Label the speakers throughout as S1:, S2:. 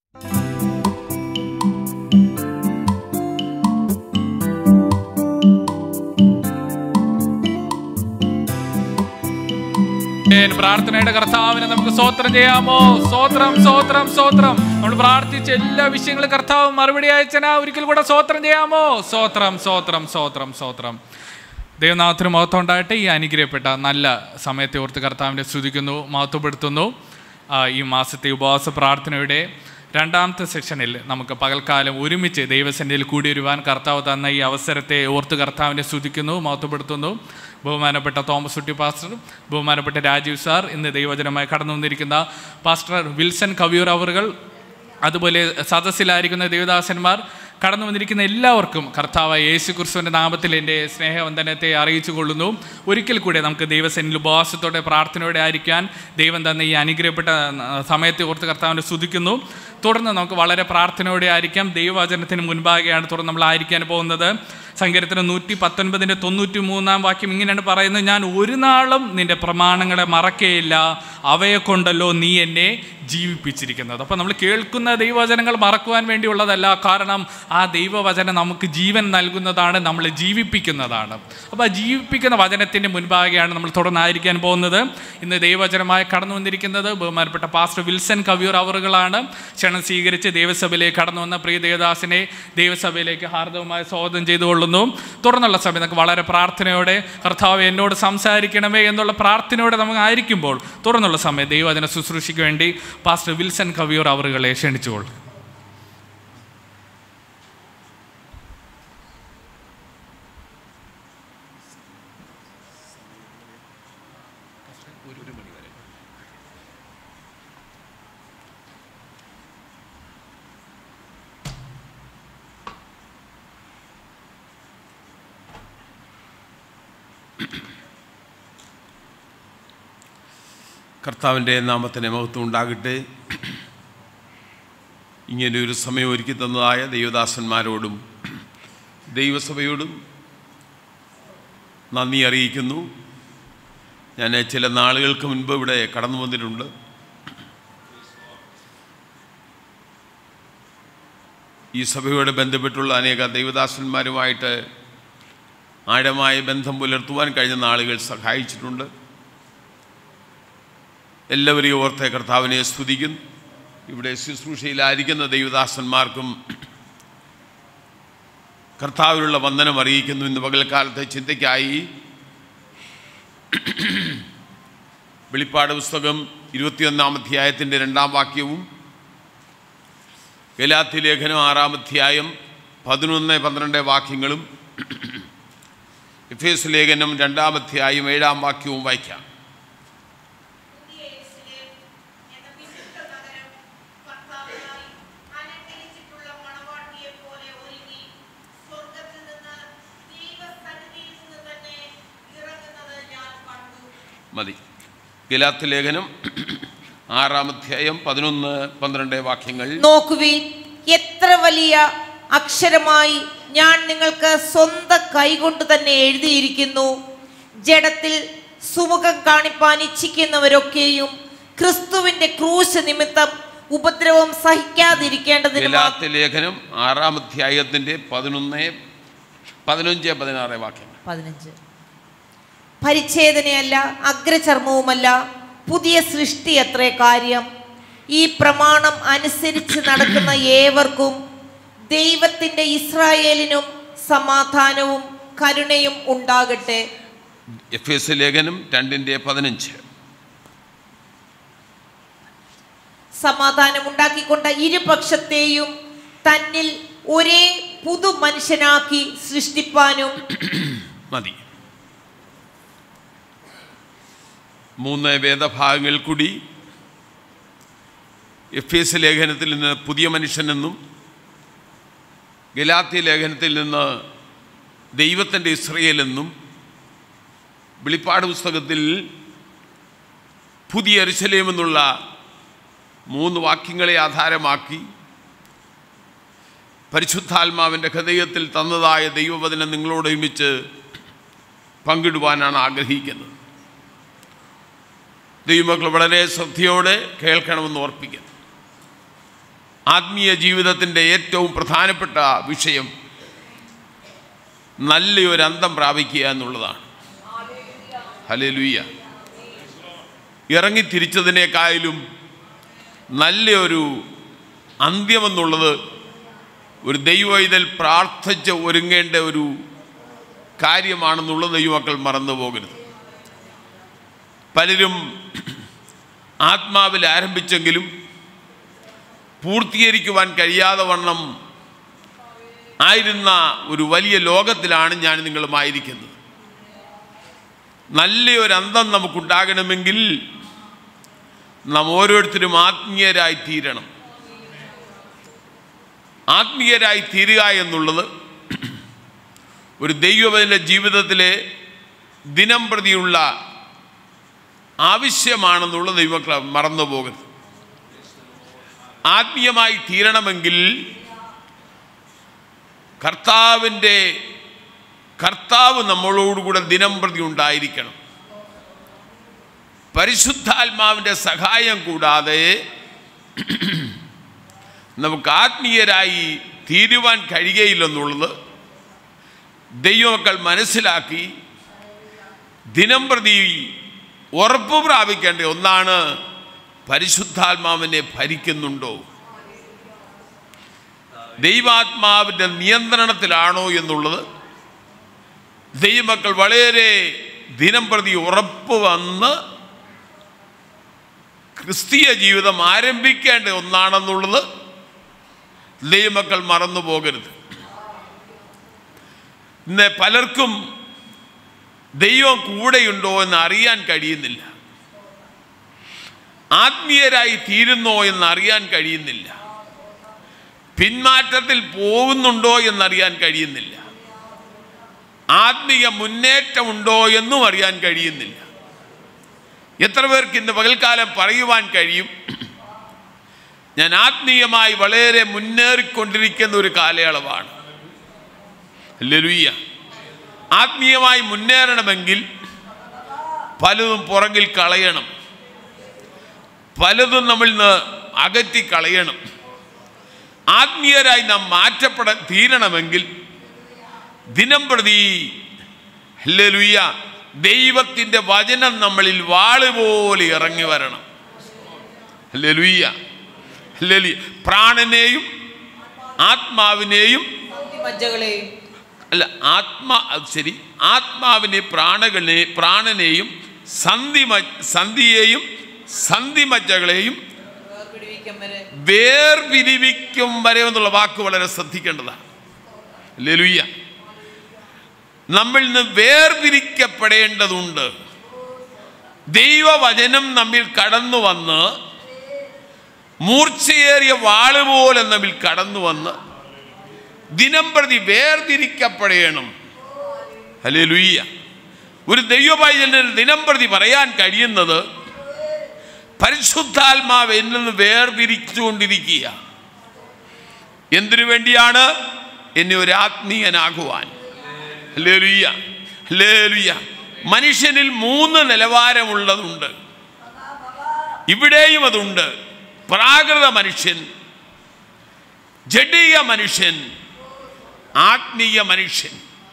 S1: ആമേൻ. പ്രാർത്ഥനയുടെ കർത്താവിനെ നമുക്ക് സ്തോത്രം ചെയ്യാമോ സ്തോത്രം സ്തോത്രം സ്തോത്രം നമ്മൾ പ്രാർത്ഥിച്ച എല്ലാ വിഷയങ്ങളും കർത്താവ് മറുപടി അയച്ചനാ ഒരിക്കൽ കൂടെ സ്തോത്രം ചെയ്യാമോ സ്തോത്രം സ്തോത്രം സ്തോത്രം സ്തോത്രം ദൈവനാഥത്തിന് മഹത്വം ഉണ്ടായിട്ട് ഈ അനുഗ്രഹപ്പെട്ട നല്ല സമയത്തെ ഓർത്ത് കർത്താവിനെ സ്തുതിക്കുന്നു മഹത്വപ്പെടുത്തുന്നു ആ, ഈ മാസത്തെ ഉപവാസ പ്രാർത്ഥനയുടെ രണ്ടാമത്തെ സെഷനിൽ നമുക്ക് പകൽക്കാലം ഒരുമിച്ച് ദൈവസന്നിധിയിൽ കൂടി വരുവാൻ കർത്താവ് തന്ന ഈ അവസരത്തെ ഓർത്ത് കർത്താവിനെ സ്തുതിക്കുന്നു മഹത്വപ്പെടുത്തുന്നു ബഹുമാനപ്പെട്ട തോമസ് കുട്ടി പാസ്റ്റർ ബഹുമാനപ്പെട്ട രാജീവ് സാർ ഇന്ന് ദൈവജനമായി കടന്നു വന്നിരിക്കുന്ന പാസ്റ്റർ വിൽസൺ കവിയൂർ അവറുകൾ അതുപോലെ സദസ്സിലായിരിക്കുന്ന ദേവദാസന്മാർ കടന്നു വന്നിരിക്കുന്ന എല്ലാവർക്കും കർത്താവ് യേശു ക്രിസ്തുവിൻ്റെ നാമത്തിൽ എൻ്റെ സ്നേഹവന്ദനത്തെ അറിയിച്ചു കൊള്ളുന്നു ഒരിക്കൽ കൂടി നമുക്ക് ദൈവസേനയിൽ ഉപവാസത്തോടെ പ്രാർത്ഥനയോടെ ആയിരിക്കാൻ ദൈവം തന്ന ഈ അനുഗ്രഹപ്പെട്ട ആ, സമയത്തെ ഓർത്ത് കർത്താവിനെ സ്തുതിക്കുന്നു തുടർന്ന് നമുക്ക് വളരെ പ്രാർത്ഥനയോടെ ആയിരിക്കാം ദൈവവചനത്തിന് മുൻപാകെയാണ് തുടർന്ന് നമ്മൾ ആയിരിക്കാൻ പോകുന്നത് സങ്കീർത്തനം നൂറ്റി പത്തൊൻപതിൻ്റെ തൊണ്ണൂറ്റി മൂന്നാം വാക്യം ഇങ്ങനെയാണ് പറയുന്നത് ഞാൻ ഒരു നാളും നിന്റെ പ്രമാണങ്ങളെ മറക്കുകയില്ല അവയെ കൊണ്ടല്ലോ നീ എന്നെ ജീവിപ്പിച്ചിരിക്കുന്നത് അപ്പോൾ നമ്മൾ കേൾക്കുന്ന ദൈവവചനങ്ങൾ മറക്കുവാൻ വേണ്ടിയുള്ളതല്ല കാരണം ആ ദൈവവചനം നമുക്ക് ജീവൻ നൽകുന്നതാണ് നമ്മളെ ജീവിപ്പിക്കുന്നതാണ് അപ്പോൾ ആ ജീവിപ്പിക്കുന്ന വചനത്തിൻ്റെ മുൻപാകെയാണ് നമ്മൾ തുടർന്നായിരിക്കാൻ പോകുന്നത് ഇന്ന് ദൈവവചനമായി കടന്നു വന്നിരിക്കുന്നത് ബഹുമാനപ്പെട്ട പാസ്റ്റർ വിൽസൺ കവിയൂർ അവറുകളാണ് ക്ഷണം സ്വീകരിച്ച് ദൈവസഭയിലേക്ക് കടന്നു വന്ന പ്രിയ ദേവദാസിനെ ദൈവസഭയിലേക്ക് ഹാർദവമായി സ്വാഗതം ചെയ്തുകൊള്ളുന്നു തുടർന്നുള്ള സമയം നമുക്ക് വളരെ പ്രാർത്ഥനയോടെ കർത്താവ് എന്നോട് സംസാരിക്കണമേ എന്നുള്ള പ്രാർത്ഥനയോടെ നമുക്ക് ആയിരിക്കുമ്പോൾ തുടർന്നുള്ള സമയം ദൈവവചന ശുശ്രൂഷയ്ക്ക് വേണ്ടി പാസ്റ്റർ വിൽസൺ കവിയൂർ അവറുകളെ ക്ഷണിച്ചുകൊള്ളു
S2: കർത്താവിൻ്റെ നാമത്തിന് മഹത്വം ഉണ്ടാകട്ടെ ഇങ്ങനെ ഒരു സമയം ഒരുക്കി തന്നതായ ദൈവദാസന്മാരോടും ദൈവസഭയോടും നന്ദി അറിയിക്കുന്നു ഞാൻ ചില നാളുകൾക്ക് മുൻപ് ഇവിടെ കടന്നു വന്നിട്ടുണ്ട് ഈ സഭയോട് ബന്ധപ്പെട്ടുള്ള അനേക ദൈവദാസന്മാരുമായിട്ട് ആഴമായ ബന്ധം പുലർത്തുവാൻ കഴിഞ്ഞ നാളുകൾ സഹായിച്ചിട്ടുണ്ട് എല്ലാവരെയും ഓർത്ത് കർത്താവിനെ സ്തുതിക്കുന്നു ഇവിടെ ശുശ്രൂഷയിലായിരിക്കുന്ന ദൈവദാസന്മാർക്കും കർത്താവിനുള്ള വന്ദനം അറിയിക്കുന്നു ഇന്ന് പകൽക്കാലത്തെ ചിന്തയ്ക്കായി വെളിപ്പാട് പുസ്തകം ഇരുപത്തിയൊന്നാം അധ്യായത്തിൻ്റെ രണ്ടാം വാക്യവും ഗലാത്തി ലേഖനം ആറാം അധ്യായം പതിനൊന്ന് പന്ത്രണ്ട് വാക്യങ്ങളും എഫേസ് ലേഖനം രണ്ടാം അധ്യായം ഏഴാം വാക്യവും വായിക്കാം
S3: പുതിയ യെരൂശലേം എന്ന വിശുദ്ധ നഗരം കർത്താവിനായി അലങ്കരിച്ചിട്ടുള്ള മണവാട്ടിയെപ്പോലെ ഒരുങ്ങി സ്വർഗ്ഗത്തിൽ നിന്ന് ദൈവസന്നിധിയിൽ നിന്ന് തന്നെ ഇറങ്ങുന്നത് ഞാൻ കണ്ടു.
S2: മതി ഗലാത്ത് ലേഖനം ആറാം അധ്യായം പതിനൊന്ന് പന്ത്രണ്ട് വാക്യങ്ങൾ
S3: നോക്കുവിൻ എത്ര വലിയ അക്ഷരമായി ഞാൻ നിങ്ങൾക്ക് സ്വന്തം കൈകൊണ്ട് തന്നെ എഴുതിയിരിക്കുന്നു ജഡത്തിൽ സുമുഖം കാണിപ്പാൻ ഇച്ഛിക്കുന്നവരൊക്കെയും ക്രിസ്തുവിന്റെ ക്രൂശ് നിമിത്തം ഉപദ്രവം സഹിക്കാതിരിക്കേണ്ടതിന് മാത്രം
S2: ഗലാത്ത് ലേഖനം ആറാം അധ്യായത്തിൻ്റെ പതിനൊന്ന് പതിനഞ്ച് പതിനാറ് വാക്യങ്ങൾ
S3: പതിനഞ്ച് പരിച്ഛേദനയല്ല അഗ്രചർമ്മവുമല്ല പുതിയ സൃഷ്ടി അത്രേ കാര്യം ഈ പ്രമാണം അനുസരിച്ച് നടക്കുന്ന ഏവർക്കും ദൈവത്തിന്റെ ഇസ്രായേലിനും സമാധാനവും കരുണയും ഉണ്ടാകട്ടെ
S2: എഫ് എസ് ലേഖനം രണ്ടിൻ്റെ പതിനഞ്ച്
S3: സമാധാനം ഉണ്ടാക്കിക്കൊണ്ട ഇരുപക്ഷത്തെയും തന്നിൽ ഒരേ പുതു മനുഷ്യനാക്കി സൃഷ്ടിപ്പാനും
S2: മതി മൂന്ന് വേദഭാഗങ്ങൾ കൂടി എഫ് എസ് ലേഖനത്തിൽ നിന്ന് പുതിയ മനുഷ്യനെന്നും ഗലാത്തി ലേഖനത്തിൽ നിന്ന് ദൈവത്തിൻ്റെ ഇസ്രയേൽ എന്നും വെളിപ്പാട് പുസ്തകത്തിൽ പുതിയ അരിശലേം എന്നുള്ള മൂന്ന് വാക്യങ്ങളെ ആധാരമാക്കി പരിശുദ്ധാത്മാവിൻ്റെ ഹൃദയത്തിൽ തന്നതായ ദൈവവചനം നിങ്ങളോട് ഒരുമിച്ച് പങ്കിടുവാനാണ് ആഗ്രഹിക്കുന്നത് ദൈവമക്കൾ വളരെ ശ്രദ്ധയോടെ കേൾക്കണമെന്ന് ഓർപ്പിക്കുന്നു ആത്മീയ ജീവിതത്തിൻ്റെ ഏറ്റവും പ്രധാനപ്പെട്ട വിഷയം നല്ലൊരു അന്തം പ്രാപിക്കുക എന്നുള്ളതാണ് ഹലലുയ്യ ഇറങ്ങി തിരിച്ചതിനേക്കായാലും നല്ലൊരു അന്ത്യമെന്നുള്ളത് ഒരു ദൈവവൈതൽ പ്രാർത്ഥിച്ച് ഒരുങ്ങേണ്ട ഒരു കാര്യമാണെന്നുള്ളത് ദൈവമക്കൾ മറന്നു പോകരുത് പലരും ആത്മാവിൽ ആരംഭിച്ചെങ്കിലും പൂർത്തീകരിക്കുവാൻ കഴിയാതെ വണ്ണം ആയിരുന്ന ഒരു വലിയ ലോകത്തിലാണ് ഞാൻ നിങ്ങളുമായിരിക്കുന്നത് നല്ലൊരു അന്തം നമുക്കുണ്ടാകണമെങ്കിൽ നാം ഓരോരുത്തരും ആത്മീയരായി തീരണം ആത്മീയരായി തീരുക എന്നുള്ളത് ഒരു ദൈവത്തിൻ്റെ ജീവിതത്തിലെ ദിനം പ്രതിയുള്ള ആവശ്യമാണെന്നുള്ള ദൈവക്കള മറന്നു പോകരുത് ആത്മീയമായി തീരണമെങ്കിൽ കർത്താവിൻ്റെ കർത്താവ് നമ്മളോടുകൂടെ ദിനം പ്രതി ഉണ്ടായിരിക്കണം പരിശുദ്ധാത്മാവിൻ്റെ സഹായം കൂടാതെ നമുക്ക് ആത്മീയരായി തീരുവാൻ കഴിയുകയില്ലെന്നുള്ളത് ദൈവമക്കൾ മനസ്സിലാക്കി ദിനം പ്രതി ഉറപ്പ് പ്രാപിക്കേണ്ട ഒന്നാണ് പരിശുദ്ധാത്മാവിനെ ഭരിക്കുന്നുണ്ടോ ദൈവാത്മാവിൻ്റെ നിയന്ത്രണത്തിലാണോ എന്നുള്ളത് ദൈവമക്കൾ വളരെ ദിനം പ്രതി ഉറപ്പ് വന്ന് ക്രിസ്തീയ ജീവിതം ആരംഭിക്കേണ്ട ഒന്നാണെന്നുള്ളത് ദൈവമക്കൾ മറന്നു പോകരുത് ഇന്ന് പലർക്കും ദൈവം കൂടെയുണ്ടോ എന്ന് അറിയാൻ കഴിയുന്നില്ല ആത്മീയരായി തീരുന്നോ എന്ന് അറിയാൻ കഴിയുന്നില്ല പിന്മാറ്റത്തിൽ പോകുന്നുണ്ടോ എന്നറിയാൻ കഴിയുന്നില്ല ആത്മീയ മുന്നേറ്റമുണ്ടോ എന്നും അറിയാൻ കഴിയുന്നില്ല എത്ര പേർക്ക് ഇന്ന് പകൽക്കാലം പറയുവാൻ കഴിയും ഞാൻ ആത്മീയമായി വളരെ മുന്നേറിക്കൊണ്ടിരിക്കുന്ന ഒരു കാലയളവാണ് ലലുയ്യ ആത്മീയമായി മുന്നേറണമെങ്കിൽ പലതും പുറകിൽ കളയണം പലതും നമ്മൾ നിന്ന് അകറ്റി കളയണം ആത്മീയരായി നാം മാറ്റപ്പെട തീരണമെങ്കിൽ ദിനം പ്രതി ഹല്ലേലൂയ ദൈവത്തിൻ്റെ വചനം നമ്മളിൽ വാള് പോലെ ഇറങ്ങി വരണം ഹല്ലേലൂയ ഹല്ലേലൂയ പ്രാണനെയും ആത്മാവിനെയും
S3: മജ്ജകളെയും
S2: അല്ല ആത്മാ അത് ശരി ആത്മാവിനെ പ്രാണകളെ പ്രാണനെയും സന്ധി സന്ധിയെയും സന്ധിമജ്ജകളെയും
S3: വേർപിടിവിക്കും വരെ
S2: വേർപിരിവിക്കും വരെ എന്നുള്ള വാക്ക് വളരെ ശ്രദ്ധിക്കേണ്ടതാണ് ലലുയ്യ നമ്മിൽ നിന്ന് വേർപിരിക്കപ്പെടേണ്ടതുണ്ട് ദൈവവചനം നമ്മിൽ കടന്നു വന്ന് മൂർച്ചയേറിയ വാള് പോലെ നമ്മിൽ കടന്നു വന്ന് ദിനം പ്രതി വേർതിരിക്കപ്പെടണം അല്ലേ ലുയ്യ ഒരു ദൈവപൈതലിന് ദിനം പ്രതി പറയാൻ കഴിയുന്നത് പരിശുദ്ധാത്മാവ് എന്നിൽ നിന്ന് വേർതിരിച്ചുകൊണ്ടിരിക്കുക എന്തിനു വേണ്ടിയാണ് എന്നെ ഒരു ആത്മീയനാകുവാൻ ഹല്ലേലൂയ ഹല്ലേലൂയ മനുഷ്യനിൽ മൂന്ന് നിലവാരമുള്ളതുണ്ട് ഇവിടെയും അതുണ്ട് പ്രാകൃത മനുഷ്യൻ ജഡീയ മനുഷ്യൻ ആത്മീയ മനുഷ്യൻ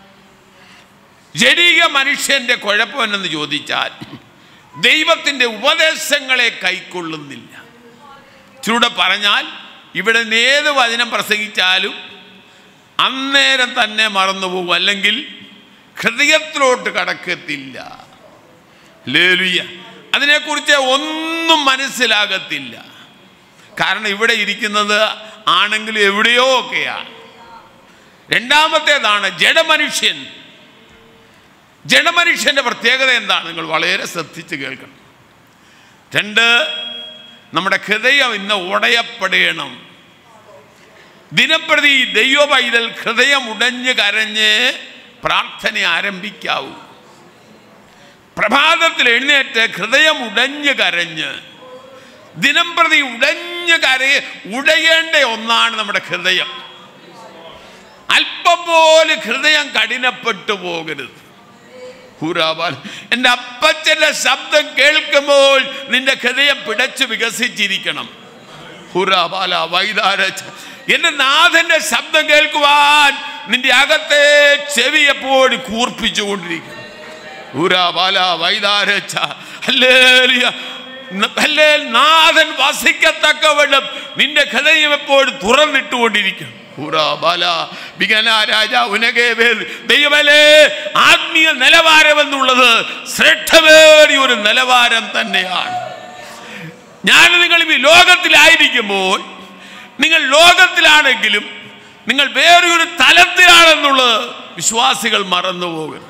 S2: ജഡീയ മനുഷ്യന്റെ കുഴപ്പം എന്നെന്ന് ചോദിച്ചാൽ ദൈവത്തിൻ്റെ ഉപദേശങ്ങളെ കൈക്കൊള്ളുന്നില്ല ചൂടെ പറഞ്ഞാൽ ഇവിടെ നിന്ന് ഏത് വചനം പ്രസംഗിച്ചാലും അന്നേരം തന്നെ മറന്നുപോകും അല്ലെങ്കിൽ ഹൃദയത്തിലോട്ട് കടക്കത്തില്ല ലേലുയ്യ അതിനെക്കുറിച്ച് ഒന്നും മനസ്സിലാകത്തില്ല കാരണം ഇവിടെ ഇരിക്കുന്നത് ആണെങ്കിലും എവിടെയോ ഒക്കെയാണ് രണ്ടാമത്തേതാണ് ജഡമനുഷ്യൻ ജഡമനുഷ്യൻ്റെ പ്രത്യേകത എന്താണ് നിങ്ങൾ വളരെ ശ്രദ്ധിച്ച് കേൾക്കണം രണ്ട് നമ്മുടെ ഹൃദയം ഇന്ന് ഉടയപ്പെടണം ദിനപ്രതി ദൈവ പൈതൽ ഹൃദയം ഉടഞ്ഞ് കരഞ്ഞ് പ്രാർത്ഥന ആരംഭിക്കാവൂ പ്രഭാതത്തിൽ എഴുന്നേറ്റ് ഹൃദയം ഉടഞ്ഞ് കരഞ്ഞ് ദിനം പ്രതി ഉടഞ്ഞ് കരയ ഉടയേണ്ട ഒന്നാണ് നമ്മുടെ ഹൃദയം അല്പം പോലും ഹൃദയം കഠിനപ്പെട്ടു പോകരുത് ഹൂറാബാൽ എൻ്റെ അപ്പച്ചൻ്റെ ശബ്ദം കേൾക്കുമ്പോൾ നിന്റെ ഹൃദയം പിടച്ച് വികസിച്ചിരിക്കണം ഹുറാബാല വൈതാര എന്റെ നാഥന്റെ ശബ്ദം കേൾക്കുവാൻ നിന്റെ അകത്തെ ചെവി എപ്പോഴും കൂർപ്പിച്ചുകൊണ്ടിരിക്കും ഹുറാബാല വൈതാരച്ച ഹല്ലേലൂയ ഹല്ലേ നാഥൻ വസിക്കത്തക്കവണ്ണം നിന്റെ ഹൃദയം എപ്പോഴും തുറന്നിട്ടുകൊണ്ടിരിക്കും ഹുറാബാല വികന രാജ ഉനകേവേൽ ദൈവമല്ലേ ആത്മീയ നിലവാരം എന്നുള്ളത് ശ്രേഷ്ഠമേറിയ ഒരു നിലവാരം തന്നെയാണ് ഞാൻ നിങ്ങൾ ഈ ലോകത്തിലായിരിക്കുമ്പോൾ നിങ്ങൾ ലോകത്തിലാണെങ്കിലും നിങ്ങൾ വേറൊരു തലത്തിലാണെന്നുള്ളത് വിശ്വാസികൾ മറന്നു പോകരുത്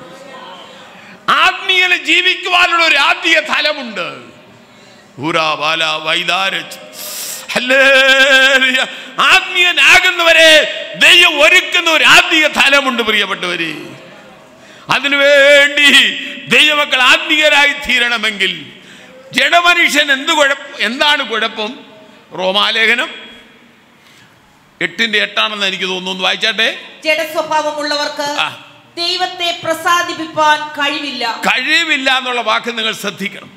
S2: ആത്മീയന ജീവിക്കുവാനുള്ള ഒരു ആത്മീയ തലമുണ്ട് ഊരാബാല വൈതാരച്ച് ഹല്ലേലൂയ. ആത്മീയനാകുന്നവരെ ദൈവം ഒരുക്കുന്ന ഒരു ആത്മീയ തലമുണ്ട് പ്രിയപ്പെട്ടവരെ അതിനുവേണ്ടി ദൈവമക്കൾ ആത്മീയരായി തീരണമെങ്കിൽ ജഡമനുഷ്യൻ എന്ത് കുഴപ്പം എന്താണ് കുഴപ്പം റോമാലേഖനം എട്ടിന്റെ എട്ടാണെന്ന് എനിക്ക് തോന്നുന്നു ഒന്ന് വായിച്ചാട്ടെ
S3: ജഡസ്വഭാവമുള്ളവർക്ക്
S2: ആ.
S3: ദൈവത്തെ പ്രസാദിപ്പിപ്പാൻ കഴിവില്ല
S2: കഴിവില്ല എന്നുള്ള വാക്ക് നിങ്ങൾ ശ്രദ്ധിക്കണം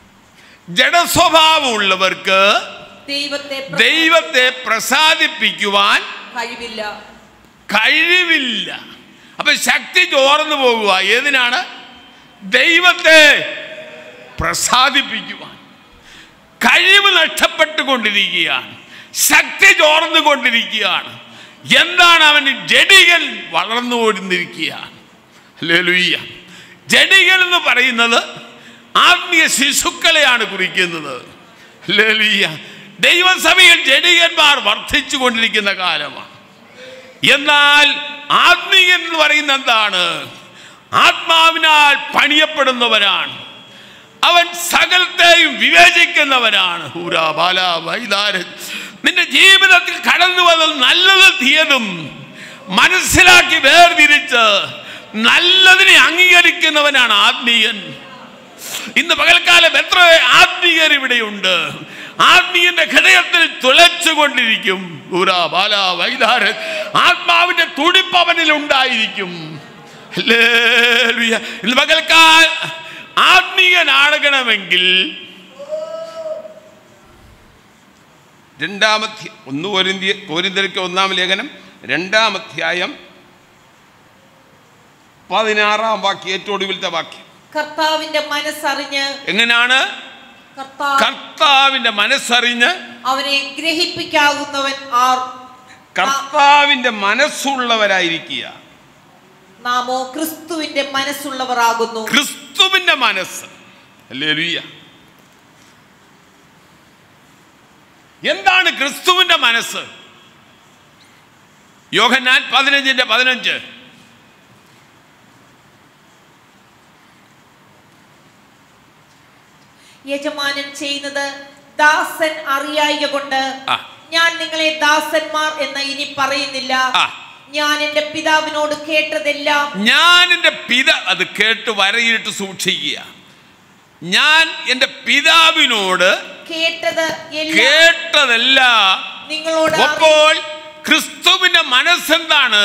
S2: ജഡസ്വഭാവമുള്ളവർക്ക്
S3: ദൈവത്തെ പ്ര-
S2: ദൈവത്തെ പ്രസാദിപ്പിക്കുവാൻ
S3: കഴിവില്ല
S2: കഴിവില്ല അപ്പൊ ശക്തി ചോർന്നു പോകുക ഏതിനാണ് ദൈവത്തെ പ്രസാദിപ്പിക്കുവാൻ കഴിവ് നഷ്ടപ്പെട്ടുകൊണ്ടിരിക്കുകയാണ് ശക്തി ചോർന്നുകൊണ്ടിരിക്കുകയാണ് എന്താണ് അവന് ജഡികൾ വളർന്നുകൊണ്ടിരിക്കുകയാണ് ലേലുയ്യ ജഡികൾ എന്ന് പറയുന്നത് ആത്മീയ ശിശുക്കളെയാണ് കുറിക്കുന്നത് ലേലുയ്യ ദൈവസഭയിൽ ജഡികന്മാർ വർദ്ധിച്ചു കൊണ്ടിരിക്കുന്ന കാലമാണ് എന്നാൽ ആത്മീയൻ എന്ന് പറയുന്ന എന്താണ് ആത്മാവിനാൽ പണിയപ്പെടുന്നവരാണ് അവൻ സകലത്തെയും വിവേചിക്കുന്നവനാണ് ഹൂരാ ബാല വൈതാര നിന്റെ ജീവിതത്തിൽ കടന്നു വന്നത് നല്ലതും തീയതും മനസ്സിലാക്കി വേർതിരിച്ച് നല്ലതിനെ അംഗീകരിക്കുന്നവനാണ് ആത്മീയൻ ഇന്ന് പകൽക്കാലം എത്ര ആത്മീയർ ഇവിടെയുണ്ട് ആത്മീയന്റെ ഹൃദയത്തിൽ തുളച്ചുകൊണ്ടിരിക്കും ഊരാ ബാല വൈതാര ആത്മാവിന്റെ തുടിപ്പ് അവനിൽ ഉണ്ടായിരിക്കും ഹല്ലേലൂയ. ഇന്ന് പകൽക്കാൽ ആത്മീയനാകണമെങ്കിൽ രണ്ടാമധ്യ ഒന്ന് കോരിന്തിയ കോരിന്തരിക്ക് ഒന്നാം ലേഖനം രണ്ടാം അധ്യായം പതിനാറാം വാക്യം ഏറ്റവും ഒടുവിലത്തെ വാക്യം
S3: കർത്താവിന്റെ മനസ്സറിഞ്ഞ്
S2: എങ്ങനെയാണ്
S3: കർത്താവ്
S2: കർത്താവിന്റെ മനസ്സറിഞ്ഞ്
S3: അവനെ ഗ്രഹിപ്പിക്കാകുന്നവൻ ആർ
S2: കർത്താവിന്റെ മനസ്സുള്ളവരായിരിക്കുക
S3: നാമോ ക്രിസ്തുവിന്റെ മനസ്സുള്ളവരാകുന്നു
S2: ക്രിസ്തുവിന്റെ മനസ്സ് ഹല്ലേലൂയ എന്താണ് ക്രിസ്തുവിന്റെ മനസ്സ് യോഹന്നാൻ പതിനഞ്ചിന്റെ പതിനഞ്ച്
S3: യജമാനൻ ചെയ്യുന്നത് ദാസൻ അറിയായിക കൊണ്ട്
S2: ആ.
S3: ഞാൻ നിങ്ങളെ ദാസന്മാർ എന്ന് ഇനി പറയുന്നില്ല
S2: ആ.
S3: ഞാൻ എന്റെ പിതാവിനോട് കേട്ടതെല്ലാം
S2: ഞാൻ എൻ്റെ പിത അത് കേട്ട് വരയിട്ട് സൂക്ഷിക്കുക ഞാൻ എൻ്റെ പിതാവിനോട്
S3: കേട്ടത് എല്ലാം
S2: കേട്ടതെല്ലാം
S3: നിങ്ങളോട് അറി-
S2: അപ്പോൾ ക്രിസ്തുവിന്റെ മനസ്സെന്താണ്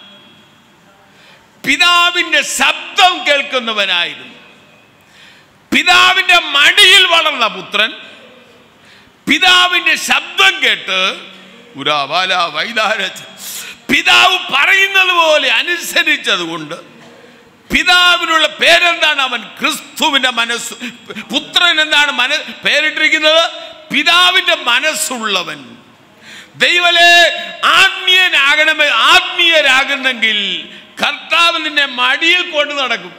S2: പിതാവിന്റെ ശബ്ദം കേൾക്കുന്നവനായിരുന്നു പിതാവിന്റെ മടിയിൽ വളർന്ന പുത്രൻ പിതാവിന്റെ ശബ്ദം കേട്ട് ഉരാവാല വൈതാര പിതാവ് പറയുന്നത് പോലെ അനുസരിച്ചതുകൊണ്ട് പിതാവിനുള്ള പേരെന്താണ് അവൻ ക്രിസ്തുവിന്റെ മനസ്സ് പുത്രൻ എന്താണ് മന പേരിട്ടിരിക്കുന്നത് പിതാവിന്റെ മനസ്സുള്ളവൻ ദൈവലെ ആത്മീയനാകണമേ ആത്മീയരാകുന്നെങ്കിൽ കർത്താവ് നിന്നെ മടിയിൽ കൊണ്ട് നടക്കും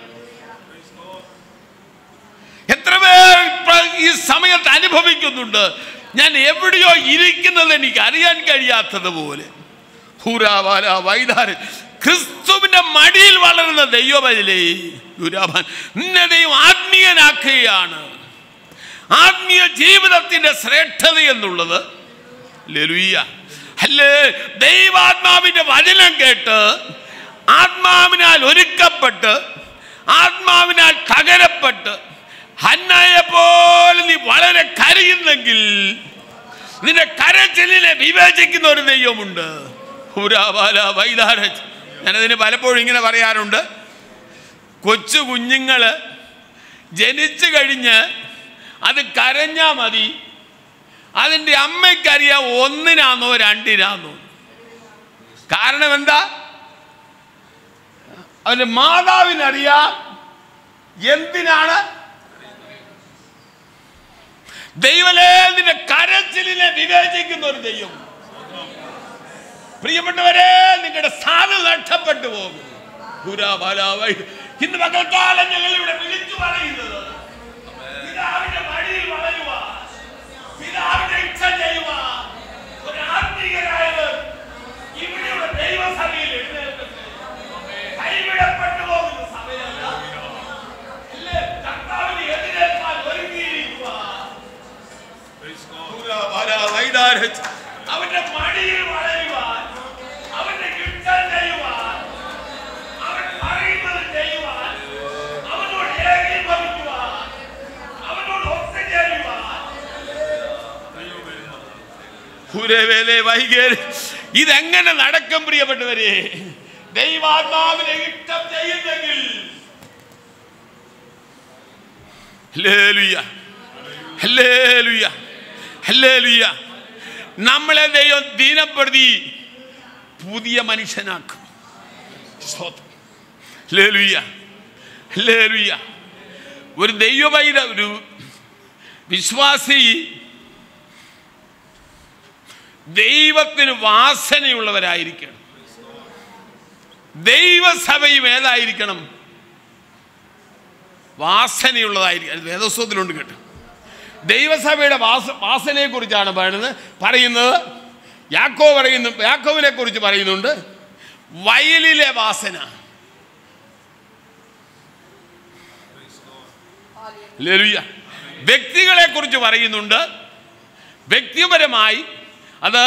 S2: എത്ര പേർ ഇപ്പൊ ഈ സമയത്ത് അനുഭവിക്കുന്നുണ്ട് ഞാൻ എവിടെയോ ഇരിക്കുന്നത് എനിക്ക് അറിയാൻ കഴിയാത്തത് പോലെ ഹൂരാവാല വൈതാരൻ ക്രിസ്തുവിന്റെ മടിയിൽ വളരുന്ന ദൈവമതിലേ ദുരാഭാൻ നിന്നെ ദൈവം ആത്മീയനാക്കുകയാണ് ആത്മീയ ജീവിതത്തിന്റെ ശ്രേഷ്ഠത എന്നുള്ളത് ലലുയ്യ അല്ലേ ദൈവാത്മാവിന്റെ വചനം കേട്ട് ആത്മാവിനാൽ ഒരുക്കപ്പെട്ട് ആത്മാവിനാൽ തകരപ്പെട്ട് ഹന്നയെ പോലെ നീ വളരെ കരയുന്നെങ്കിൽ നിന്റെ കരച്ചിലിനെ വിവേചിക്കുന്ന ഒരു ദൈവമുണ്ട് ഹുരാബാല വൈതാര ഞാനതിന് പലപ്പോഴും ഇങ്ങനെ പറയാറുണ്ട് കൊച്ചു കുഞ്ഞുങ്ങള് ജനിച്ചു കഴിഞ്ഞ് അത് കരഞ്ഞാ മതി അതിൻ്റെ അമ്മയ്ക്കറിയാം ഒന്നിനാന്നോ രണ്ടിനാന്നോ കാരണം എന്താ അവന്റെ മാതാവിനറിയാം എന്തിനാണ് ദൈവലേ നിന്റെ കരച്ചിലിനെ വിവേചിക്കുന്ന ഒരു ദൈവം പ്രിയപ്പെട്ടവരെ നിങ്ങളുടെ സാധു നഷ്ടപ്പെട്ടു പോകും പുരാബാലാവൈ. ഇന്ന് പകൽക്കാലം ഞങ്ങൾ ഇവിടെ വിളിച്ചു പറയുന്നത് പിതാവിന്റെ വഴിയിൽ വളരുവാൻ പിതാവിന്റെ ഇച്ഛ ചെയ്യുവാൻ ഒരു ആത്മീയരായവർ ഇവിടെയുള്ള ദൈവസഭയിൽ എഴുന്നേൽക്കട്ടെ. കൈവിടപ്പെട്ടു പോകുന്ന സഭയല്ല അല്ലേ? കർത്താവിനെ എതിരേൽക്കാൻ ഒരുങ്ങിയിരിക്കുവാൻ വൈദാരച്ച് അവന്റെ മടിയിൽ വളരുവാൻ അവന്റെ ഇഷ്ടം ചെയ്യുവാൻ അവൻ പറയുന്നത് ചെയ്യുവാൻ അവനോട് ഏകീഭവിക്കുവാൻ അവനോട് ഒത്തുചേരുവാൻ ഹുരവേലെ വൈകേര് ഇതെങ്ങനെ നടക്കും പ്രിയപ്പെട്ടവരെ ദൈവാത്മാവിനെ ഇഷ്ടം ചെയ്യുന്നെങ്കിൽ ഹല്ലേലൂയ ഹല്ലേലൂയ ഹല്ലേലൂയ നമ്മളെ ദൈവം ദിനപ്രതി പുതിയ മനുഷ്യനാക്കും സ്തോത്രം. ഹല്ലേലൂയ ഹല്ലേലൂയ ഒരു ദൈവവൈര ഒരു വിശ്വാസി ദൈവത്തിന് വാസനയുള്ളവരായിരിക്കണം ദൈവസഭയും ഏതായിരിക്കണം വാസനയുള്ളതായിരിക്കും അത് വേദസ്വത്തിലുണ്ട് കേട്ടോ ദൈവസഭയുടെ വാസ വാസനയെ കുറിച്ചാണ് പറയുന്നത് പറയുന്നത് യാക്കോ പറയുന്നു യാക്കോവിനെ കുറിച്ച് പറയുന്നുണ്ട് വയലിലെ വാസന ലലുയ വ്യക്തികളെ കുറിച്ച് പറയുന്നുണ്ട് വ്യക്തിപരമായി അത്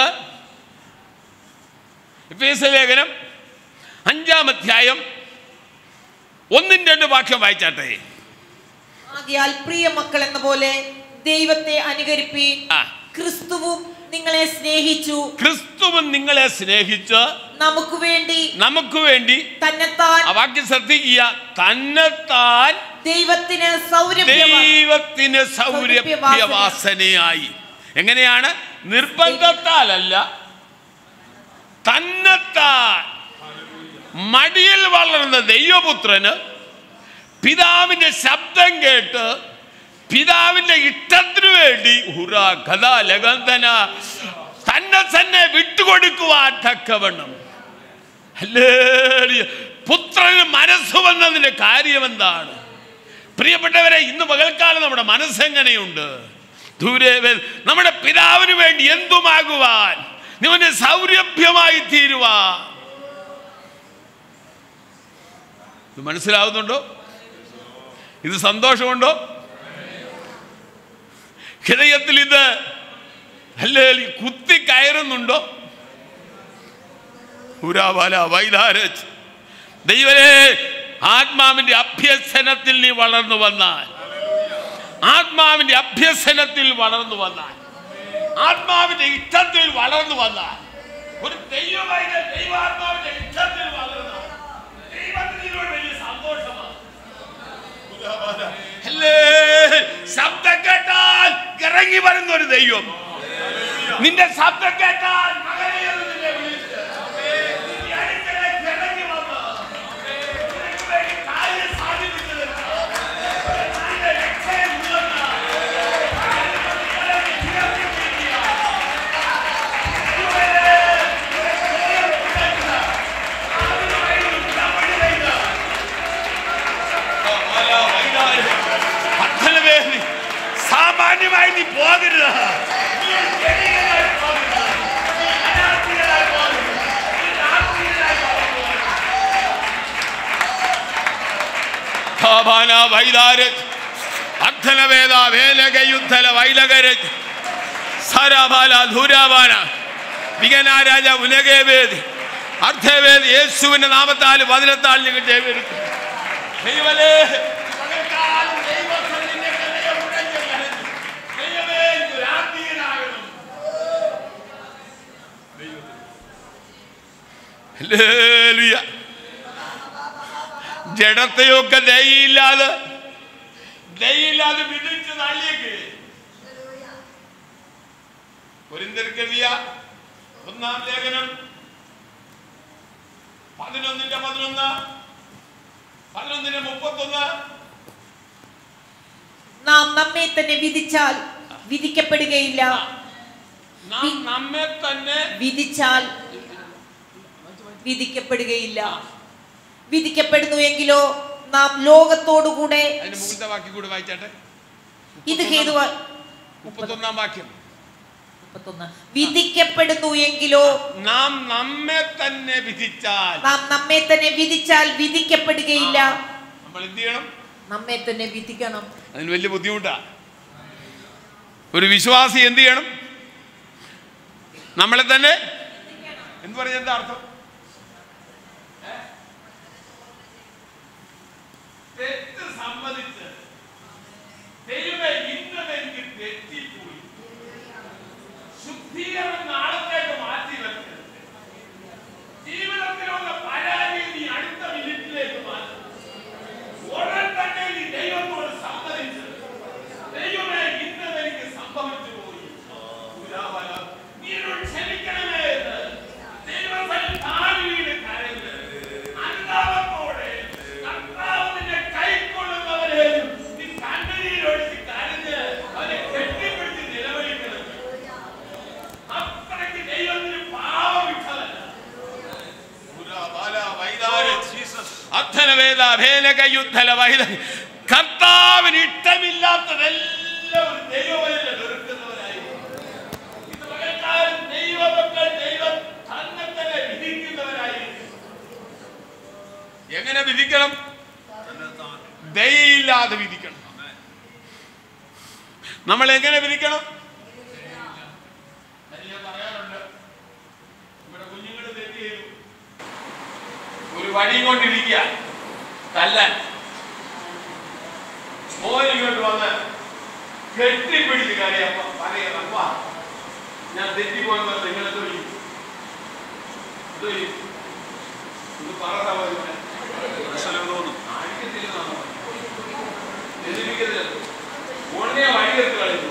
S2: എഫേസ്യ ലേഖനം അഞ്ചാം അധ്യായം ഒന്നും രണ്ട് വാക്യം വായിച്ചാട്ടെ
S3: ആകയാൽ പ്രിയ മക്കൾ എന്ന പോലെ ദൈവത്തെ അനുകരിപ്പീൻ
S2: ആ.
S3: ക്രിസ്തുവും നിങ്ങളെ സ്നേഹിച്ചു
S2: ക്രിസ്തുവും നിങ്ങളെ സ്നേഹിച്ച്
S3: നമുക്ക് വേണ്ടി
S2: നമുക്ക് വേണ്ടി
S3: തന്നെത്താൻ
S2: ആ വാക്യം ശ്രദ്ധിക്കുക തന്നെത്താൻ
S3: ദൈവത്തിന് സൗരഭ്യമാ
S2: ദൈവത്തിന് സൗരഭ്യവാസനയായി എങ്ങനെയാണ് നിർബന്ധത്താലല്ല തന്നെത്താൻ മടിയിൽ വളർന്ന ദൈവപുത്രന് പിതാവിന്റെ ശബ്ദം കേട്ട് പിതാവിന്റെ ഇഷ്ടത്തിനു വേണ്ടി ഹുറ കഥ ലഗന്ധന തന്നെ തന്നെ വിട്ടുകൊടുക്കുവാൻ തക്കവണ്ണം ഹല്ലേലൂയ. പുത്രന് മനസ്സ് വന്നതിന്റെ കാര്യം എന്താണ് പ്രിയപ്പെട്ടവരെ ഇന്ന് പകൽക്കാലം നമ്മുടെ മനസ്സെങ്ങനെയുണ്ട് ദൂരെ വേ- നമ്മുടെ പിതാവിന് വേണ്ടി എന്തുമാകുവാൻ നിവന്റെ സൗരഭ്യമായി തീരുവാൻ ഇത് മനസ്സിലാവുന്നുണ്ടോ ഇത് സന്തോഷമുണ്ടോ ഹൃദയത്തിൽ ഇത് അല്ലേ കുത്തി കയറുന്നുണ്ടോ ഉരാവല വൈതാരച്ച് ദൈവരെ ആത്മാവിന്റെ അഭ്യസനത്തിൽ നീ വളർന്നു വന്നാൽ ആത്മാവിന്റെ അഭ്യസനത്തിൽ വളർന്നു വന്നാൽ ആത്മാവിന്റെ ഇഷ്ടത്തിൽ വളർന്നു വന്നാൽ ഒരു ദൈവമായി ദൈവാത്മാവിന്റെ ഇഷ്ടത്തിൽ വളർന്നാൽ ദൈവത്തിന് ഇതിനോട് വലിയ സന്തോഷമാണ് അല്ലേ? ശബ്ദം കേട്ടാൽ ഇറങ്ങി വരുന്ന ഒരു ദൈവം നിന്റെ ശബ്ദം കേട്ടാൽ മകനെ എന്ന് നിന്നെ വിളിച്ച് നിന്റെ അടുക്കലേക്ക് ഇറങ്ങി വന്ന് നിനക്ക് വേണ്ടി കാര്യം സാധിപ്പിച്ചു തരുന്ന നിന്റെ രക്ഷയെ ഉയർന്ന പത്തനവേലി സാമാന്യമായി നീ പോകരുത് നീ ഒരു ജനീയനായി പോകരുത്. നീ അനാഥികനായി പോകരുത്. നീ രാഷ്ട്രീയനായി പോകരുത്. ധാപാന വൈതാരജ് അർത്ഥനവേദ വേലകയുദ്ധല വൈലകരജ് സരാബാല ധൂരാബാന വികനാരാജ ഉലകേവേദി അർത്ഥവേദി യേശുവിന്റെ നാമത്താൽ പതിനെത്താൽ നിങ്ങൾ ജയവരുത്തും ദൈവമേ, പകൽക്കാലം ദൈവത്തിൽ നിന്നെ ഹൃദയം ഉടഞ്ഞ് കരഞ്ഞു. ദൈവമേ, എനിക്ക് ഒരു ആത്മീയനാകണം. ഹല്ലേലൂയ. ജഡത്തെയൊക്കെ ദയയില്ലാതെ ദയയില്ലാതെ വിധിച്ച് തള്ളിയേക്ക് കൊരിന്തിർക്കെഴുതിയ ഒന്നാം ലേഖനം പതിനൊന്നിന്റെ പതിനൊന്ന് പതിനൊന്നിന്റെ മുപ്പത്തൊന്ന്
S3: നാം നമ്മെ തന്നെ വിധിച്ചാൽ വിധിക്കപ്പെടുകയില്ല
S2: നാം നമ്മെ തന്നെ
S3: വിധിച്ചാൽ വിധിക്കപ്പെടുകയില്ല വിധിക്കപ്പെടുന്നു എങ്കിലോ നാം ലോകത്തോടുകൂടെ
S2: അതിന്റെ മുകളിലത്തെ വാക്യം കൂടി വായിച്ചാട്ടെ
S3: ഇത് ഹേതുവാ
S2: മുപ്പത്തൊന്നാം വാക്യം
S3: മുപ്പത്തൊന്ന് വിധിക്കപ്പെടുന്നു എങ്കിലോ
S2: നാം നമ്മെ തന്നെ വിധിച്ചാൽ
S3: നാം നമ്മെ തന്നെ വിധിച്ചാൽ വിധിക്കപ്പെടുകയില്ല
S2: നമ്മൾ എന്ത് ചെയ്യണം
S3: നമ്മെ തന്നെ വിധിക്കണം
S2: അതിന് വലിയ ബുദ്ധിമുട്ടാ ഒരു വിശ്വാസി എന്ത് ചെയ്യണം നമ്മളെ തന്നെ എന്ത് പറഞ്ഞ എന്താ അർത്ഥം ഏ? തെറ്റ് സമ്മതിച്ച് ദൈവമേ ഇന്നതെനിക്ക് തെറ്റിപ്പോയി ശുദ്ധീകരണം നാളത്തേക്ക് മാറ്റി വെക്കരുത് ജീവിതത്തിലുള്ള പരാജയം നീ അടുത്ത മിനിറ്റിലേക്ക് മാറ്റും ഉടൻ തന്നെ നീ ദൈവത്തോട് സമ്മതിച്ച് ദൈവമേ ഇന്നത് എനിക്ക് സംഭവിച്ചു പോയി പുരാവല, നീ എന്നോട് ക്ഷമിക്കണമേ എന്ന് ദൈവത്തിൽ താഴെ വീണ് കരഞ്ഞ് അനുതാപത്തോടെ കർത്താവ് നിന്നെ കൈക്കൊള്ളുന്നവരെയും നീ കണ്ണുനീരൊഴുക്കി കരഞ്ഞ് അവനെ കെട്ടിപ്പിടിച്ച് നിലവിളിക്കണം അത്രയ്ക്ക് ദൈവത്തിന് പാവമിട്ടതല്ല കർത്താവിന് ഇഷ്ടമില്ലാത്തതെല്ലാം ഒരു ദൈവവചന വെറുക്കുന്നവരായി ഇത് പകൽക്കാലം ദൈവമക്കൾ ദൈവം തന്നെ തന്നെ വിധിക്കുന്നവരായി എങ്ങനെ വിധിക്കണം ദയയില്ലാതെ വിധിക്കണം നമ്മൾ എങ്ങനെ വിധിക്കണം അത് ഞാൻ പറയാറുണ്ട് ഇവിടെ കുഞ്ഞുങ്ങൾ തെറ്റ് ചെയ്തു ഒരു വടി കൊണ്ടിരിക്കുക തല്ലാൻ മോൻ ഇങ്ങോട്ട് വന്ന് കെട്ടിപ്പിടിച്ച് കരയപ്പ പറയാം അപ്പ ഞാൻ തെറ്റിപ്പോയെന്ന് നിങ്ങൾ എന്ത് ചെയ്യും എന്ത് ചെയ്യും ഇത് പറ സഹോദരനെ അടിക്കത്തില്ലെന്നാണോ തെറ്റിപ്പിക്കരുത് ഉടനെ വഴി എടുത്ത് കളയുന്നു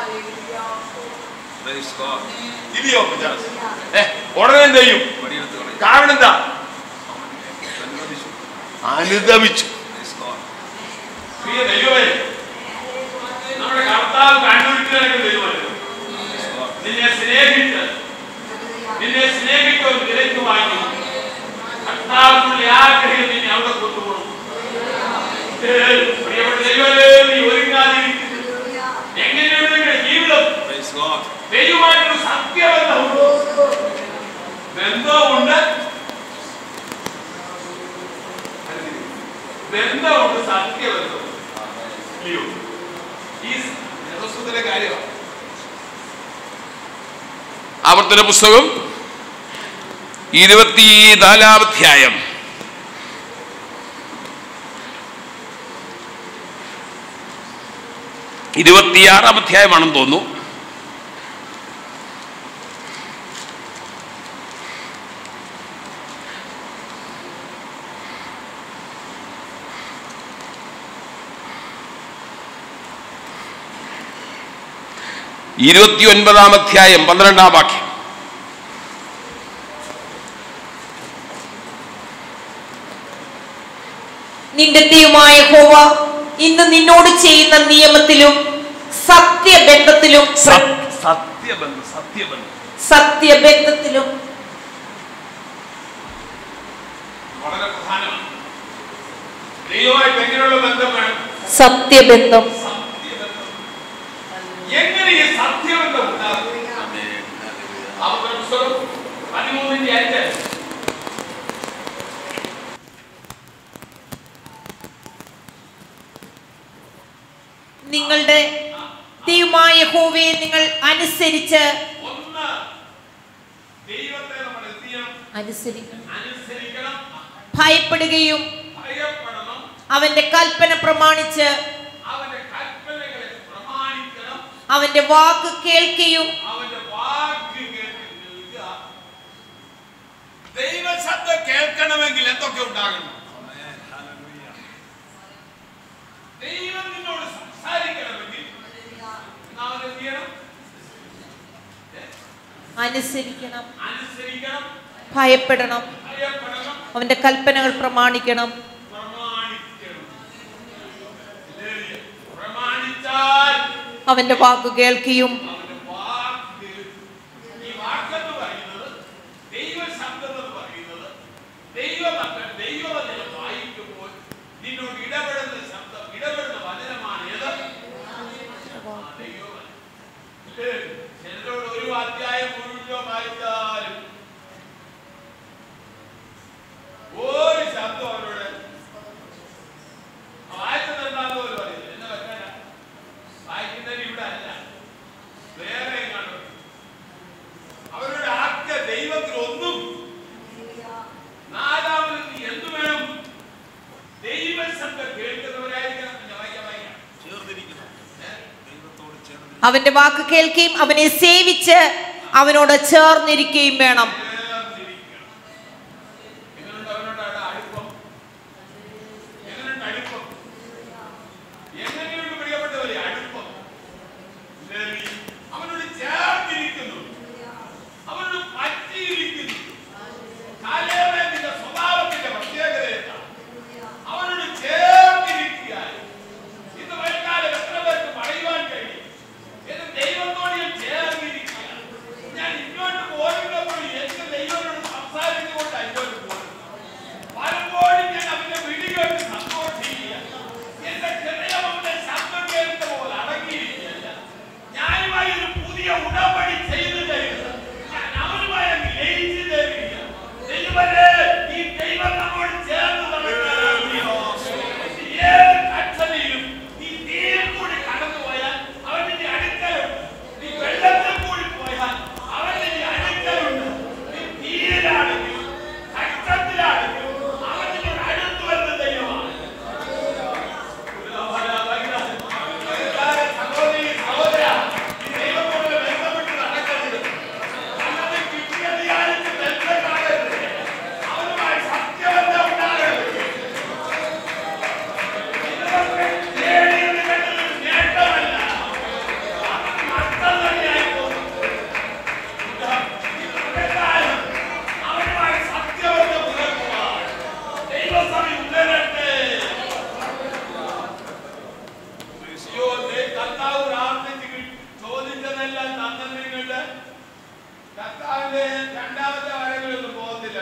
S4: Praise God.
S2: ഇല്ലയോ പഞ്ചാസ്? ഏ, ഉടനെ എന്ത് ചെയ്യും
S4: വടിയെടുത്ത് കളയും.
S2: കാരണം എന്താ
S4: അനുവദിച്ചു.
S2: അനുദമിച്ചു
S4: Praise God.
S2: പ്രിയ ദൈവമേ നമ്മുടെ കർത്താവ് കണ്ടുപിടിക്കുന്ന ദൈവമേ
S4: Praise God.
S2: നിന്നെ സ്നേഹിച്ച് നിന്നെ സ്നേഹിക്കും വിലയ്ക്ക് വാങ്ങി കർത്താവിനുള്ള ആഗ്രഹം നിന്നെ അവിടെ കൊണ്ടുപോകണം ഏ, പ്രിയപ്പെട്ട ദൈവമേ നീ ഒരുങ്ങാതിരിക്കും എങ്ങനെയാണ് നിങ്ങളുടെ ജീവിതം
S4: Praise God.
S2: ദൈവമായിട്ടൊരു സത്യബന്ധമുണ്ട് ബന്ധമുണ്ട് ബന്ധമുണ്ട് സത്യബന്ധമുണ്ട് ഇല്ലയോ ഈ രഹസ്യത്തിലെ കാര്യമാണ് ആവർത്തന പുസ്തകം ഇരുപത്തിനാലാം അധ്യായം ഇരുപത്തിയാറാം അധ്യായമാണെന്ന് തോന്നുന്നു ഇരുപത്തി ഒൻപതാം അധ്യായം പന്ത്രണ്ടാം വാക്യം
S3: നിന്റെ ദൈവമായ ഹോവ ഇന്ന് നിന്നോട് ചെയ്യുന്ന നിയമത്തിലും സത്യബന്ധത്തിലും പ്ര-
S2: സത്യബന്ധം സത്യബന്ധം
S3: സത്യബന്ധത്തിലും
S2: വളരെ പ്രധാനമാണ് ദൈവമായിട്ട് എങ്ങനെയുള്ള ബന്ധം വേണം
S3: സത്യബന്ധം
S2: സത്യബന്ധം എങ്ങനെ ഈ സത്യബന്ധം ഉണ്ടാകും ആവർത്തന പുസ്തകം പതിമൂന്നിന്റെ അഞ്ച്
S3: നിങ്ങളുടെ ദൈവമായ ഹോവയെ നിങ്ങൾ അനുസരിച്ച്
S2: ഒന്ന് ദൈവത്തെ നമ്മൾ എന്ത് ചെയ്യണം
S3: അനുസരിക്കണം
S2: അനുസരിക്കണം
S3: ഭയപ്പെടുകയും
S2: ഭയപ്പെടണം
S3: അവന്റെ കൽപ്പന പ്രമാണിച്ച്
S2: അവന്റെ കൽപ്പനകളെ പ്രമാണിക്കണം
S3: അവന്റെ വാക്ക് കേൾക്കുകയും
S2: അവന്റെ വാക്ക് കേട്ട് നിൽക്കുക ദൈവശബ്ദം കേൾക്കണമെങ്കിൽ എന്തൊക്കെ ഉണ്ടാകണം ദൈവം നിന്നോട് സംസാരിക്കണമെങ്കിൽ നാം എന്ത് ചെയ്യണം ഏ?
S3: അനുസരിക്കണം
S2: അനുസരിക്കണം
S3: ഭയപ്പെടണം
S2: ഭയപ്പെടണം
S3: അവന്റെ കൽപ്പനകൾ പ്രമാണിക്കണം
S2: പ്രമാണിക്കണം പ്രമാണിച്ചാൽ
S3: അവന്റെ വാക്ക് കേൾക്കുകയും
S2: അവന്റെ വാക്ക് ഈ വാക്കെന്ന് പറയുന്നത് ദൈവശബ്ദം എന്ന് പറയുന്നത് ദൈവമക്കൾ ദൈവവചനം വായിക്കുമ്പോൾ നിന്നോട് ഇടപെടുന്ന ശബ്ദം ഇടപെടുന്ന വചനമാണ് ഏത് ആ, ദൈവവചനം. ഇല്ലേ? ചിലരോട് ഒരു അധ്യായം മുഴുവൻ വായിച്ചാലും ഒരു ശബ്ദം അവരോട് വായിച്ചത് എന്താണെന്ന് പോലും അറിയില്ല എന്നെ വെക്കാനാ വായിക്കുന്നതിന് ഇവിടെ അല്ല വേറെ എങ്ങാണ്ട് അവരുടെ ആക്ക ദൈവത്തിൽ ഒന്നും നാലാമത് നീ എന്ത് വേണം ദൈവശബ്ദം കേൾക്കുന്നവരായിരിക്കണം ഞാൻ വായിക്കാം വായിക്കാം
S4: ചേർന്നിരിക്കണം ദൈവത്തോട് ചേർന്ന്
S3: അവന്റെ വാക്ക് കേൾക്കുകയും അവനെ സേവിച്ച് അവനോട് ചേർന്നിരിക്കുകയും വേണം
S2: ചേർന്നിരിക്കണം എങ്ങനെയുണ്ട് അവനോട് അവിടെ അടുപ്പം എങ്ങനെയുണ്ട് അടുപ്പം എങ്ങനെയുണ്ട് പ്രിയപ്പെട്ടവരെ അടുപ്പം ശരി. അവനോട് ചേർന്നിരിക്കുന്നു അവനോട് പറ്റിയിരിക്കുന്നു കാലേവേ നിന്റെ സ്വഭാവത്തിന്റെ പ്രത്യേകത എന്താ? അവനോട് ചേർന്നിരിക്കുകയാൽ ഇന്ന് വൈകാലം എത്ര പേർക്ക് പറയുവാൻ കഴിയും എന്റെ ദൈവത്തോട് ഞാൻ ചേർന്നിരിക്കുകയാണ് ഞാൻ ഇങ്ങോട്ട് പോകുന്നപ്പോൾ എന്റെ ദൈവത്തോട് സംസാരിച്ചുകൊണ്ട് ഇങ്ങോട്ട് പോകുന്നത് പലപ്പോഴും ഞാൻ അവന്റെ വിളികേട്ട് സന്തോഷിക്കുക എന്റെ ഹൃദയം അവന്റെ ശബ്ദം കേൾക്കുന്ന പോലെ അടങ്ങിയിരിക്കുകയല്ല ഞാനുമായി ഒരു പുതിയ ഉടമ്പടി ചെയ്തു തരുന്നത് ഞാൻ അവനുമായി അങ്ങ് ലയിച്ചു തരിക ദൈവമേ ഈ ദൈവം നമ്മോട് ചേർന്ന് നടക്കാനാണ് ഏത് കക്ഷതയിലും നീ തീയിൽ കൂടി കടന്നു പോയാൽ അവൻ നിന്റെ അടുക്കലുണ്ട് നീ വെള്ളത്തിൽ കൂടി പോയാൽ അവൻ നിന്റെ അടുക്കലുണ്ട് നീ തീയിലാണെങ്കിലും കഷ്ടത്തിലാണെങ്കിലും അവൻ നിന്നോട് അടുത്ത് വരുന്ന ദൈവമാണ് സഹോദരി സഹോദര ഈ ദൈവത്തോട് ബന്ധപ്പെട്ട് നടക്കരുത് നല്ലത് കിട്ടിയത് വിചാരിച്ച് ബന്ധപ്പെടരുത് അവനുമായി സത്യബന്ധം ഉണ്ടാകരുത് രണ്ടാമത്തെ വരവിലൊന്നും പോകുന്നില്ല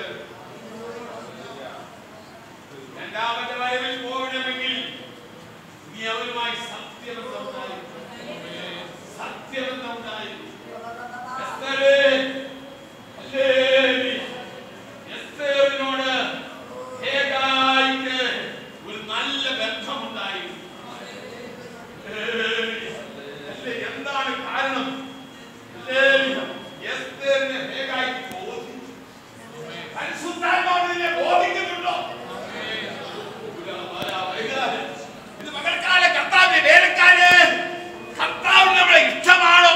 S2: രണ്ടാമത്തെ വരവിൽ പോകണമെങ്കിൽ നീ അവരുമായി സത്യബന്ധം ഉണ്ടായിരിക്കും. സത്യബന്ധം ഉണ്ടായിരിക്കും. എസ്തരേ, ഹല്ലേലൂയ. എസ്തേറിനോട് ഹേഗായിക്ക് ഒരു നല്ല ബന്ധമുണ്ടായിരുന്നു ഹല്ലേലൂയ. അല്ലേ, എന്താണ് കാരണം ഹല്ലേലൂയ. എസ്തേറിനെ ഹേഗായിക്ക് ബോധിച്ചു. പരിശുദ്ധാത്മാവ് നിന്നെ ബോധിക്കുന്നുണ്ടോ ഇത് മകൾക്കാല കർത്താവിന്റെ വേലക്കാര് കർത്താവിന് നമ്മളെ ഇഷ്ടമാണോ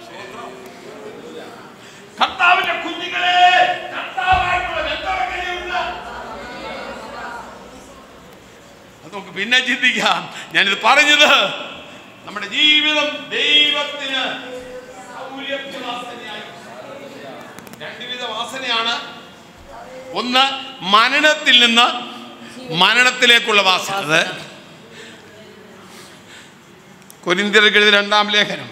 S2: കർത്താവിന്റെ കുഞ്ഞുങ്ങളെ കർത്താവായിട്ടുള്ള ബന്ധം എങ്ങനെയുണ്ട് അത് നമുക്ക് പിന്നെ ചിന്തിക്കാം ഞാനിത് പറഞ്ഞത് നമ്മുടെ ജീവിതം ദൈവത്തിന് സൗലഭ്യ വാസനയായി രണ്ടുവിധ വാസനയാണ് ഒന്ന് മരണത്തിൽ നിന്ന് മരണത്തിലേക്കുള്ള വാസന അത് കൊരിന്തിയർക്ക് എഴുതിയ രണ്ടാം ലേഖനം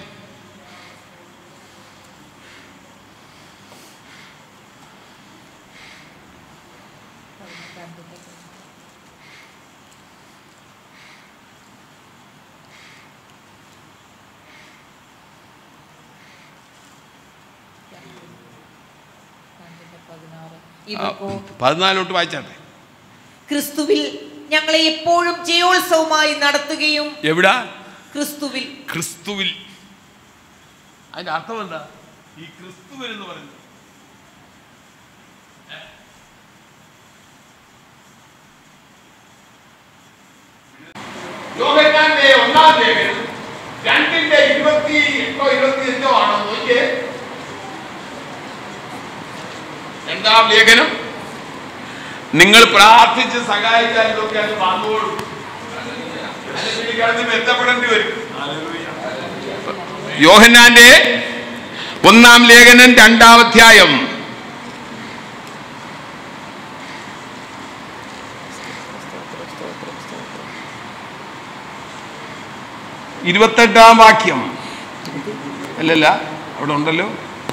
S3: ഇവർക്കോ
S2: പതിനാലോട്ട് വായിച്ചാട്ടെ
S3: ക്രിസ്തുവിൽ ഞങ്ങളെ എപ്പോഴും ജയോത്സവമായി നടത്തുകയും
S2: എവിടാ
S3: ക്രിസ്തുവിൽ
S2: ക്രിസ്തുവിൽ അതിന്റെ അർത്ഥം എന്താ ഈ ക്രിസ്തുവിൽ എന്ന് പറയുന്നത് ഏ? യോഹന്നാന്റെ ഒന്നാം ലേഖനം രണ്ടിന്റെ ഇരുപത്തി എട്ടോ ഇരുപത്തി എട്ടോ ആണോ നോക്കിയേ രണ്ടാം ലേഖനം നിങ്ങൾ പ്രാർത്ഥിച്ച് സഹായിച്ചാൽ ഇതൊക്കെ അത് വന്നോളൂ അല്ലെങ്കിൽ കിടന്ന് ബന്ധപ്പെടേണ്ടി വരും യോഹന്നാന്റെ ഒന്നാം ലേഖനം രണ്ടാം അധ്യായം ഇരുപത്തെട്ടാം വാക്യം അല്ലല്ല അവിടെ ഉണ്ടല്ലോ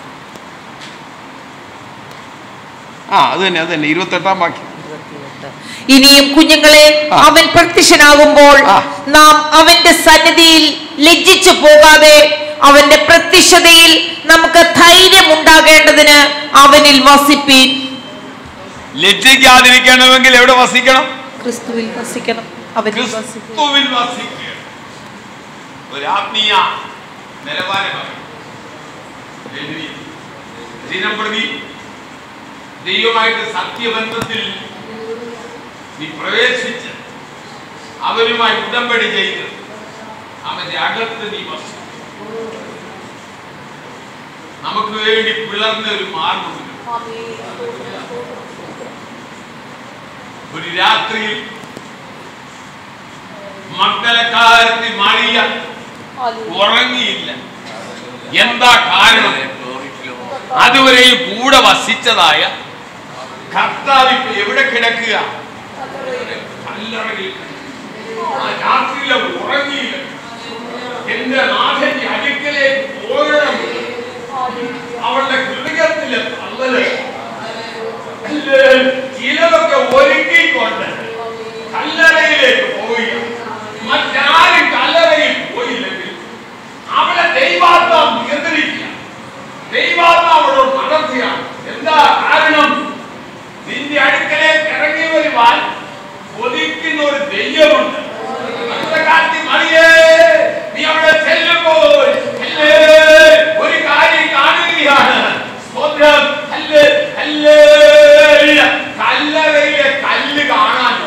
S2: ആ അത് തന്നെ അത് തന്നെ ഇരുപത്തെട്ടാം വാക്യം
S3: ഇനിയും കുഞ്ഞുങ്ങളെ
S2: ആ.
S3: അവൻ പ്രത്യക്ഷനാകുമ്പോൾ
S2: ആ.
S3: നാം അവന്റെ സന്നിധിയിൽ ലജ്ജിച്ചു പോകാതെ അവന്റെ പ്രത്യക്ഷതയിൽ നമുക്ക് ധൈര്യം ഉണ്ടാകേണ്ടതിന് അവനിൽ വസിപ്പീൻ
S2: ലജ്ജിക്കാതിരിക്കണമെങ്കിൽ എവിടെ വസിക്കണം
S3: ക്രിസ്തുവിൽ വസിക്കണം അവനിൽ വസിപ്പീൻ
S2: ക്രിസ്തുവിൽ വസിക്കുക ഒരു ആത്മീയ നിലവാരമാണ് ഹല്ലേലൂയ. ദിനംപ്രതി ദൈവമായിട്ട് സത്യബന്ധത്തിൽ നീ പ്രവേശിച്ച് അവരുമായി ഉടമ്പടി ചെയ്ത് അവന്റെ അകത്ത് നീ വസിക്കും നമുക്ക് വേണ്ടി പിളർന്ന ഒരു മാർഗമുണ്ട് ഒരു രാത്രിയിൽ മക്കളക്കാരത്തി മറിയ ഉറങ്ങിയില്ല എന്താ കാരണം അതുവരെയും കൂടെ വസിച്ചതായ കർത്താവ് ഇപ്പൊ എവിടെ കിടക്കുക കല്ലറയിൽ കിടക്കുക. ആ രാത്രിയിൽ അവർ ഉറങ്ങിയില്ല എന്റെ നാഥന്റെ അടുക്കലേക്ക് പോകണം അവളുടെ ഹൃദയത്തിലെ തള്ളല് അല്ലേ, ചിലതൊക്കെ ഒരുക്കിക്കൊണ്ട് കല്ലറയിലേക്ക് പോവുക മറ്റാരും കല്ലറയിൽ പോയില്ലെങ്കിൽ അവളെ ദൈവാത്മാവ് നിയന്ത്രിക്കുക ദൈവാത്മാവോട് നടത്തിയാണ് എന്താ കാരണം നിന്റെ അടുക്കലേക്ക് ഇറങ്ങി വരുവാൻ കൊതിക്കുന്ന ഒരു ദൈവമുണ്ട് അടുത്ത കാലത്ത് മറിയേ നീ അവിടെ ചെല്ലുമ്പോൾ അല്ലേ, ഒരു കാര്യം കാണുകയാണ് സ്തോത്രം അല്ലേ, ഹല്ലേലൂയ. കല്ലറയിലെ കല്ല് കാണാനുണ്ട്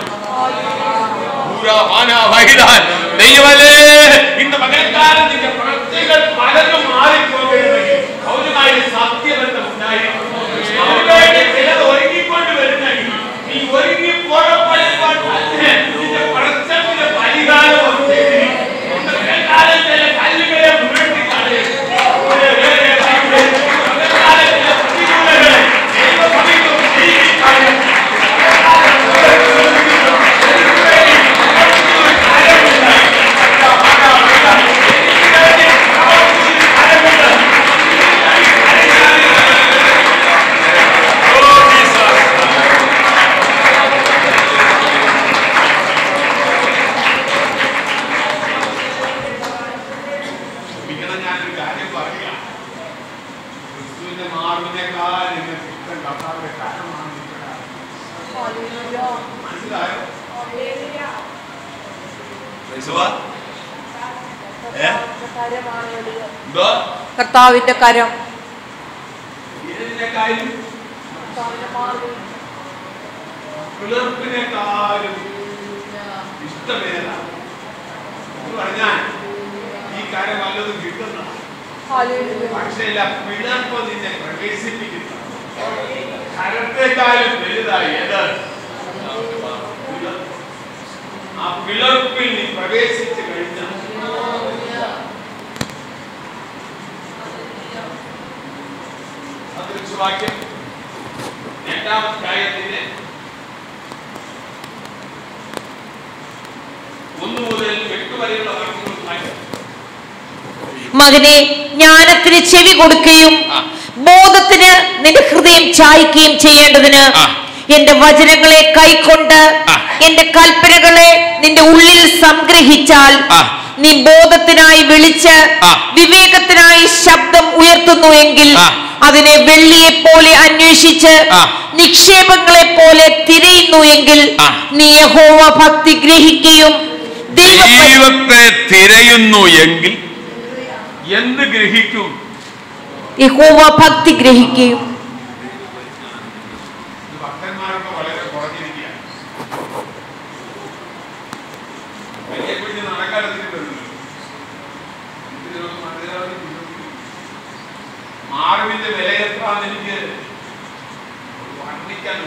S2: ദൈവമല്ലേ ഇന്ന് പകൽക്കാലം നിന്റെ പ്രവൃത്തികൾ പലതും മാറിപ്പോകരുതെങ്കിൽ അവരുമായി സത്യബന്ധം ഉണ്ടായിരിക്കും അവരുമായിട്ട് ചിലത് ഒരുങ്ങിക്കൊണ്ട് വരുന്നെങ്കിൽ നീ ഒരുങ്ങി പുറപ്പെടുമ്പോൾ തന്നെ നിന്റെ പ്രശ്നത്തിന്റെ പരിഹാരം അവൻ ചെയ്തിരിക്കും. ഇന്ന് പകൽക്കാലം ചില കല്ലുകളെ മുരട്ടിക്കളയും. പകൽക്കാലം ചില പ്രതികൂലങ്ങളെ ദൈവഭക്തിക്കും ജീവിക്കാനും ക്ഷമിക്കണം ഞാനൊരു കാര്യം പറയാം ക്രിസ്തുവിന്റെ മാർഗിനേക്കാൾ നിങ്ങൾക്ക് ഇഷ്ടം കർത്താവിന്റെ കാരണമാണ് മനസ്സിലായോ ക്രൈസ്തവാ? ഏ? എന്തോ?
S3: കർത്താവിന്റെ കരം
S2: ഇതിനേക്കാളും പിളർപ്പിനേക്കാളും ഇഷ്ടമേതാ എന്ന് പറഞ്ഞാൽ ഈ കാര്യം വല്ലതും കിട്ടുന്ന പക്ഷേ ഇല്ല, പിളർപ്പ് നിന്നെ പ്രവേശിപ്പിക്കുന്നു കരത്തെക്കാളും വലുതായി ഏത് ആ പിളർപ്പിൽ നീ പ്രവേശിച്ചു കഴിഞ്ഞാൽ സദൃശവാക്യം രണ്ടാമധ്യായത്തിന്റെ ഒന്ന് മുതൽ എട്ട് വരെയുള്ള വാക്യങ്ങൾ വായിക്കാം
S3: മകനെ ജ്ഞാനത്തിന് ചെവി കൊടുക്കുകയും
S2: ആ.
S3: ബോധത്തിന് നിന്റെ ഹൃദയം ചായ്ക്കുകയും ചെയ്യേണ്ടതിന്
S2: ആ.
S3: എന്റെ വചനങ്ങളെ കൈക്കൊണ്ട്
S2: ആ.
S3: എന്റെ കൽപ്പനകളെ നിന്റെ ഉള്ളിൽ സംഗ്രഹിച്ചാൽ
S2: ആ.
S3: നീ ബോധത്തിനായി വിളിച്ച്
S2: ആ.
S3: വിവേകത്തിനായി ശബ്ദം ഉയർത്തുന്നു എങ്കിൽ
S2: ആ.
S3: അതിനെ വെള്ളിയെ പോലെ അന്വേഷിച്ച്
S2: ആ.
S3: നിക്ഷേപങ്ങളെ പോലെ തിരയുന്നു എങ്കിൽ
S2: ആ.
S3: നീ യഹോവ ഭക്തി ഗ്രഹിക്കുകയും ദൈവ
S2: ദൈവത്തെ തിരയുന്നു എങ്കിൽ എന്ത് ഗ്രഹിക്കും
S3: യഹോവ ഭക്തി ഗ്രഹിക്കുകയും
S2: ഇത് ഭക്തന്മാരൊക്കെ വളരെ കുറഞ്ഞിരിക്കുകയാണ് വലിയ കുഞ്ഞ് നടക്കാലത്തിന് വരുന്നു ഇതിനൊക്കെ മനസ്സിലാവാതെ ബുദ്ധിമുട്ടില്ല. മാർവിന്റെ വില എത്രാന്ന് എനിക്ക് വർണ്ണിക്കാൻ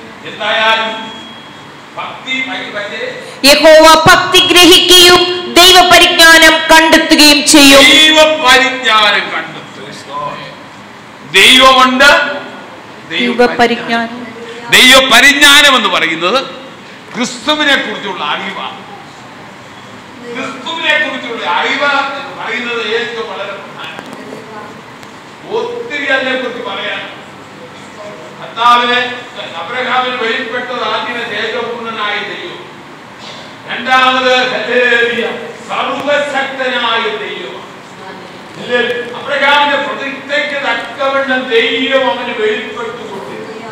S2: എന്തായാലും ഭക്തി ഭയ- ഭയ-
S3: യഹോവ ഭക്തി ഗ്രഹിക്കുകയും ദൈവ ദൈവപരിജ്ഞാനം കണ്ടെത്തുകയും ചെയ്യും
S2: ദൈവപരിജ്ഞാനം കണ്ടെത്തും ദൈവമുണ്ട്
S3: ദൈവപരിജ്ഞാനം
S2: ദൈവപരിജ്ഞാനം എന്ന് പറയുന്നത് ക്രിസ്തുവിനെ കുറിച്ചുള്ള അറിവാണ് ക്രിസ്തുവിനെ കുറിച്ചുള്ള അറിവ് എന്ന് പറയുന്നത് ഏറ്റവും വളരെ പ്രധാനം ഒത്തിരി അതിനെ കുറിച്ച് പറയാൻ കർത്താവിനെ അബ്രഹാമിന് വെളിപ്പെട്ടത് ആദ്യമേ തേജപൂർണനായ ദൈവം രണ്ടാമത് ഹല്ലേലൂയ, സർവശക്തനായ ദൈവം ഹല്ലേലൂയ. അബ്രഹാമിന്റെ പ്രതിജ്ഞയ്ക്ക് തക്കവണ്ണം ദൈവം അവന് വെളിപ്പെട്ടു കൊടുത്തിരുന്നു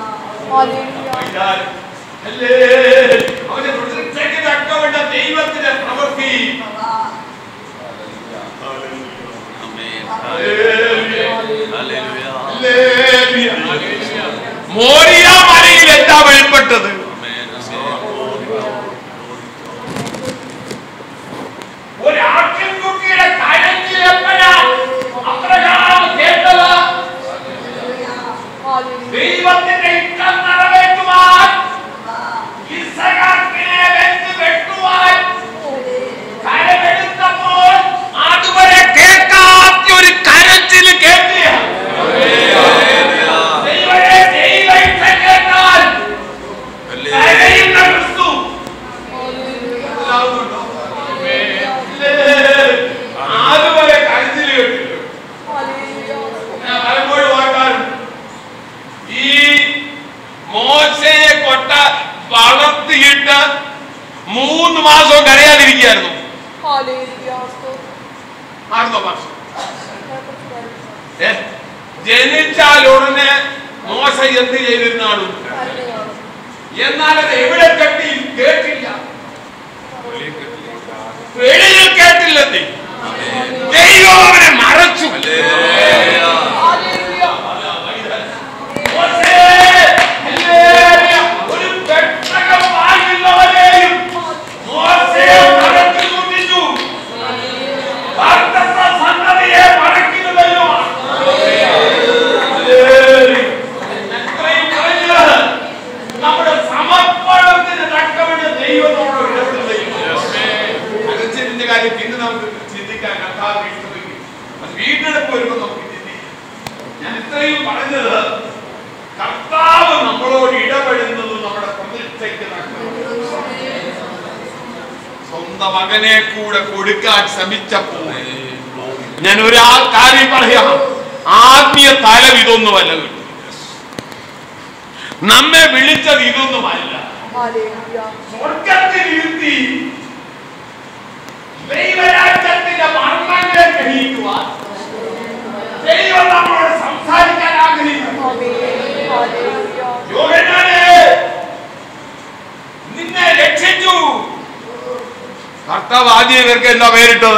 S2: അവന്റെ പ്രതിഷ്ഠയ്ക്ക് തക്കവണ്ണം ദൈവത്തിന്റെ പ്രവൃത്തി മോരിയ മലയിൽ എന്താ വെളിപ്പെട്ടത് ഒരു ആട്ടിൻകുട്ടിയുടെ കരഞ്ഞിൽ എപ്പോഴാ അബ്രഹാം കേട്ടത് ദൈവത്തിന്റെ ഇഷ്ടം നിറവേറ്റുവാൻ ഇസഹാക്കിനെ വെച്ച് വെട്ടുവാൻ കരമെടുത്തപ്പോൾ അതുവരെ കേൾക്കാത്ത ഒരു കരച്ചിൽ കേട്ടിയ ദൈവമേ, ദൈവ ഇഷ്ടം കേട്ടാൽ കരയുന്ന ക്രിസ്തു മനസ്സിലാവുന്നുണ്ടോ? അതുവരെ കരച്ചിൽ കേട്ടില്ല ഞാൻ പലപ്പോഴും ഓർക്കാറുണ്ട് ഈ മോശയെ കൊട്ട വളർത്തിയിട്ട് മൂന്ന് മാസവും കരയാതിരിക്കുകയായിരുന്നു ആർന്നോ മാസം ഏ? ജനിച്ചാൽ ഉടനെ മോശ എന്ത് ചെയ്തിരുന്നാണ് എന്നാൽ അത് എവിടെ കെട്ടി കേട്ടില്ല വെളിയിൽ കേട്ടില്ലെന്നേ ദൈവം അവനെ മറച്ചു മോശേ, ഹല്ലേലൂയ. ഒരു പെട്ടകം വാങ്ങിയുള്ളവരെയും മോശയെ മറച്ചു സൂക്ഷിച്ചു. വാഗ്ദത്ത സന്തതിയെ മറയ്ക്കുന്ന ദൈവമാണ്. ഹല്ലേലൂയ. എത്രയും പറഞ്ഞ് നമ്മുടെ സമർപ്പണത്തിന് തക്കവണ്ണം ദൈവം നമ്മളോട് ഇടപെടുന്ന ദൈവം. അകച്ചിന്റെ കാര്യം പിന്നെ നമുക്ക് ചിന്തിക്കാൻ കർത്താവ് ഇഷ്ടമെങ്കിൽ അത് വീണ്ടെടുപ്പ് വരുമ്പോൾ നമുക്ക് ചിന്തിക്കാം ഞാൻ ഇത്രയും പറഞ്ഞത് കർത്താവ് നമ്മളോട് ഇടപെടുന്നത് നമ്മുടെ പ്രതിഷ്ഠയ്ക്ക് തക്കവണ്ണം. സ്വന്തം മകനെ കൂടെ കൊടുക്കാൻ ശ്രമിച്ചപ്പോൾ ഞാൻ ഒരു ആ- കാര്യം പറയാം ആത്മീയ തലം ഇതൊന്നുമല്ല കേട്ടോ. നമ്മെ വിളിച്ചത് ഇതൊന്നുമല്ല സ്വർഗത്തിൽ ഇരുത്തി ദൈവരാജ്യത്തിന്റെ മർമ്മങ്ങളെ ഗ്രഹിക്കുവാൻ ദൈവം നമ്മളോട് സംസാരിക്കാൻ ആഗ്രഹിക്കുന്നു യോഹന്നാനേ, നിന്നെ രക്ഷിച്ചു കർത്താവ് ആദ്യ പേർക്ക് എന്താ പേരിട്ടത്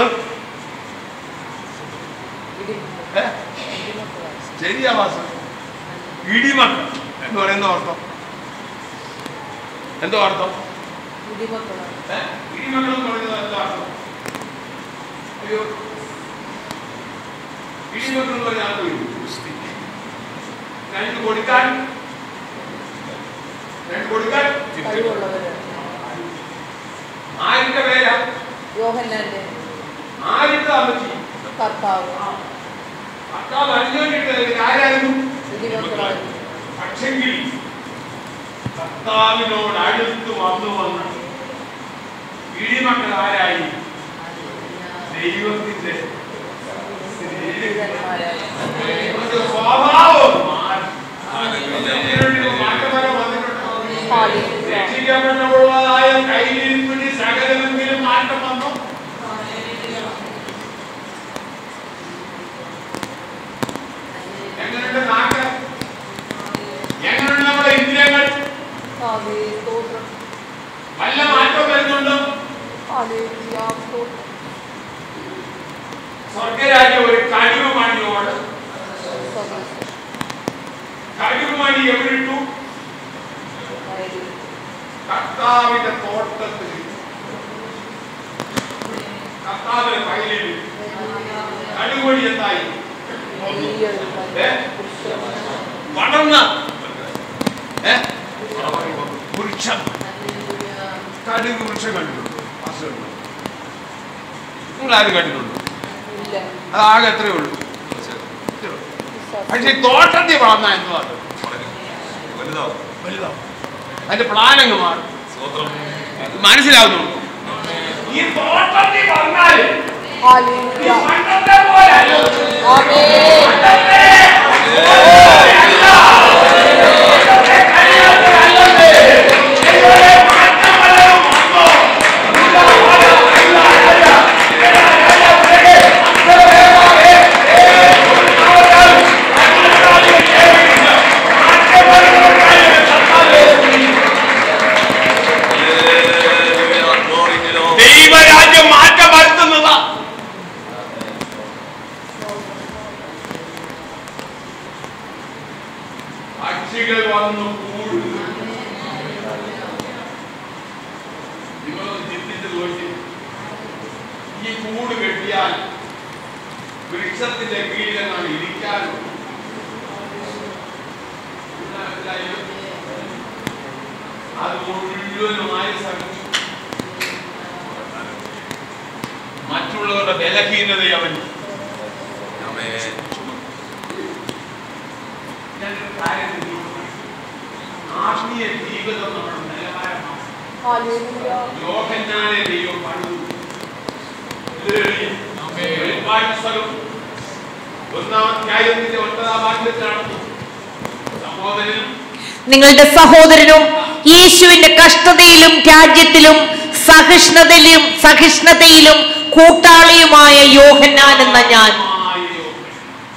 S2: ഏ? ശരിയാ വാസം ഇടിമക്കൾ എന്ന് പറയുന്ന അർത്ഥം എന്തോ അർത്ഥം ഏ? ഇടിമക്കൾ എന്ന് പറയുന്നത് എന്താ അർത്ഥം അയ്യോ ഇടിമക്കൾ എന്ന് പറഞ്ഞാൽ ആർക്കും ഇല്ല. രണ്ട് കൊടുക്കാൻ രണ്ട് കൊടുക്കാൻ ആരിന്റെ പേരാ
S5: യോഹന്നാന്റെ
S2: ആരിന്റെ അമ്മച്ചി
S5: കർത്താവ്
S2: കർത്താവ് അനുഭവിച്ചിട്ട് ആരായിരുന്നു
S5: ഇടിമക്കളായി
S2: പക്ഷെങ്കിൽ കർത്താവിനോട് അടുത്ത് വന്നു വന്ന് ഇടിമക്കൾ ആരായി ദൈവത്തിന്റെ
S5: ദൂതന്മാരായി
S2: അവരുടെ സ്വഭാവം മാറി. ഇതിനൊരു മാറ്റം വരെ വന്നിട്ടുണ്ടോ?
S5: ഹാലേലൂയ.
S2: രക്ഷിക്കപ്പെട്ടപ്പോഴായ കയ്യിലിരിപ്പിന് സകലമെങ്കിലും മാറ്റം വന്നു എങ്ങനെയുണ്ട് നാക്ക് എങ്ങനെയുണ്ട് നമ്മുടെ ഇന്ദ്രിയങ്ങൾ
S5: ഹാലേ, സ്തോത്രം.
S2: വല്ല മാറ്റം വരുന്നുണ്ടോ
S5: ഹാലേലൂയ, സ്തോത്രം.
S2: സ്വർഗരാജ്യം ഒരു കടുകുമണിയോട്
S5: സ്തോത്രം.
S2: കടുകുമണി എവിടിട്ടു
S5: ഹാലേലൂയ.
S2: കർത്താവിന്റെ തോട്ടത്തിൽ കർത്താവിന്റെ പകലിൽ കടുകുമണി എന്തായി
S5: വലിയ
S2: ഏ? വളർന്ന ഏ? വൃക്ഷം കടുക് വൃക്ഷം കണ്ടു ആരും കണ്ടിട്ടുണ്ടോ
S5: ഇല്ല
S2: അത് ആകെ എത്രയേ ഉള്ളൂ പക്ഷെ ഈ തോട്ടത്തിൽ വളർന്ന എന്തോ അത്
S4: വലുതാവും
S2: വലുതാവും അതിന്റെ പ്ലാൻ അങ്ങ് മാറും
S4: സ്വോത്രം
S2: മനസ്സിലാവുന്നുണ്ടോ ഈ തോട്ടത്തിൽ വളർന്നാല്
S5: ഹല്ലേലൂയ
S2: പണ്ടത്തെ പോലെ അല്ല.
S5: ആമേൻ
S2: ദൈവരാജ്യം മാറ്റം വരുത്തുന്നതാ പക്ഷികൾ വന്നു കൂടുന്നു നിങ്ങളൊന്ന് ചിന്തിച്ച് നോക്കി ഈ കൂട് കെട്ടിയാൽ വൃക്ഷത്തിന്റെ കീഴിലെന്നാണ് ഇരിക്കാനോ മനസ്സിലായോ? അത് മുഴുവനുമായി സഹിച്ചു മറ്റുള്ളവരുടെ ബലഹീനതയെ അവൻ ഞാനൊരു കാര്യം നിങ്ങളോട് ആത്മീയ ജീവിതം നമ്മുടെ നിലവാരമാണ്
S5: ഹല്ലേലൂയ
S2: യോഹന്നാനെ ദൈവം പണിതു ഹല്ലേലൂയ. വെളിപ്പാട് പുസ്തകം ഒന്നാം അധ്യായത്തിന്റെ ഒൻപതാം വാക്യത്തിലാണ് സഹോദരനും
S3: നിങ്ങളുടെ സഹോദരനും യേശുവിന്റെ കഷ്ടതയിലും രാജ്യത്തിലും സഹിഷ്ണുതയിലും സഹിഷ്ണുതയിലും കൂട്ടാളിയുമായ യോഹന്നാൻ എന്ന ഞാൻ
S2: ആയ യോഹന്നാൻ.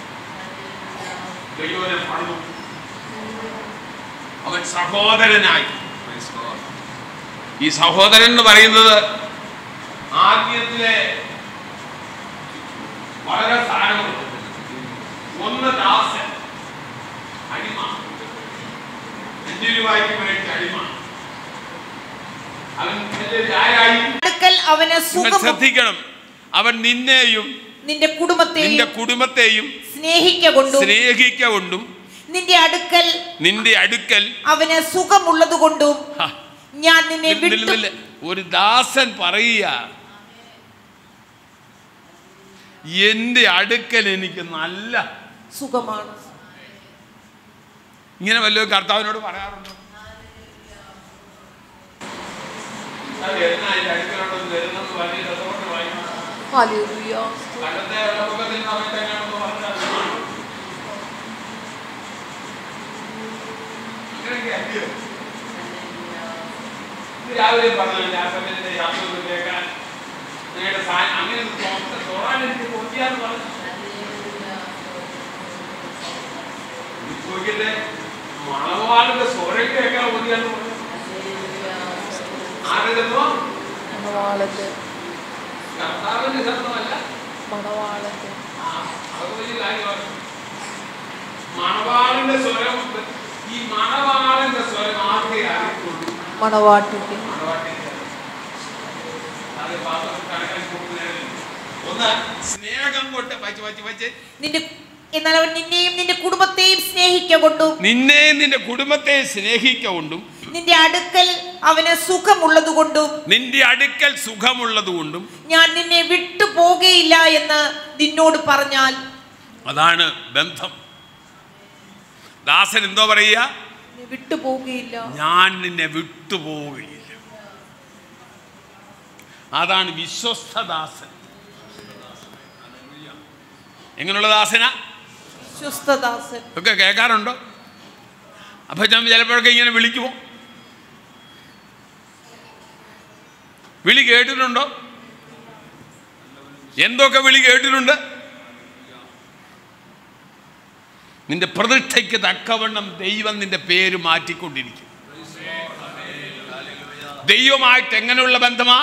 S2: ദൈവനെ പണിതു അവൻ സഹോദരനായി ഈ സഹോദരൻ എന്ന് പറയുന്നത് ആദ്യത്തിലെ വളരെ സ്ഥാനമുണ്ട് ഒന്ന് ദാസൻ അടിമ അഞ്ചു രൂപയ്ക്ക് മേടിച്ച അടിമ അവൻ വലിയൊരു ആരായി
S3: അടുക്കൽ അവന്
S2: നിങ്ങൾ
S3: സുഖം
S2: ശ്രദ്ധിക്കണം അവൻ നിന്നെയും
S3: നിന്റെ
S2: നിന്റെ
S3: കുടുംബത്തെയും
S2: കുടുംബത്തെയും
S3: സ്നേഹിക്ക കൊണ്ടും
S2: സ്നേഹിക്ക കൊണ്ടും
S3: നിന്റെ അടുക്കൽ
S2: നിന്റെ അടുക്കൽ
S3: അവന് സുഖമുള്ളത് കൊണ്ടും
S2: ഹ,
S3: ഞാൻ നിന്നെ
S2: നില്ല് നില്ല്
S3: വിട്ടു
S2: നില്ല്. ഒരു ദാസൻ പറയുക എന്റെ അടുക്കൽ എനിക്ക് നല്ല
S3: സുഖമാണ്
S2: ഇങ്ങനെ വല്ലതും കർത്താവിനോട് പറയാറുണ്ടോ അത് എന്നാ ഈ അടുക്കലോട്ടൊന്ന് വരുന്നെന്ന് വലിയ രസമുണ്ട് വായിക്കണം.
S5: ഹല്ലേലൂയ
S2: പണ്ടത്തെ വെള്ളപ്പൊക്കത്തിന് സമയത്ത് എങ്ങനെയാണെന്ന് പറഞ്ഞാൽ അങ്ങനെയൊക്കെ അല്ലയോ? ഇത് രാവിലെ പറഞ്ഞു ഞാൻ സമയത്തിന്റെ യാത്ര കേൾക്കാൻ നിങ്ങളുടെ സാ- അങ്ങനെ ഒന്ന് തൊ- തൊടാൻ എനിക്ക് തോന്നിയാന്ന് പറഞ്ഞു ഇത് ചോദിക്കട്ടെ മണവാളിന്റെ സ്വരം കേൾക്കാൻ തോന്നിയാന്ന് പറഞ്ഞു ആരുടെന്നോ
S5: മണവാളന്റെ
S2: കർത്താവിന്റെ ശബ്ദമല്ല
S5: മണവാളന്റെ
S2: ആ, അത് വലിയ കാര്യമാണ്. മണവാളിന്റെ സ്വരം ഈ മണവാളിന്റെ സ്വരം ആർക്കേ അറിയത്തുള്ളൂ
S5: മണവാട്ടിന്റെ
S2: മണവാട്ടിന്റെ. അത് പാത്രം കണക്കാൻ പോകുന്നതിന് ഒന്ന് സ്നേഹം കൊണ്ട് വച്ച് വച്ച് വച്ച്
S3: നിന്റെ എന്നാൽ അവൻ നിന്നെയും നിന്റെ കുടുംബത്തെയും സ്നേഹിക്ക കൊണ്ടും
S2: നിന്നെ നിന്റെ കുടുംബത്തെ സ്നേഹിക്കൊണ്ടും
S3: നിന്റെ അടുക്കൽ അവന് സുഖമുള്ളത് കൊണ്ടും
S2: നിന്റെ അടുക്കൽ സുഖമുള്ളത് കൊണ്ടും
S3: ഞാൻ നിന്നെ വിട്ടു പോകയില്ല എന്ന് നിന്നോട് പറഞ്ഞാൽ
S2: അതാണ് ബന്ധം ദാസൻ എന്തോ പറയുക
S5: നീ വിട്ടു പോവുകയില്ല
S2: ഞാൻ നിന്നെ വിട്ടുപോവുകയില്ല അതാണ് വിശ്വസ്തദാസൻ എങ്ങനെയുള്ള ദാസന
S3: വിശ്വസ്തദാസൻ
S2: ഒക്കെ കേൾക്കാറുണ്ടോ അപ്പൊ ഞാൻ ചിലപ്പോഴൊക്കെ ഇങ്ങനെ വിളിക്കുമോ വിളി കേട്ടിട്ടുണ്ടോ എന്തൊക്കെ വിളി കേട്ടിട്ടുണ്ട് നിന്റെ പ്രതിഷ്ഠയ്ക്ക് തക്കവണ്ണം ദൈവം നിന്റെ പേര് മാറ്റിക്കൊണ്ടിരിക്കും ദൈവമായിട്ട് എങ്ങനെയുള്ള ബന്ധമാ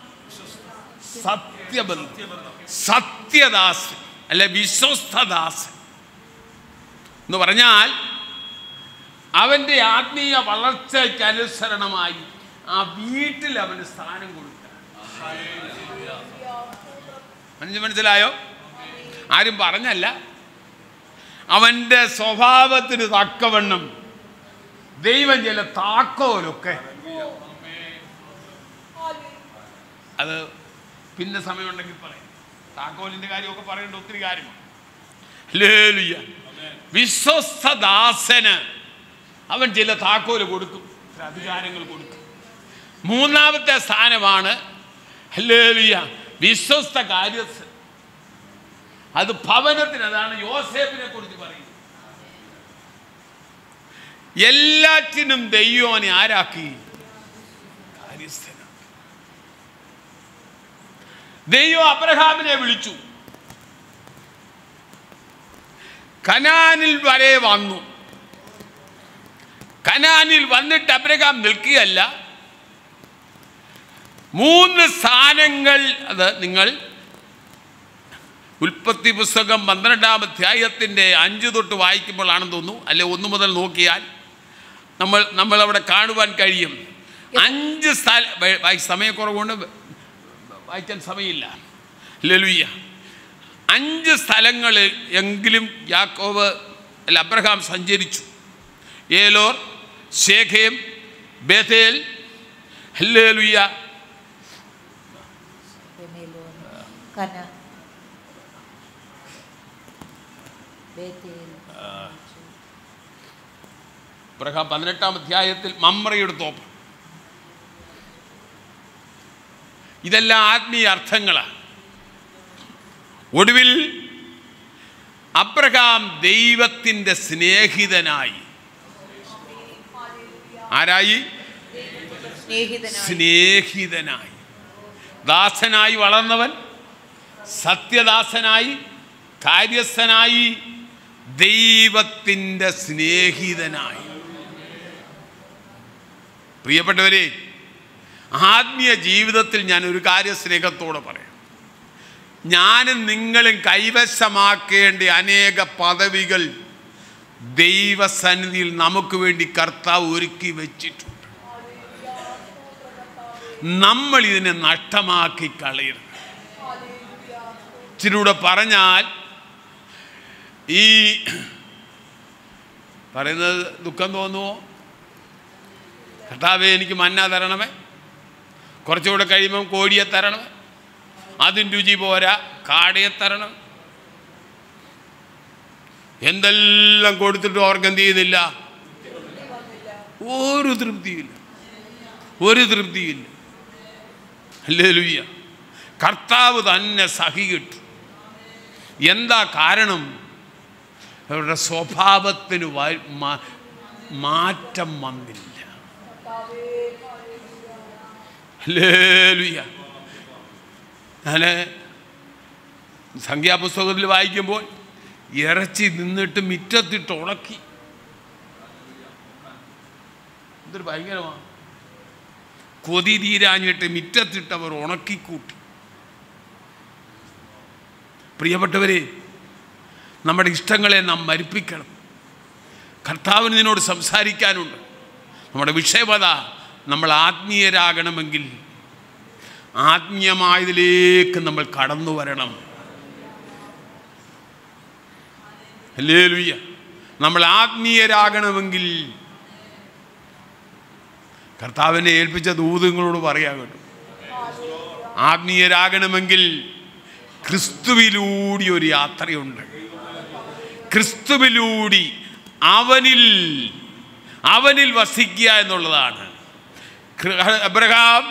S2: സത്യബന്ധം സത്യദാസൻ അല്ലെ വിശ്വസ്തദാസൻ എന്ന് പറഞ്ഞാൽ അവൻ്റെ ആത്മീയ വളർച്ചയ്ക്ക് അനുസരണമായി ആ വീട്ടിൽ അവന് സ്ഥാനം കൊടുക്കുക മനസ്സി- മനസ്സിലായോ ആരും പറഞ്ഞല്ല അവൻ്റെ സ്വഭാവത്തിന് തക്കവണ്ണം ദൈവം ചില താക്കോലൊക്കെ അത് പിന്നെ സമയമുണ്ടെങ്കിൽ പറയാം താക്കോലിന്റെ കാര്യമൊക്കെ പറയേണ്ട ഒത്തിരി കാര്യമാണ് ഹല്ലേലൂയ. വിശ്വസ്തദാസന് അവൻ ചില താക്കോല് കൊടുക്കും ചില അധികാരങ്ങൾ കൊടുക്കും മൂന്നാമത്തെ സ്ഥാനമാണ് ഹല്ലേലൂയ വിശ്വസ്ത കാര്യസ്ഥൻ അത് ഭവനത്തിന് അതാണ് യോസേഫിനെ കുറിച്ച് പറയുന്നത് എല്ലാറ്റിനും ദൈവം അവനെ ആരാക്കി കാര്യസ്ഥനാക്കി ദൈവം അബ്രഹാമിനെ വിളിച്ചു കനാനിൽ വരെ വന്നു കനാനിൽ വന്നിട്ട് അബ്രഹാം നിൽക്കുകയല്ല മൂന്ന് സ്ഥാനങ്ങൾ അത് നിങ്ങൾ ഉൽപ്പത്തി പുസ്തകം പന്ത്രണ്ടാം അധ്യായത്തിൻ്റെ അഞ്ച് തൊട്ട് വായിക്കുമ്പോഴാണെന്ന് തോന്നുന്നു അല്ലെ ഒന്ന് മുതൽ നോക്കിയാൽ നമ്മൾ നമ്മൾ അവിടെ കാണുവാൻ കഴിയും അഞ്ച് സ്ഥല വ- വായി- സമയക്കുറവുകൊണ്ട് വായിക്കാൻ സമയമില്ല ലലുയ്യ അഞ്ച് സ്ഥലങ്ങളിൽ എങ്കിലും യാക്കോബ് അല്ല അബ്രഹാം സഞ്ചരിച്ചു ഏലോർ ശേഖയം ബേഥേൽ ഹല്ലേലുയ്യ
S3: കന ബേത്തേൽ
S2: അബ്രഹാം പതിനെട്ടാം അധ്യായത്തിൽ മമ്രയുടെ തോപ്പ് ഇതെല്ലാം ആത്മീയ അർത്ഥങ്ങളാണ് ഒടുവിൽ അബ്രഹാം ദൈവത്തിൻ്റെ സ്നേഹിതനായി ആരായി
S3: സ്നേഹിതനായി
S2: സ്നേഹിതനായി ദാസനായി വളർന്നവൻ സത്യദാസനായി കാര്യസ്ഥനായി ദൈവത്തിൻ്റെ സ്നേഹിതനായി പ്രിയപ്പെട്ടവരെ ആത്മീയ ജീവിതത്തിൽ ഞാൻ ഒരു കാര്യം സ്നേഹത്തോടെ പറയാം ഞാനും നിങ്ങളും കൈവശമാക്കേണ്ട അനേക പദവികൾ ദൈവസന്നിധിയിൽ നമുക്ക് വേണ്ടി കർത്താവ് ഒരുക്കി വെച്ചിട്ടുണ്ട് നമ്മൾ ഇതിനെ നഷ്ടമാക്കി കളയരുത് ഇച്ചിരൂടെ പറഞ്ഞാൽ ഈ പറയുന്നത് ദുഃഖം തോന്നുമോ കർത്താവെ എനിക്ക് മന്ന തരണമേ കുറച്ചുകൂടെ കഴിയുമ്പം കോഴിയെ തരണം അതിൻ രുചി പോരാ കാടയെ തരണം എന്തെല്ലാം കൊടുത്തിട്ട് അവർക്ക് എന്ത് ചെയ്യുന്നില്ല ഒരു തൃപ്തിയില്ല ഒരു തൃപ്തിയില്ല അല്ലേ ലുയ്യ കർത്താവ് തന്നെ സഹികിട്ടു എന്താ കാരണം അവരുടെ സ്വഭാവത്തിന് വ- മാ- മാറ്റം വന്നില്ല ഹല്ലേലൂയ. ഞാൻ സംഖ്യാപുസ്തകത്തിൽ വായിക്കുമ്പോൾ ഇറച്ചി നിന്നിട്ട് മിറ്റത്തിട്ട് ഉണക്കി ഇതൊരു ഭയങ്കരമാണ് കൊതി തീരാഞ്ഞിട്ട് മിറ്റത്തിട്ട് അവർ ഉണക്കിക്കൂട്ടി പ്രിയപ്പെട്ടവരെ നമ്മുടെ ഇഷ്ടങ്ങളെ നാം മരിപ്പിക്കണം കർത്താവിന് നിന്നോട് സംസാരിക്കാനുണ്ട് നമ്മുടെ വിഷയമത നമ്മൾ ആത്മീയരാകണമെങ്കിൽ ആത്മീയമായതിലേക്ക് നമ്മൾ കടന്നു വരണം അല്ലേ ലുയ്യ നമ്മൾ ആത്മീയരാകണമെങ്കിൽ കർത്താവിനെ ഏൽപ്പിച്ച ദൂതങ്ങളോട് പറയാൻ കേട്ടു ആത്മീയരാകണമെങ്കിൽ ക്രിസ്തുവിലൂടി ഒരു യാത്രയുണ്ട് ക്രിസ്തുവിലൂടി അവനിൽ അവനിൽ വസിക്കുക എന്നുള്ളതാണ് ക്രി- അബ്രഹാം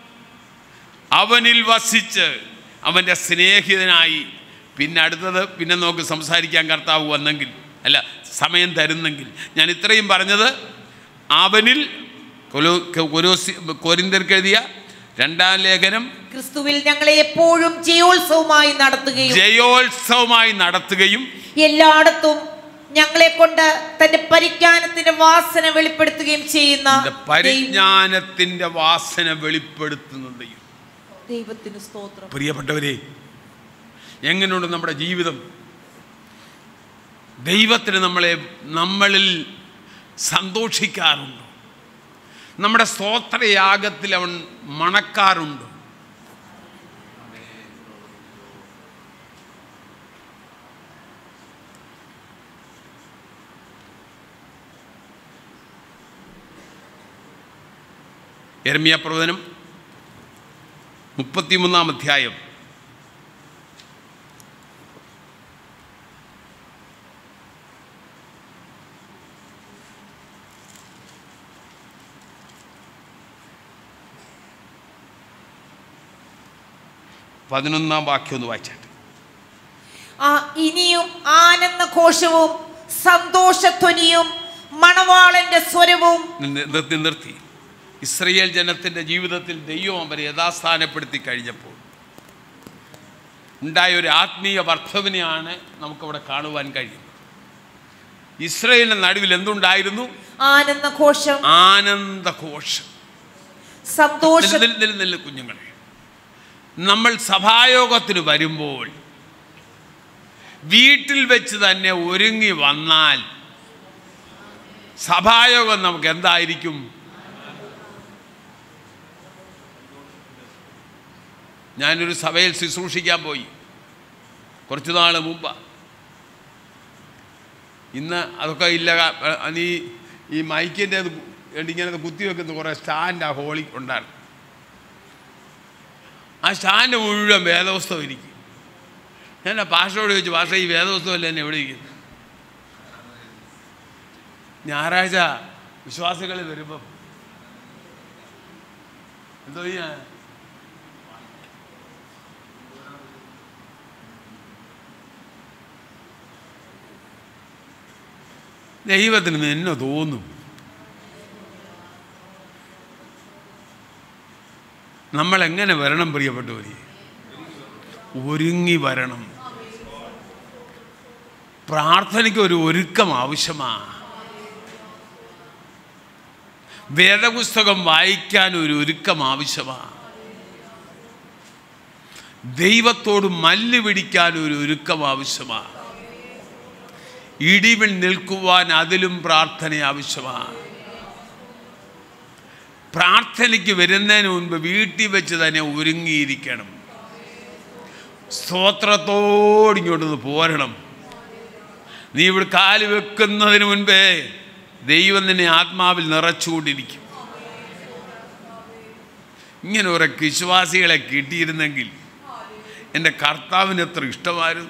S2: അവനിൽ വസിച്ച് അവൻ്റെ സ്നേഹിതനായി പിന്നെ അടുത്തത് പിന്നെ നമുക്ക് സംസാരിക്കാൻ കർത്താവ് വന്നെങ്കിൽ അല്ല സമയം തരുന്നെങ്കിൽ ഞാൻ ഇത്രയും പറഞ്ഞത് അവനിൽ കൊലോ- കൊലോസി കോരിന്തർക്ക് എഴുതിയ രണ്ടാം ലേഖനം
S3: ക്രിസ്തുവിൽ ഞങ്ങളെ എപ്പോഴും ജയോത്സവമായി നടത്തുകയും
S2: ജയോത്സവമായി നടത്തുകയും
S3: എല്ലായിടത്തും ഞങ്ങളെ കൊണ്ട് തന്റെ പരിജ്ഞാനത്തിന്റെ വാസന വെളിപ്പെടുത്തുകയും ചെയ്യുന്ന
S2: ഇതിന്റെ പരിജ്ഞാനത്തിന്റെ വാസന വെളിപ്പെടുത്തുന്ന ദൈവം
S5: ദൈവത്തിന് സ്തോത്രം
S2: പ്രിയപ്പെട്ടവരെ എങ്ങനെയുണ്ട് നമ്മുടെ ജീവിതം ദൈവത്തിന് നമ്മളെ നമ്മളിൽ സന്തോഷിക്കാറുണ്ടോ നമ്മുടെ സ്തോത്രയാഗത്തിൽ അവൻ മണക്കാറുണ്ടോ എരമിയ പ്രവചനം മുപ്പത്തിമൂന്നാം അധ്യായം പതിനൊന്നാം വാക്യം ഒന്ന് വായിച്ചാട്ടെ
S3: ആ ഇനിയും ആനന്ദഘോഷവും സന്തോഷധ്വനിയും മണവാളന്റെ സ്വരവും
S2: നി- നിർത്തി നിർത്തി ഇസ്രയേൽ ജനത്തിൻ്റെ ജീവിതത്തിൽ ദൈവം അവരെ യഥാസ്ഥാനപ്പെടുത്തി കഴിഞ്ഞപ്പോൾ ഉണ്ടായ ഒരു ആത്മീയ വർദ്ധവിനെയാണ് നമുക്കവിടെ കാണുവാൻ കഴിയും ഇസ്രയേലിൻ്റെ നടുവിൽ എന്തുണ്ടായിരുന്നു
S3: ആനന്ദഘോഷം
S2: ആനന്ദഘോഷം
S3: സന്തോഷ
S2: നില്ല് നില്ല് നില്ല് നില്ല് കുഞ്ഞുങ്ങളെ നമ്മൾ സഭായോഗത്തിന് വരുമ്പോൾ വീട്ടിൽ വെച്ച് തന്നെ ഒരുങ്ങി വന്നാൽ സഭായോഗം നമുക്ക് എന്തായിരിക്കും ഞാനൊരു സഭയിൽ ശുശ്രൂഷിക്കാൻ പോയി കുറച്ച് നാൾ മുമ്പ് ഇന്ന് അതൊക്കെ ഇല്ല ക- നീ ഈ മൈക്കിൻ്റെ ഇങ്ങനെ കുത്തി വെക്കുന്ന കുറേ സ്റ്റാൻഡ് ആ ഹോളി ഉണ്ടായിരുന്നു ആ സ്റ്റാൻഡ് മുഴുവൻ വേദപുസ്തകം ഇരിക്കും ഞാൻ ആ പാഷയോട് ചോദിച്ചു പാഷ ഈ വേദപുസ്തകം അല്ലേ എന്നെ എവിടെ ഇരിക്കുന്നു ഞായറാഴ്ച വിശ്വാസികൾ വരുമ്പം എന്തോ ചെയ്യാ ദൈവത്തിന് എന്നെ തോന്നും നമ്മൾ എങ്ങനെ വരണം പ്രിയപ്പെട്ടവരെ ഒരുങ്ങി വരണം പ്രാർത്ഥനയ്ക്ക് ഒരു ഒരുക്കം ആവശ്യമാണ് വേദപുസ്തകം വായിക്കാൻ ഒരു ഒരുക്കം ആവശ്യമാണ് ദൈവത്തോട് മല്ല് പിടിക്കാൻ ഒരു ഒരുക്കം ആവശ്യമാണ് ഇടിവിൽ നിൽക്കുവാൻ അതിലും പ്രാർത്ഥന ആവശ്യമാണ് പ്രാർത്ഥനയ്ക്ക് വരുന്നതിന് മുൻപ് വീട്ടിൽ വെച്ച് തന്നെ ഒരുങ്ങിയിരിക്കണം സ്തോത്രത്തോട് ഇങ്ങോട്ടൊന്ന് പോരണം നീ ഇവിടെ കാല് വെക്കുന്നതിന് മുൻപേ ദൈവം നിന്നെ ആത്മാവിൽ നിറച്ചുകൊണ്ടിരിക്കും ഇങ്ങനെ ഒരു വിശ്വാസികളെ കിട്ടിയിരുന്നെങ്കിൽ എൻ്റെ കർത്താവിന് എത്ര ഇഷ്ടമായിരുന്നു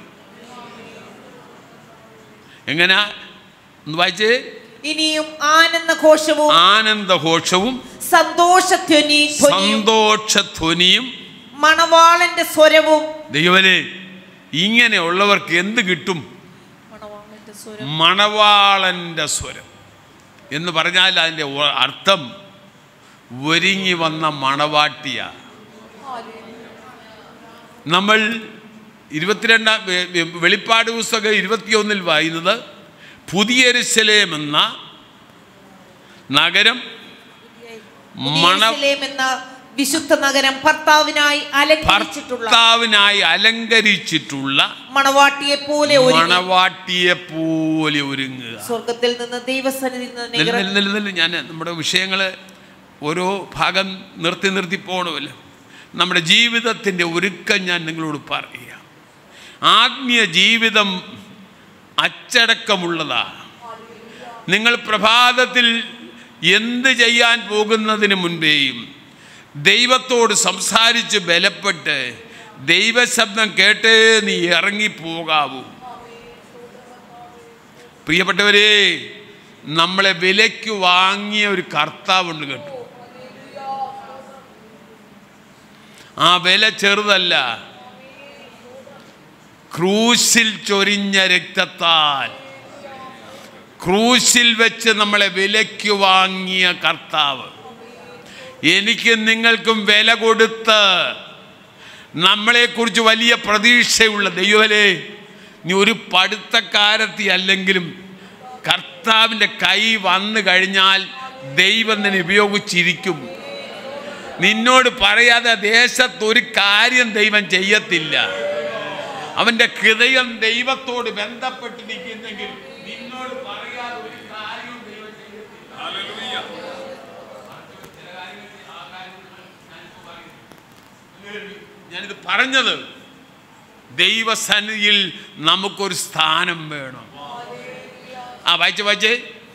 S2: എങ്ങനാ ഒന്ന് വായിച്ചേ
S3: ഇനിയും ആനന്ദഘോഷവും
S2: ആനന്ദഘോഷവും
S3: സന്തോഷധ്വനി ധ്വനിയും
S2: സന്തോഷധ്വനിയും
S3: മണവാളന്റെ സ്വരവും
S2: ദൈവനെ ഇങ്ങനെയുള്ളവർക്ക് എന്ത് കിട്ടും
S5: മണവാളന്റെ സ്വരം
S2: മണവാളൻ്റെ സ്വരം എന്ന് പറഞ്ഞാൽ അതിൻ്റെ ഒ- അർത്ഥം ഒരുങ്ങി വന്ന മണവാട്ടിയ നമ്മൾ ഇരുപത്തിരണ്ടാം വെ- വെ- വെളിപ്പാട് പുസ്തകം ഇരുപത്തിയൊന്നിൽ വായുന്നത് പുതിയരിശലേം എന്ന നഗരം മണ
S3: യെരൂശലേം എന്ന വിശുദ്ധ നഗരം ഭർത്താവിനായി അലങ്കരിച്ചിട്ടുള്ള
S2: ഭർത്താവിനായി അലങ്കരിച്ചിട്ടുള്ള
S3: മണവാട്ടിയെ പോലെ ഒരുങ്ങി
S2: മണവാട്ടിയെ പോലെ ഒരുങ്ങുക
S3: സ്വർഗത്തിൽ നിന്ന് ദൈവസന്നിധിയിൽ നിന്ന്
S2: നില്ല
S3: നികര-
S2: നില്ല നില്ല നില്ല ഞാൻ നമ്മുടെ വിഷയങ്ങൾ ഓരോ ഭാഗം നിർത്തി നിർത്തി പോകണമല്ലോ നമ്മുടെ ജീവിതത്തിൻ്റെ ഒരുക്കം ഞാൻ നിങ്ങളോട് പറയുക ആത്മീയ ജീവിതം അച്ചടക്കമുള്ളതാ നിങ്ങൾ പ്രഭാതത്തിൽ എന്ത് ചെയ്യാൻ പോകുന്നതിന് മുൻപേയും ദൈവത്തോട് സംസാരിച്ച് ബലപ്പെട്ട് ദൈവശബ്ദം കേട്ടേ നീ ഇറങ്ങിപ്പോകാവൂ പ്രിയപ്പെട്ടവരെ നമ്മളെ വിലയ്ക്ക് വാങ്ങിയ ഒരു കർത്താവുണ്ട് കേട്ടോ ആ വില ചെറുതല്ല ക്രൂശിൽ ചൊരിഞ്ഞ രക്തത്താൽ ക്രൂശിൽ വെച്ച് നമ്മളെ വിലയ്ക്ക് വാങ്ങിയ കർത്താവ് എനിക്ക് നിങ്ങൾക്കും വില കൊടുത്ത് നമ്മളെക്കുറിച്ച് വലിയ പ്രതീക്ഷയുള്ള ദൈവമേ നീ ഒരു പഠിത്തക്കാരത്തി അല്ലെങ്കിലും കർത്താവിൻ്റെ കൈ വന്നു കഴിഞ്ഞാൽ ദൈവം നിന്നെ ഉപയോഗിച്ചിരിക്കും നിന്നോട് പറയാതെ ദേശത്ത് ഒരു കാര്യം ദൈവം ചെയ്യത്തില്ല അവൻ്റെ ഹൃദയം ദൈവത്തോട് ബന്ധപ്പെട്ടിരിക്കുന്നെങ്കിൽ നിന്നോട് പറയാതെ ഒരു കാര്യവും ദൈവം ചെയ്യത്തില്ല ഞാനിത് പറഞ്ഞത് ദൈവസന്നിധിയിൽ നമുക്കൊരു സ്ഥാനം വേണം ആ വായിച്ച് വായിച്ചേ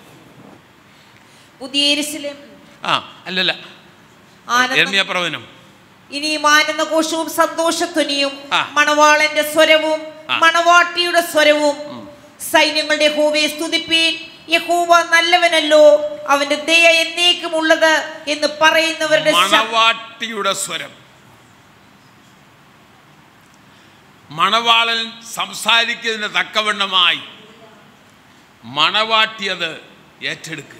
S3: പുതിയ യെരൂശലേം
S2: ആ അല്ലല്ല
S3: ആനന്ദ
S2: എർമിയ പ്രവചനം
S3: ഇനിയും ആനന്ദഘോഷവും സന്തോഷധ്വനിയും
S2: ആ.
S3: മണവാളന്റെ സ്വരവും
S2: ആ.
S3: മണവാട്ടിയുടെ സ്വരവും സൈന്യങ്ങളുടെ യഹോവയെ സ്തുതിപ്പീൻ യഹോവ നല്ലവനല്ലോ അവന്റെ ദയ എന്നേക്കും ഉള്ളത് എന്ന് പറയുന്നവരുടെ ശബ്ദം
S2: മണവാട്ടിയുടെ സ്വരം മണവാളൻ സംസാരിക്കുന്നതിന് തക്കവണ്ണമായി മണവാട്ടിയത് ഏറ്റെടുക്കുക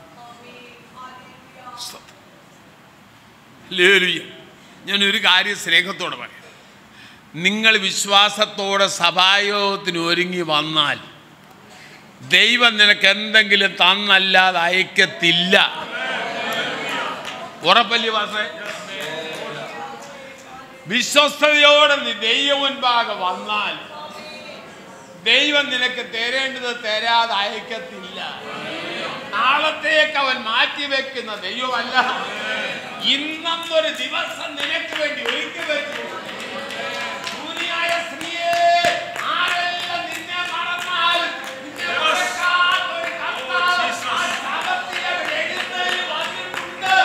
S2: ഹല്ലേലൂയ. ഞാനൊരു കാര്യം സ്നേഹത്തോടെ പറയാം നിങ്ങൾ വിശ്വാസത്തോടെ സഭായോഗത്തിന് ഒരുങ്ങി വന്നാൽ ദൈവം നിനക്ക് എന്തെങ്കിലും തന്നല്ലാതെ അയക്കത്തില്ല ഉറപ്പല്ലേ വാസേ വിശ്വസ്തയോടെ നീ ദൈവം മുൻപാകെ വന്നാൽ ദൈവം നിനക്ക് തരേണ്ടത് തരാതെ അയക്കത്തില്ല നാളത്തേക്ക് അവൻ മാറ്റിവെക്കുന്ന ദൈവമല്ല ഇന്നൊരു ദിവസം നിനക്ക് വേണ്ടി ഒരുക്കി വെച്ചു ഭൂമിയായ സ്ത്രീയെ ആരെല്ലാം നിന്നെ മറന്നാലും നിന്നെ മറക്കാത്ത ഒരു കർത്താവ് ആ ശവത്തിൽ അവിടെ എഴുന്നേറ്റ് വന്നിട്ടുണ്ട്.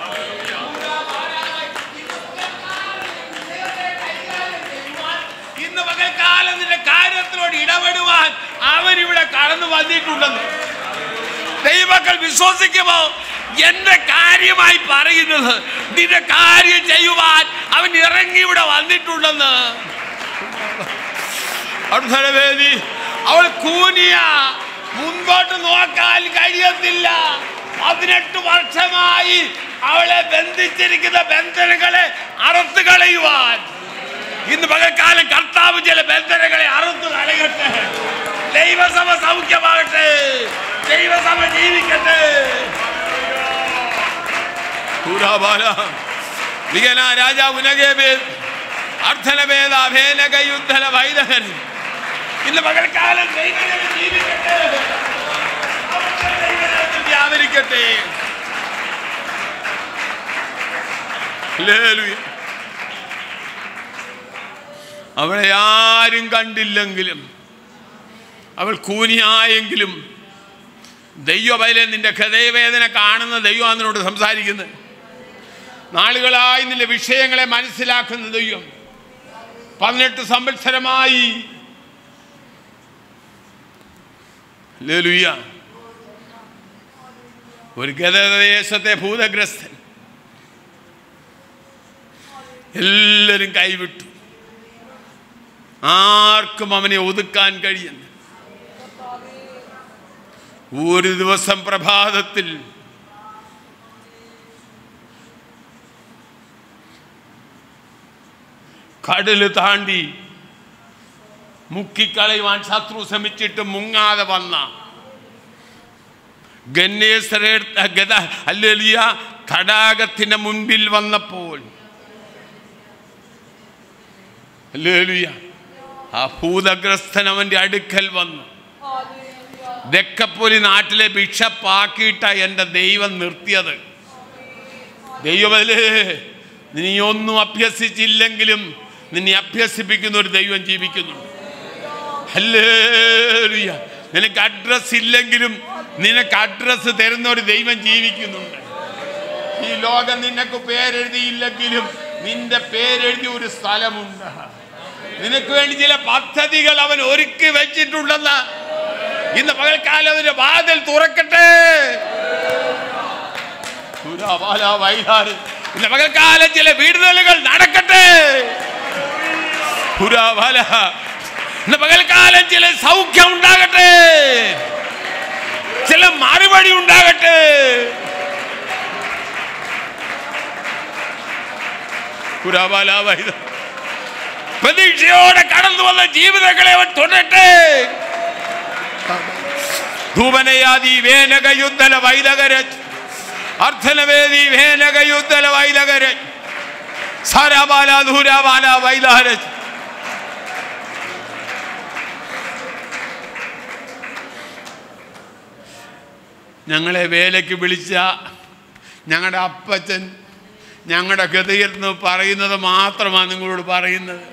S2: ഇന്ന് പകൽക്കാലം നിന്റെ കാര്യത്തിലോട് ഇടപെടുവാൻ അവൻ ഇവിടെ കടന്നു വന്നിട്ടുണ്ടെന്ന് ദൈവക്കൾ വിശ്വസിക്കുമോ എന്റെ കാര്യമായി പറയുന്നത് നിന്റെ കാര്യം ചെയ്യുവാൻ അവൻ ഇറങ്ങി ഇവിടെ വന്നിട്ടുണ്ടെന്ന് അടുത്തവേദി അവൾ കൂനിയ മുൻപോട്ട് നോക്കാൻ കഴിയത്തില്ല പതിനെട്ട് വർഷമായി അവളെ ബന്ധിച്ചിരിക്കുന്ന ബന്ധനങ്ങളെ അറുത്ത് കളയുവാൻ ഇന്ന് പകൽക്കാലം കർത്താവ് ചില ബന്ധനങ്ങളെ അറുത്ത് കളയട്ടെ ദൈവസഭ സൗഖ്യമാകട്ടെ ദൈവസഭ ജീവിക്കട്ടെ ൂരാബാല വികന രാജാവ് ഉനകേബേ അർത്ഥനഭേദ അഭേനക യുദ്ധല വൈദകൻ ഇന്ന് പകൽക്കാലം ദൈവജനം ജീവിക്കട്ടെ അവിടുത്തെ ദൈവജനത്തിൽ വ്യാപരിക്കട്ടെ ഹല്ലേലൂയ. അവളെ ആരും കണ്ടില്ലെങ്കിലും അവൾ കൂനിയായെങ്കിലും ദൈവബൈലെ നിന്റെ ഹൃദയവേദന കാണുന്ന ദൈവം അതിനോട് സംസാരിക്കുന്നത് നാളുകളായി നിന്റെ വിഷയങ്ങളെ മനസ്സിലാക്കുന്ന ദൈവം പതിനെട്ട് സംവത്സരമായി ഹല്ലേലൂയ. ഒരു ഗതദേശത്തെ ഭൂതഗ്രസ്തൻ എല്ലാവരും കൈവിട്ടു ആർക്കും അവനെ ഒതുക്കാൻ കഴിയുന്നു ഒരു ദിവസം പ്രഭാതത്തിൽ കടല് താണ്ടി മുക്കിക്കളയുവാൻ ശത്രു ശ്രമിച്ചിട്ട് മുങ്ങാതെ വന്ന ഗന്നേസരെ ഗത അല്ലേലിയ തടാകത്തിന് മുൻപിൽ വന്നപ്പോൾ അല്ലേലിയ ആ ഭൂതഗ്രസ്തൻ അവന്റെ അടുക്കൽ വന്നു ദക്കപ്പൊലി നാട്ടിലെ ബിഷപ്പാക്കിയിട്ട എൻ്റെ ദൈവം നിർത്തിയത് ദൈവമല്ലേ നീ ഒന്നും അഭ്യസിച്ചില്ലെങ്കിലും നിന്നെ അഭ്യസിപ്പിക്കുന്ന ഒരു ദൈവം ജീവിക്കുന്നുണ്ട് ഹല്ലേലൂയ. നിനക്ക് അഡ്രസ് ഇല്ലെങ്കിലും നിനക്ക് അഡ്രസ് തരുന്ന ഒരു ദൈവം ജീവിക്കുന്നുണ്ട് ഈ ലോകം നിനക്ക് പേരെഴുതിയില്ലെങ്കിലും നിന്റെ പേരെഴുതിയ ഒരു സ്ഥലമുണ്ട് നിനക്ക് വേണ്ടി ചില പദ്ധതികൾ അവൻ ഒരുക്കി വെച്ചിട്ടുണ്ടെന്ന് ഇന്ന് പകൽക്കാലം അതിന്റെ വാതിൽ തുറക്കട്ടെ സുരാപാല വൈകാറ്. ഇന്ന് പകൽക്കാലം ചില വീടുതലുകൾ നടക്കട്ടെ പുരാബാല ഇന്ന് പകൽക്കാലം ചില സൗഖ്യം ഉണ്ടാകട്ടെ ചില മറുപടി ഉണ്ടാകട്ടെ പുരാബാല വൈദ പ്രതീക്ഷയോടെ കടന്നു വന്ന ജീവിതങ്ങളെ അവൻ തുടരട്ടെ ധൂപനയാദി വേനക യുദ്ധല വൈലകരജ് അർത്ഥനവേദി വേനക യുദ്ധല വൈലകരജ് സാരാബാല ധൂരാബാല വൈലഹരജ് ഞങ്ങളെ വേലയ്ക്ക് വിളിച്ച ഞങ്ങളുടെ അപ്പച്ചൻ ഞങ്ങളുടെ ഗതിയിൽ നിന്ന് പറയുന്നത് മാത്രമാണ് നിങ്ങളോട് പറയുന്നത്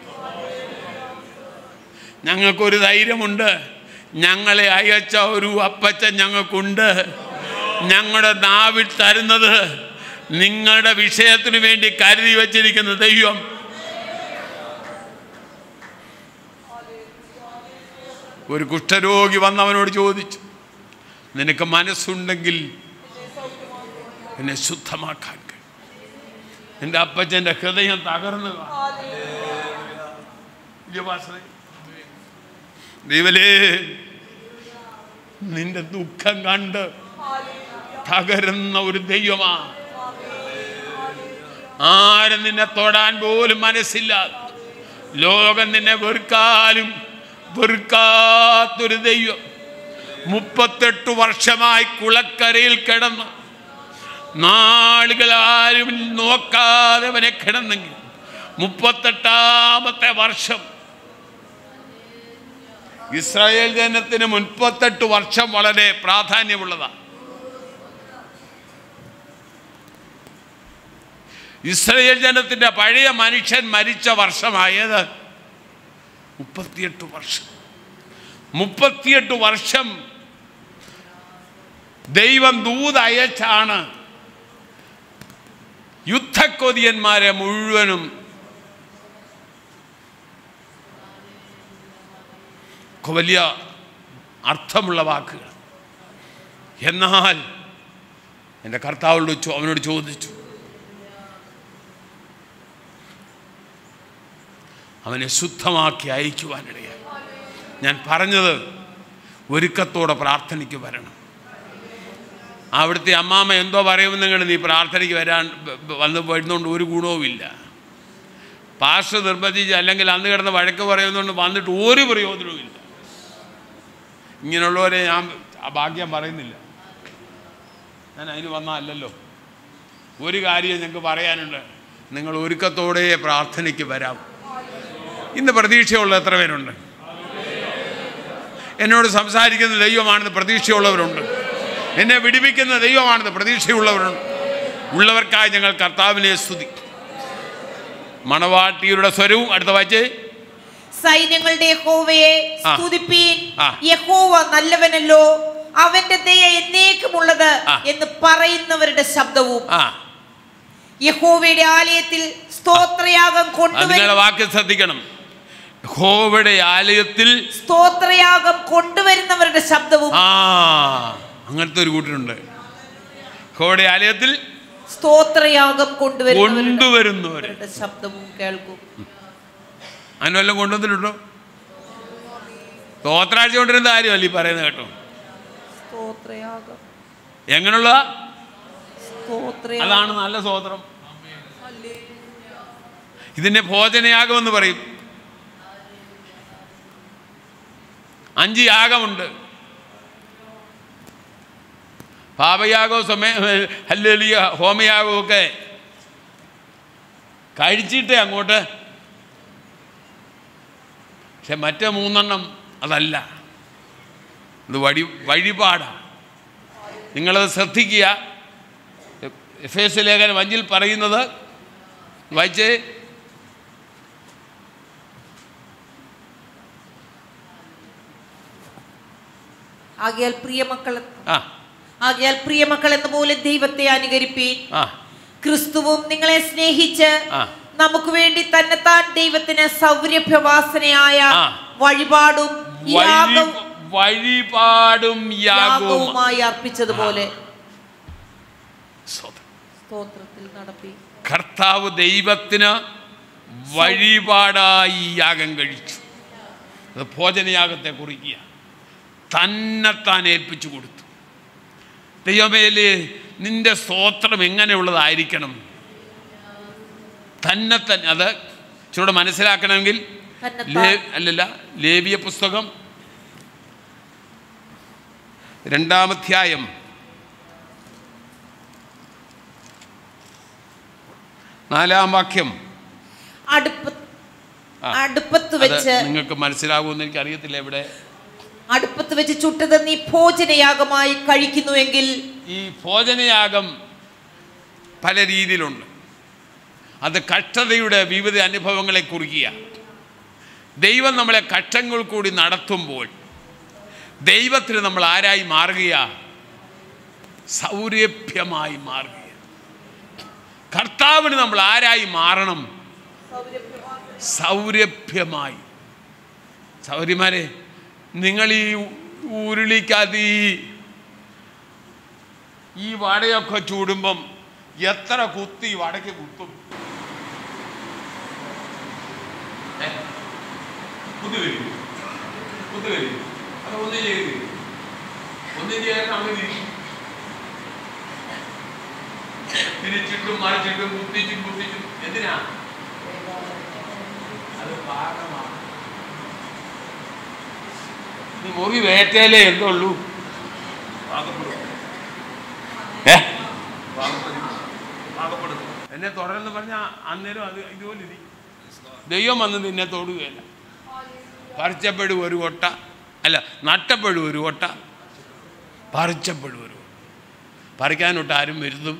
S2: ഞങ്ങൾക്കൊരു ധൈര്യമുണ്ട് ഞങ്ങളെ അയച്ച ഒരു അപ്പച്ചൻ ഞങ്ങൾക്കുണ്ട് ഞങ്ങളുടെ നാവിൽ തരുന്നത് നിങ്ങളുടെ വിഷയത്തിന് വേണ്ടി കരുതി വച്ചിരിക്കുന്ന ദൈവം ഒരു കുഷ്ഠരോഗി വന്നവനോട് ചോദിച്ചു നിനക്ക് മനസ്സുണ്ടെങ്കിൽ എന്നെ ശുദ്ധമാക്കാൻ കഴിയും എൻ്റെ അപ്പച്ചൻ്റെ ഹൃദയം തകർന്നു കാണും. ഇല്ലയോ പാസ്റ്ററെ? ദൈവലേ നിന്റെ ദുഃഖം കണ്ട് തകരുന്ന ഒരു ദൈവമാ ആരും നിന്നെ തൊടാൻ പോലും മനസ്സില്ല ലോകം നിന്നെ വെറുക്കാലും വെറുക്കാത്തൊരു ദൈവം മുപ്പത്തെട്ട് വർഷമായി കുളക്കരയിൽ കിടന്ന് നാളുകൾ ആരും നോക്കാതെ അവനെ കിടന്നെങ്കിൽ മുപ്പത്തെട്ടാമത്തെ വർഷം ഇസ്രായേൽ ജനത്തിന് മുപ്പത്തെട്ട് വർഷം വളരെ പ്രാധാന്യമുള്ളതാണ് ഇസ്രയേൽ ജനത്തിന്റെ പഴയ മനുഷ്യൻ മരിച്ച വർഷമായത് മുപ്പത്തിയെട്ട് വർഷം മുപ്പത്തിയെട്ട് വർഷം ദൈവം ദൂതയച്ചാണ് യുദ്ധക്കൊതിയന്മാരെ മുഴുവനും വലിയ അർത്ഥമുള്ള വാക്കുകൾ എന്നാൽ എൻ്റെ കർത്താവിനോട് ചോ- അവനോട് ചോദിച്ചു അവനെ ശുദ്ധമാക്കി അയക്കുവാനിടയായി ഞാൻ പറഞ്ഞത് ഒരുക്കത്തോടെ പ്രാർത്ഥനയ്ക്ക് വരണം അവിടുത്തെ അമ്മാമ്മ എന്തോ പറയുമെന്നെങ്കിൽ നീ പ്രാർത്ഥനയ്ക്ക് വരാൻ ബ- ബ- വന്ന് വരുന്നതുകൊണ്ട് ഒരു ഗുണവുമില്ല പാസ്റ്റർ നിർബന്ധിച്ച് അല്ലെങ്കിൽ അന്ന് കിടന്ന് വഴക്ക് പറയുന്നതുകൊണ്ട് വന്നിട്ട് ഒരു പ്രയോജനവുമില്ല ഇങ്ങനെയുള്ളവരെ ഞാൻ ആ ഭാഗ്യം പറയുന്നില്ല ഞാൻ അതിന് വന്നതല്ലല്ലോ ഒരു കാര്യം ഞങ്ങൾക്ക് പറയാനുണ്ട് നിങ്ങൾ ഒരുക്കത്തോടെ പ്രാർത്ഥനയ്ക്ക് വരാം ഇന്ന് പ്രതീക്ഷയുള്ള എത്ര പേരുണ്ട് എന്നോട് സംസാരിക്കുന്ന ദൈവമാണെന്ന് പ്രതീക്ഷയുള്ളവരുണ്ട് എന്നെ വിടിവിക്കുന്ന ദൈവമാണെന്ന് പ്രതീക്ഷയുള്ളവരുണ്ട് ഉള്ളവർക്കായി ഞങ്ങൾ കർത്താവിനെ സ്തുതി മണവാട്ടിയുടെ സ്വരവും അടുത്ത വായിച്ചേ
S3: സൈന്യങ്ങളുടെ യഹോവയെ
S2: ആ.
S3: സ്തുതിപ്പീൻ
S2: ആ.
S3: യഹോവ നല്ലവനല്ലോ അവന്റെ ദയ എന്നേക്കുമുള്ളത്
S2: ആ.
S3: എന്ന് പറയുന്നവരുടെ ശബ്ദവും
S2: ആ
S3: യഹോവയുടെ ആലയത്തിൽ സ്തോത്രയാഗം
S2: അത്
S3: കൊണ്ടുവരുന്ന
S2: നിങ്ങളുടെ വാക്ക് ശ്രദ്ധിക്കണം ഹോവയുടെ ആലയത്തിൽ
S3: സ്തോത്രയാഗം കൊണ്ടുവരുന്നവരുടെ ശബ്ദവും
S2: ആ അങ്ങനത്തെ ഒരു കൂട്ടരുണ്ട് ഹോവയുടെ ആലയത്തിൽ
S3: സ്തോത്രയാഗം കൊണ്ടുവരുന്നവരുടെ
S2: കൊണ്ടുവരുന്നവര്
S3: അവരുടെ ശബ്ദവും കേൾക്കും
S2: അതിന് വല്ലതും കൊണ്ടുവന്നിട്ടുണ്ടോ തോത്രാഴ്ച കൊണ്ടിരുന്ന കാര്യമല്ല ഈ പറയുന്നത് കേട്ടോ
S3: സ്തോത്രയാഗം
S2: എങ്ങനെയുള്ള
S3: സ്തോത്രയാഗം
S2: അതാണ് നല്ല സ്വോത്രം ഇതിനെ ഭോജനയാഗമെന്ന് പറയും അഞ്ച് യാഗമുണ്ട് പാപയാഗവും സമയ ഹല്ലേലിയ ഹോമയാഗവും ഒക്കെ കഴിച്ചിട്ടേ അങ്ങോട്ട് പക്ഷെ മറ്റേ മൂന്നെണ്ണം അതല്ല ഇത് വഴി വഴിപാടാണ് നിങ്ങളത് ശ്രദ്ധിക്കുക എഫ് എസ് ലേഖനം അഞ്ചിൽ പറയുന്നത് വായിച്ചേ
S3: ആകയാൽ പ്രിയമക്കൾ
S2: ആ
S3: ആകയാൽ പ്രിയമക്കൾ എന്ന പോലെ ദൈവത്തെ അനുകരിപ്പീൻ
S2: ആ
S3: ക്രിസ്തുവും നിങ്ങളെ സ്നേഹിച്ച്
S2: ആ.
S3: നമുക്ക് വേണ്ടി തന്നെത്താൻ ദൈവത്തിന് സൗരഭ്യവാസനയായ
S2: ആ.
S3: വഴിപാടും
S2: വഴി
S3: യാഗവും
S2: വഴിപാടും യാഗവും
S3: യാഗവുമായി അർപ്പിച്ചതുപോലെ
S2: സ്വതം.
S3: സ്തോത്രത്തിൽ നടപ്പി
S2: കർത്താവ് ദൈവത്തിന് വഴിപാടായി യാഗം കഴിച്ചു അത് ഭോജനയാഗത്തെ കുറിക്കുക തന്നെത്താൻ ഏൽപ്പിച്ചു കൊടുത്തു ദൈവമേല് നിന്റെ സ്തോത്രം എങ്ങനെയുള്ളതായിരിക്കണം തന്നെ തന്നെ അത് ഇച്ചിരൂടെ മനസ്സിലാക്കണമെങ്കിൽ
S3: തന്നെത്താൻ.
S2: ലേ- അല്ലല്ല ലേവിയ പുസ്തകം രണ്ടാമധ്യായം നാലാം വാക്യം
S3: അടുപ്പ
S2: ആ.
S3: അടുപ്പത്ത്
S2: അത്
S3: വെച്ച്
S2: നിങ്ങൾക്ക് മനസ്സിലാകുമെന്ന് എനിക്ക് അറിയത്തില്ല എവിടെ
S3: അടുപ്പത്ത് വെച്ച് ചുട്ടത് നീ ഭോജനയാഗമായി കഴിക്കുന്നുവെങ്കിൽ
S2: ഈ ഭോജനയാഗം പല രീതിയിലുണ്ട് അത് കഷ്ടതയുടെ വിവിധ അനുഭവങ്ങളെ കുറിക്കുക ദൈവം നമ്മളെ കഷ്ടങ്ങൾ കൂടി നടത്തുമ്പോൾ ദൈവത്തിന് നമ്മൾ ആരായി മാറുകയ സൗരഭ്യമായി മാറുക കർത്താവിന് നമ്മൾ ആരായി മാറണം സൗരഭ്യമായി സൗര്യമാരെ നിങ്ങൾ ഈ ഉരുളിക്കകത്ത് ഈ ഈ വടയൊക്കെ ചൂടുമ്പം എത്ര കുത്തി ഈ വടയ്ക്ക് കുത്തും ഏ? കുത്തുകരി കുത്തുകരി അത് ഒന്നും ചെയ്ത് ഒന്നും ചെയ്യാൻ അങ്ങനെ തിരിച്ചിട്ടും മറിച്ചിട്ടും കുത്തിച്ചും കുത്തിച്ചും എന്തിനാ അത് പാകമാണ് നീ മുറി വേറ്റാലേ എന്തുള്ളൂ ഏ എന്നെ തുടർന്ന് പറഞ്ഞ അന്നേരം അത് ഇതുപോലെ ഇരിക്കും ദൈവം വന്ന് നിന്നെ തൊടുകയല്ല പറിച്ചപ്പെടും ഒരു കൊട്ട അല്ല നട്ടപ്പെടും ഒരു കൊട്ട പറിച്ചപ്പെടും ഒരു കൊട്ട പറിക്കാനൊട്ട് ആരും വരുത്തും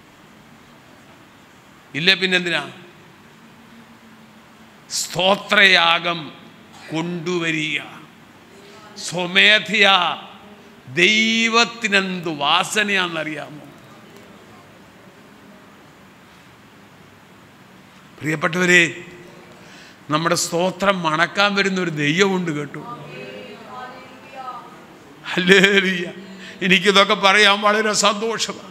S2: ഇല്ലേ പിന്നെന്തിനാ സ്തോത്രയാഗം കൊണ്ടുവരിക സ്വമേധയാ ദൈവത്തിനെന്ത് വാസനയാണെന്നറിയാമോ പ്രിയപ്പെട്ടവരെ നമ്മുടെ സ്തോത്രം മണക്കാൻ വരുന്ന ഒരു ദൈവമുണ്ട് കേട്ടോ ഹല്ലേലൂയ എനിക്കിതൊക്കെ പറയാൻ വളരെ സന്തോഷമാണ്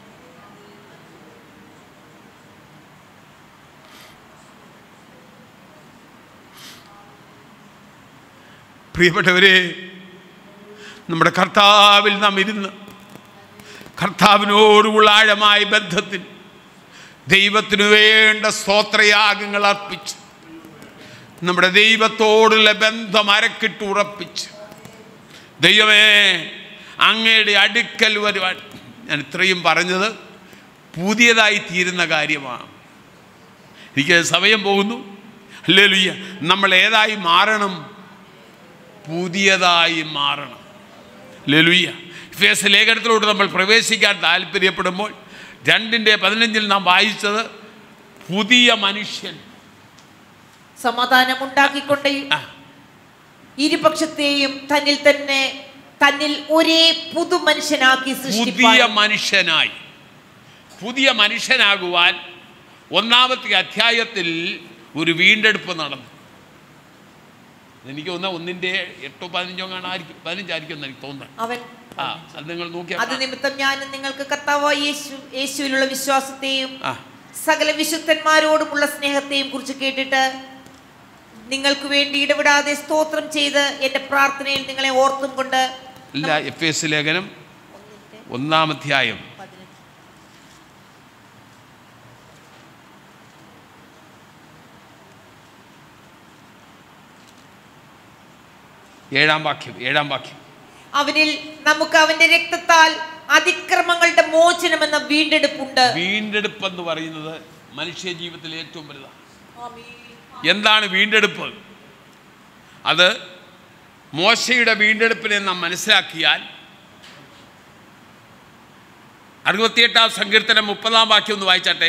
S2: പ്രിയപ്പെട്ടവരെ നമ്മുടെ കർത്താവിൽ നാം ഇരുന്ന് കർത്താവിനോടുള്ള ആഴമായ ബന്ധത്തിൽ ദൈവത്തിനു വേണ്ട സ്തോത്രയാഗങ്ങൾ അർപ്പിച്ച് നമ്മുടെ ദൈവത്തോടുള്ള ബന്ധം അരക്കിട്ട് ഉറപ്പിച്ച് ദൈവമേ അങ്ങയുടെ അടുക്കൽ വരുവാൻ ഞാൻ ഇത്രയും പറഞ്ഞത് പുതിയതായി തീരുന്ന കാര്യമാണ് എനിക്ക് സമയം പോകുന്നു അല്ലേ ലുയ്യ നമ്മൾ ഏതായി മാറണം പുതിയതായി മാറണം ലലുയ്യ ഫേസ് ലേഖനത്തിലോട്ട് നമ്മൾ പ്രവേശിക്കാൻ താല്പര്യപ്പെടുമ്പോൾ രണ്ടിൻ്റെ പതിനഞ്ചിൽ നാം വായിച്ചത് പുതിയ മനുഷ്യൻ
S3: സമാധാനം ഉണ്ടാക്കിക്കൊണ്ട്
S2: ആ,
S3: ഇരുപക്ഷത്തെയും തന്നിൽ തന്നെ തന്നിൽ ഒരേ പുതു മനുഷ്യനാക്കി
S2: പുതിയ
S3: സൃഷ്ടിപ്പാൻ
S2: മനുഷ്യനായി പുതിയ മനുഷ്യനാകുവാൻ ഒന്നാമത്തെ അധ്യായത്തിൽ ഒരു വീണ്ടെടുപ്പ് നടന്നു എനിക്ക് തോന്നുന്ന ഒന്നിൻ്റെ എട്ടോ പതിനഞ്ചോ കാണായിരിക്കും പതിനഞ്ചായിരിക്കും എന്ന് എനിക്ക് തോന്നുന്നത്
S3: അവൻ
S2: ആ അത് നിങ്ങൾ
S3: അത്
S2: നോക്കിയാൽ
S3: നിമിത്തം ഞാൻ നിങ്ങൾക്ക് കർത്താവായ യേശു യേശുവിലുള്ള വിശ്വാസത്തെയും
S2: ആ
S3: സകല വിശുദ്ധന്മാരോടുമുള്ള സ്നേഹത്തെയും കുറിച്ച് കേട്ടിട്ട് നിങ്ങൾക്ക് വേണ്ടി ഇടപെടാതെ സ്തോത്രം ചെയ്ത് എന്റെ പ്രാർത്ഥനയിൽ നിങ്ങളെ ഓർത്തും കൊണ്ട്
S2: ഇല്ല എഫ് എസ് ലേഖനം ഒന്നാമധ്യായം ഏഴാം വാക്യം ഏഴാം വാക്യം
S3: അവനിൽ നമുക്ക് അവന്റെ രക്തത്താൽ അതിക്രമങ്ങളുടെ മോചനമെന്ന വീണ്ടെടുപ്പുണ്ട്
S2: വീണ്ടെടുപ്പ് എന്ന് പറയുന്നത് മനുഷ്യ ജീവിതത്തിലെ ഏറ്റവും വലുതാണ് എന്താണ് വീണ്ടെടുപ്പ് അത് മോശയുടെ വീണ്ടെടുപ്പിനെ നാം മനസ്സിലാക്കിയാൽ അറുപത്തിയെട്ടാം സങ്കീർത്തനം മുപ്പതാം വാക്യം ഒന്ന് വായിച്ചാട്ടെ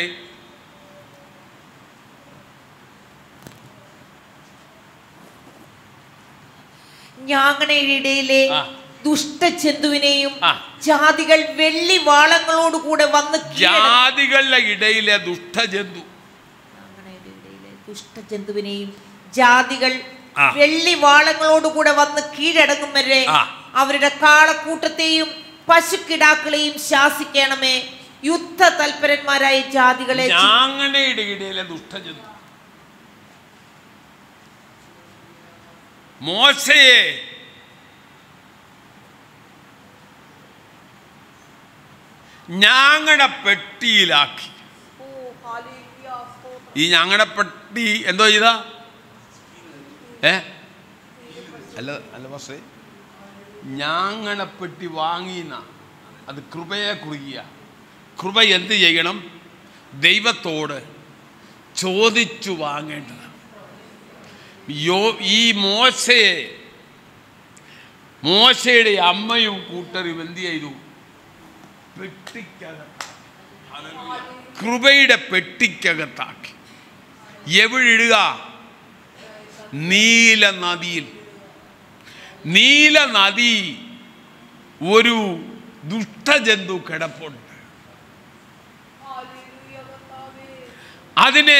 S3: ഞാങ്ങണയിടയിലെ
S2: ആ.
S3: ദുഷ്ടജന്തുവിനെയും
S2: ആ.
S3: ജാതികൾ വെള്ളി വാളങ്ങളോടുകൂടെ വന്ന് കീഴട-
S2: ജാതികളുടെ ഇടയിലെ ദുഷ്ടജന്തു
S3: ഞാങ്ങണയുടെ ഇടയിലെ ദുഷ്ടജന്തുവിനെയും ജാതികൾ
S2: ആ.
S3: വെള്ളി വാളങ്ങളോടുകൂടെ വന്ന് കീഴടങ്ങും വരെ
S2: ആ.
S3: അവരുടെ കാളക്കൂട്ടത്തെയും പശുക്കിടാക്കളെയും ശാസിക്കണമേ യുദ്ധ തൽപരന്മാരായ ജാതികളെ ചി-
S2: ഞാങ്ങണയുടെ ഇടയിലെ ദുഷ്ടജന്തു മോശയെ ഞാങ്ങണ പെട്ടിയിലാക്കി ഈ ഞാങ്ങണ പെട്ടി എന്തോ ചെയ്താ ഏ അല്ല അല്ല പക്ഷേ ഞാങ്ങണപ്പെട്ടി വാങ്ങിന അത് കൃപയെ കുറിക്കുക കൃപ എന്ത് ചെയ്യണം ദൈവത്തോട് ചോദിച്ചു വാങ്ങേണ്ടത് യോ ഈ മോശയെ മോശയുടെ അമ്മയും കൂട്ടരും എന്ത് ചെയ്തു പെട്ടിക്കകത്ത് കൃപയുടെ പെട്ടിക്കകത്താക്കി എവിടിടുക നീല നദിയിൽ നീല നദി ഒരു ദുഷ്ടജന്തു കിടപ്പുണ്ട് അതിനെ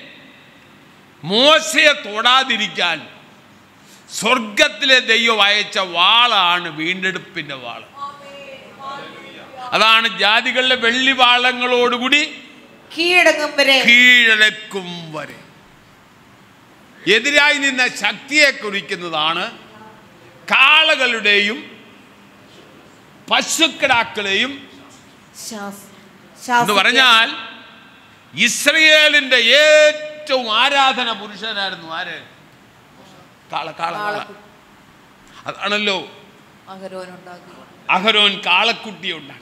S2: മോശയെ തൊടാതിരിക്കാൻ സ്വർഗത്തിലെ ദൈവം അയച്ച വാളാണ് വീണ്ടെടുപ്പിന്റെ വാള് അതാണ് ജാതികളുടെ വെള്ളി വാളങ്ങളോടുകൂടി
S3: കീഴടങ്ങും വരെ
S2: കീഴടക്കും വരെ എതിരായി നിന്ന ശക്തിയെ കുറിക്കുന്നതാണ് കാളകളുടെയും പശുക്കിടാക്കളെയും
S3: ശാസ്-
S2: എന്ന്
S3: ശാസിക്ക-
S2: പറഞ്ഞാൽ ഇസ്രയേലിന്റെ ഏറ്റവും ആരാധന പുരുഷനായിരുന്നു ആര് കാള കാള കാള അതാണല്ലോ
S5: അഹരോനുണ്ടാക്കി
S2: അഹരോൻ കാളക്കുട്ടിയെ ഉണ്ടാക്കി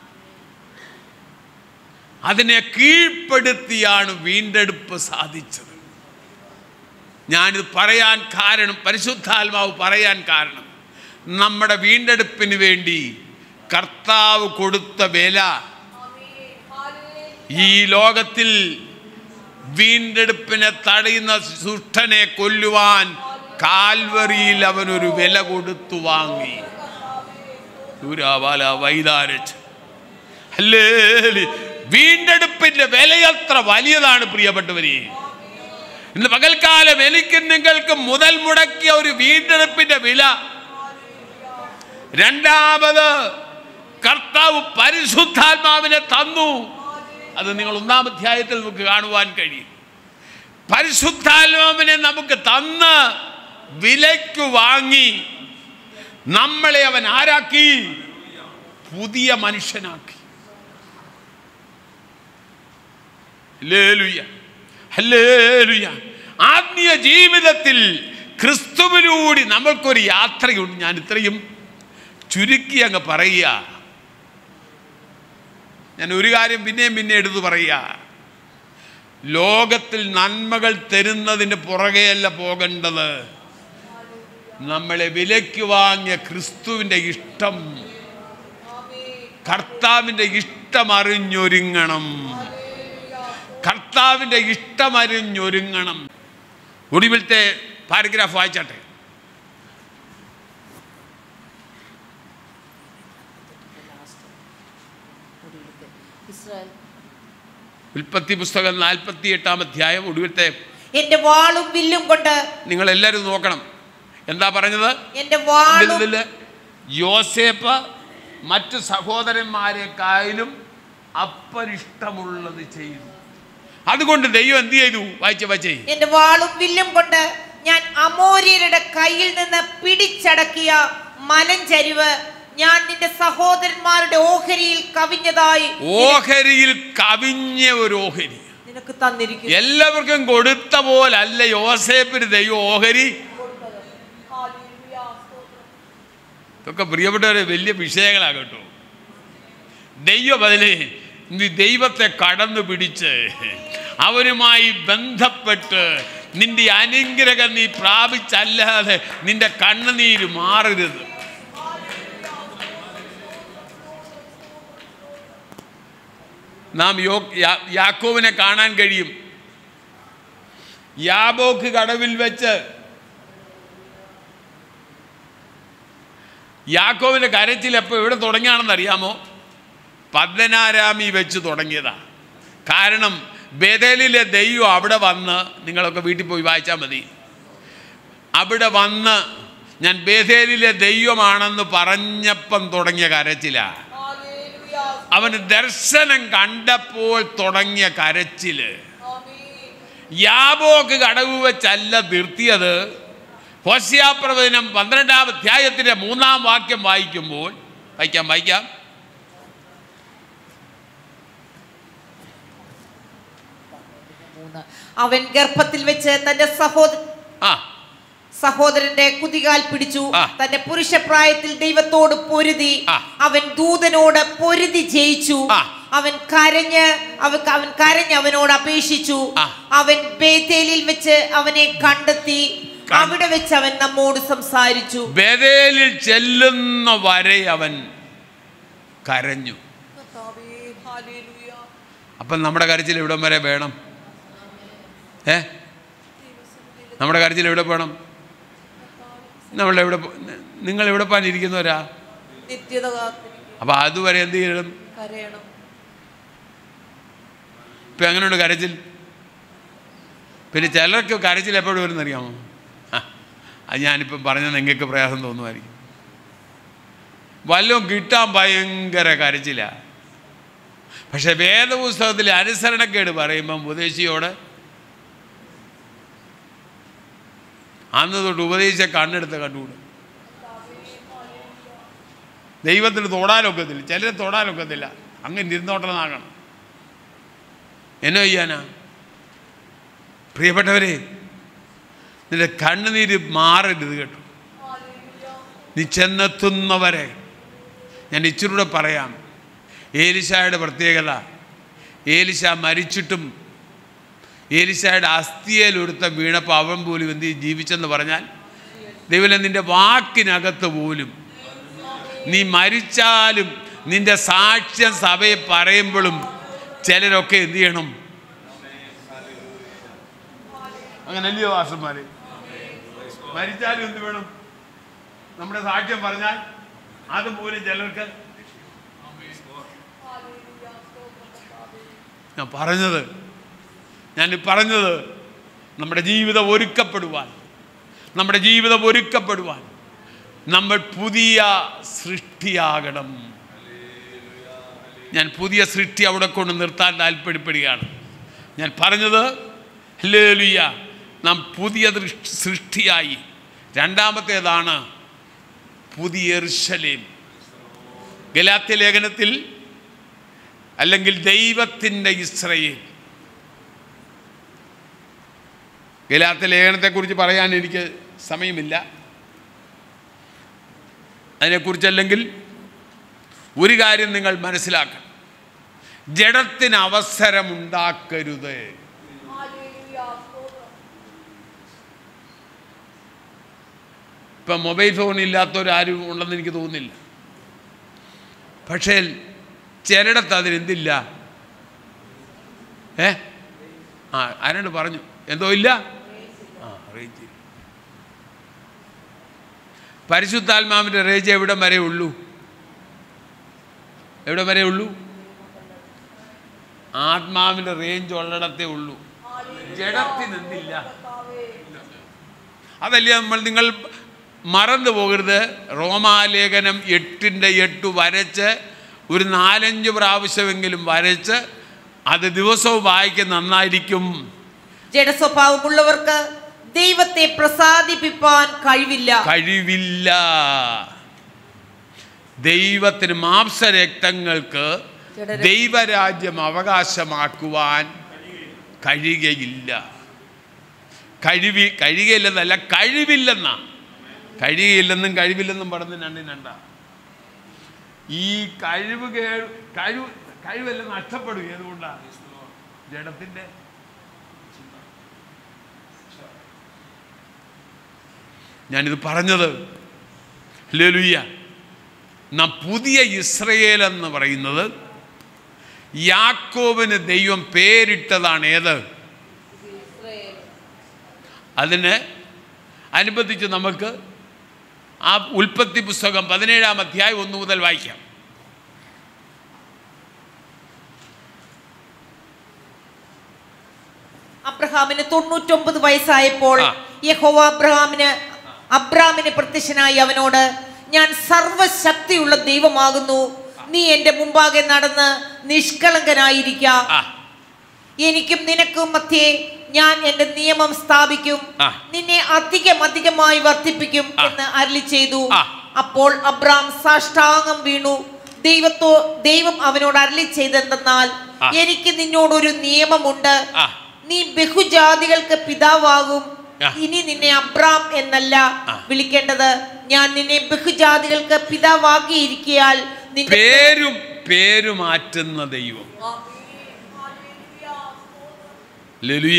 S2: അതിനെ കീഴ്പ്പെടുത്തിയാണ് വീണ്ടെടുപ്പ് സാധിച്ചത് ഞാനിത് പറയാൻ കാരണം പരിശുദ്ധാത്മാവ് പറയാൻ കാരണം നമ്മുടെ വീണ്ടെടുപ്പിന് വേണ്ടി കർത്താവ് കൊടുത്ത വില ഈ ലോകത്തിൽ വീണ്ടെടുപ്പിനെ തടയുന്ന സുഷ്ടനെ കൊല്ലുവാൻ കാൽവറിയിൽ അവനൊരു വില കൊടുത്തു വാങ്ങി ദൂരാവാല വൈതാരച്ച് ഹല്ലേലൂയ. വീണ്ടെടുപ്പിന്റെ വിലയത്ര വലിയതാണ് പ്രിയപ്പെട്ടവരെ ഇന്ന് പകൽക്കാലം എനിക്കും നിങ്ങൾക്കും മുതൽ മുടക്കിയ ഒരു വീണ്ടെടുപ്പിന്റെ വില രണ്ടാമത് കർത്താവ് പരിശുദ്ധാത്മാവിനെ തന്നു അത് നിങ്ങൾ ഒന്നാം അധ്യായത്തിൽ നമുക്ക് കാണുവാൻ കഴിയും പരിശുദ്ധാത്മാവിനെ നമുക്ക് തന്ന് വിലയ്ക്ക് വാങ്ങി നമ്മളെ അവൻ ആരാക്കി പുതിയ മനുഷ്യനാക്കി ഹല്ലേലൂയ. ഹല്ലേലൂയ. ആത്മീയ ജീവിതത്തിൽ ക്രിസ്തുവിലൂടെ നമ്മൾക്കൊരു യാത്രയുണ്ട് ഞാൻ ഇത്രയും ചുരുക്കി അങ്ങ് പറയുക ഞാൻ ഒരു കാര്യം പിന്നെയും പിന്നെ എടുത്തു പറയുക ലോകത്തിൽ നന്മകൾ തരുന്നതിന് പുറകെയല്ല പോകേണ്ടത് നമ്മളെ വിലയ്ക്ക് വാങ്ങിയ ക്രിസ്തുവിൻ്റെ ഇഷ്ടം കർത്താവിൻ്റെ ഇഷ്ടമറിഞ്ഞൊരുങ്ങണം കർത്താവിൻ്റെ ഇഷ്ടമറിഞ്ഞൊരുങ്ങണം ഒടുവിലത്തെ പാരഗ്രാഫ് വായിച്ചാട്ടെ
S5: ഇസ്രായേൽ
S2: ഉൽപ്പത്തി പുസ്തകം നാൽപ്പത്തി എട്ടാം അധ്യായം ഒടുവിലത്തെ
S3: എന്റെ വാളും വില്ലും കൊണ്ട്
S2: നിങ്ങൾ എല്ലാവരും നോക്കണം എന്താ പറഞ്ഞത്
S3: എന്റെ വാളും
S2: ഇതില് യോസേപ്പ് മറ്റു സഹോദരന്മാരെക്കായാലും അപ്പനിഷ്ടമുള്ളത് ചെയ്തു അതുകൊണ്ട് ദൈവം എന്ത് ചെയ്തു വായിച്ച വായിച്ചേ
S3: എന്റെ വാളും വില്ലും കൊണ്ട് ഞാൻ അമോര്യരുടെ കയ്യിൽ നിന്ന് പിടിച്ചടക്കിയ മലഞ്ചരിവ് ഞാൻ നിന്റെ സഹോദരന്മാരുടെ ഓഹരിയിൽ കവിഞ്ഞതായി
S2: ഓഹരിയിൽ കവിഞ്ഞ ഒരു ഓഹരി
S3: നിനക്ക് തന്നിരിക്കുന്നു
S2: എല്ലാവർക്കും കൊടുത്ത പോലല്ല യോസേപ്പിന് ദൈവം ഓഹരി ഇതൊക്കെ പ്രിയപ്പെട്ടവരെ വലിയ വിഷയങ്ങളാണ് കേട്ടോ ദൈവം അതിന് നീ ദൈവത്തെ കടന്നു പിടിച്ച് അവനുമായി ബന്ധപ്പെട്ട് നിന്റെ അനുഗ്രഹം നീ പ്രാപിച്ചല്ലാതെ നിന്റെ കണ്ണുനീര് മാറരുത് നാം യോ യാ- യാക്കോബിനെ കാണാൻ കഴിയും യാബോക്ക് കടവിൽ വെച്ച് യാക്കോവിൻ്റെ കരച്ചിൽ എപ്പോൾ എവിടെ തുടങ്ങിയാണെന്ന് അറിയാമോ പദ്മനാരാമി വെച്ച് തുടങ്ങിയതാ കാരണം ബദലിലെ ദൈവം അവിടെ വന്ന് നിങ്ങളൊക്കെ വീട്ടിൽ പോയി വായിച്ചാൽ മതി അവിടെ വന്ന് ഞാൻ ബേഥേലിലെ ദൈവമാണെന്ന് പറഞ്ഞപ്പം തുടങ്ങിയ കരച്ചിലാ അവന് ദർശനം കണ്ടപ്പോൾ തുടങ്ങിയ കരച്ചില് യാബോക്ക് കടവ് വെച്ചല്ല നിർത്തിയത് ഹോസ്യാപ്രവചനം പന്ത്രണ്ടാം അധ്യായത്തിൻ്റെ മൂന്നാം വാക്യം വായിക്കുമ്പോൾ വായിക്കാം വായിക്കാം
S5: മൂന്ന്
S3: അവൻ ഗർഭത്തിൽ വെച്ച് തന്റെ സഹോദര
S2: ആ
S3: സഹോദരന്റെ കുതികാൽ പിടിച്ചു
S2: ആ.
S3: തന്റെ പുരുഷപ്രായത്തിൽ ദൈവത്തോട് പൊരുതി
S2: ആ.
S3: അവൻ ദൂതനോട് പൊരുതി ജയിച്ചു
S2: ആ.
S3: അവൻ കരഞ്ഞ് അവ- അവൻ കരഞ്ഞ് അവനോട് അപേക്ഷിച്ചു
S2: ആ.
S3: അവൻ ബേത്തേലിൽ വെച്ച് അവനെ കണ്ടെത്തി
S2: കൺ-
S3: അവിടെ വെച്ച് അവൻ നമ്മോട് സംസാരിച്ചു
S2: ബദേലിൽ ചെല്ലുന്ന വരെ അവൻ കരഞ്ഞു അപ്പം നമ്മുടെ കരച്ചിൽ എവിടം വരെ വേണം ഏ നമ്മുടെ കരച്ചിൽ എവിടെ വേണം നമ്മൾ എവിടെ പോ- നിങ്ങൾ എവിടെ പാനിരിക്കുന്നവരാ
S5: നിത്യത കാത്തിരിക്കും
S2: അപ്പം അതുവരെ എന്ത് ചെയ്യണം
S5: കരയണം
S2: ഇപ്പം എങ്ങനെയുണ്ട് കരച്ചിൽ പിന്നെ ചിലർക്ക് കരച്ചിൽ എപ്പോഴും വരുന്ന അറിയാമോ ആ, അത് ഞാനിപ്പം പറഞ്ഞത് നിങ്ങൾക്ക് പ്രയാസം തോന്നുമായിരിക്കും വല്ലതും കിട്ടാൻ ഭയങ്കര കരച്ചിലാണ് പക്ഷെ വേദപുസ്തകത്തിൽ അനുസരണക്കേട് പറയുമ്പം ഉപദേശിയോട് അന്ന് തൊട്ട് ഉപദേശിച്ച കണ്ണെടുത്ത് കണ്ടുകൂടും ദൈവത്തിന് തൊടാനൊക്കത്തില്ല ചിലരെ തൊടാനൊക്കത്തില്ല അങ്ങനെ ഇരുന്നോട്ടനാകണം എന്നോ ചെയ്യാനാ പ്രിയപ്പെട്ടവരെ നിന്റെ കണ്ണുനീര് മാറരുത് കേട്ടോ നീ ചെന്നെത്തുന്നവരെ ഞാൻ ഇച്ചിരൂടെ പറയാം ഏലിശായുടെ പ്രത്യേകത ഏലിശ മരിച്ചിട്ടും ഏലിശായുടെ അസ്ഥിയിലൊരുത്ത വീണപ്പോൾ അവൻ പോലും എന്ത് ചെയ്യും? ജീവിച്ചെന്ന് പറഞ്ഞാൽ ദൈവം നിന്റെ വാക്കിനകത്ത് പോലും നീ മരിച്ചാലും നിന്റെ സാക്ഷ്യം സഭയെ പറയുമ്പോഴും ചിലരൊക്കെ എന്ത് ചെയ്യണം അങ്ങനല്ലയോ വാസന്മാര് മരിച്ചാലും എന്ത് വേണം നമ്മുടെ സാക്ഷ്യം പറഞ്ഞാൽ അതുപോലും ചിലർക്ക് ഞാൻ പറഞ്ഞത് ഞാൻ ഈ പറഞ്ഞത് നമ്മുടെ ജീവിതം ഒരുക്കപ്പെടുവാൻ നമ്മുടെ ജീവിതം ഒരുക്കപ്പെടുവാൻ നമ്മൾ പുതിയ സൃഷ്ടിയാകണം ഞാൻ പുതിയ സൃഷ്ടി അവിടെ കൊണ്ട് നിർത്താൻ താല്പര്യപ്പെടുകയാണ് ഞാൻ പറഞ്ഞത് ഹല്ലേലൂയ നാം പുതിയ ദൃഷ്- സൃഷ്ടിയായി രണ്ടാമത്തേതാണ് പുതിയ എർശലേം ഗലാത്യ ലേഖനത്തിൽ അല്ലെങ്കിൽ ദൈവത്തിൻ്റെ ഇസ്രയേൽ ഗലാത്യ ലേഖനത്തെക്കുറിച്ച് പറയാൻ എനിക്ക് സമയമില്ല അതിനെക്കുറിച്ചല്ലെങ്കിൽ ഒരു കാര്യം നിങ്ങൾ മനസ്സിലാക്കണം ജഡത്തിന് അവസരമുണ്ടാക്കരുത് ഇപ്പം മൊബൈൽ ഫോൺ ഇല്ലാത്തവരാരും ഉണ്ടെന്ന് എനിക്ക് തോന്നുന്നില്ല പക്ഷേ ചിലയിടത്ത് അതിനെന്തില്ല ഏ ആ ആരാണ്ട് പറഞ്ഞു എന്തോ ഇല്ല ആ റേഞ്ച് ഇല്ല. പരിശുദ്ധാത്മാവിൻ്റെ റേഞ്ച് എവിടം വരെ ഉള്ളൂ എവിടെ വരെ ഉള്ളൂ ആത്മാവിൻ്റെ റേഞ്ച് ഉള്ളിടത്തേ ഉള്ളൂ ജഡത്തിന് എന്തില്ല അതല്ലേ നമ്മൾ നിങ്ങൾ മറന്നു പോകരുത് റോമാലേഖനം എട്ടിൻ്റെ എട്ട് വരച്ച് ഒരു നാലഞ്ച് പ്രാവശ്യമെങ്കിലും വരച്ച് അത് ദിവസവും വായിക്കാൻ നന്നായിരിക്കും
S3: ജഡസ്വഭാവമുള്ളവർക്ക് ദൈവത്തെ പ്രസാദിപ്പിപ്പാൻ കഴിവില്ല
S2: കഴിവില്ല ദൈവത്തിന് മാംസരക്തങ്ങൾക്ക് ദൈവരാജ്യം അവകാശമാക്കുവാൻ കഴിയുകയില്ല കഴിവി കഴിയുകയില്ലെന്നല്ല കഴിവില്ലെന്നാ കഴിയുകയില്ലെന്നും കഴിവില്ലെന്നും പറഞ്ഞ് രണ്ടും രണ്ടാ ഈ കഴിവ് കേ കഴിവ് കഴിവെല്ലാം നഷ്ടപ്പെടും ഏതുകൊണ്ടാണ് ജഡത്തിൻ്റെ ഞാനിത് പറഞ്ഞത് ലേലുയ്യ നാം പുതിയ ഇസ്രയേൽ എന്ന് പറയുന്നത് യാക്കോബിന് ദൈവം പേരിട്ടതാണ് ഏത് അതിന് അനുബന്ധിച്ച് നമുക്ക് ആ ഉൽപ്പത്തി പുസ്തകം പതിനേഴാം അധ്യായം ഒന്ന് മുതൽ വായിക്കാം
S3: അബ്രഹാമിന് തൊണ്ണൂറ്റൊമ്പത് വയസ്സായപ്പോൾ
S2: ആ.
S3: യഹോവ അബ്രഹാമിന് അബ്രാമിന് പ്രത്യക്ഷനായി അവനോട് ഞാൻ സർവശക്തിയുള്ള ദൈവമാകുന്നു നീ എന്റെ മുമ്പാകെ നടന്ന് നിഷ്കളങ്കനായിരിക്ക
S2: ആ
S3: എനിക്കും നിനക്കും മധ്യേ ഞാൻ എന്റെ നിയമം സ്ഥാപിക്കും
S2: ആ.
S3: നിന്നെ അധികം അധികമായി വർദ്ധിപ്പിക്കും
S2: ആ.
S3: എന്ന് അരളി ചെയ്തു
S2: ആ.
S3: അപ്പോൾ അബ്രാം സാഷ്ടാംഗം വീണു ദൈവത്തോ ദൈവം അവനോട് അരളി ചെയ്തെന്തെന്നാൽ
S2: ആ.
S3: എനിക്ക് നിന്നോടൊരു നിയമമുണ്ട്
S2: ആ.
S3: നീ ബഹുജാതികൾക്ക് പിതാവാകും
S2: ആ.
S3: ഇനി നിന്നെ അബ്രാം എന്നല്ല
S2: ആ.
S3: വിളിക്കേണ്ടത് ഞാൻ നിന്നെ ബഹുജാതികൾക്ക് പിതാവാക്കിയിരിക്കയാൽ നിന്റെ
S2: പേരും പേരു മാറ്റുന്ന ദൈവം ലലുയ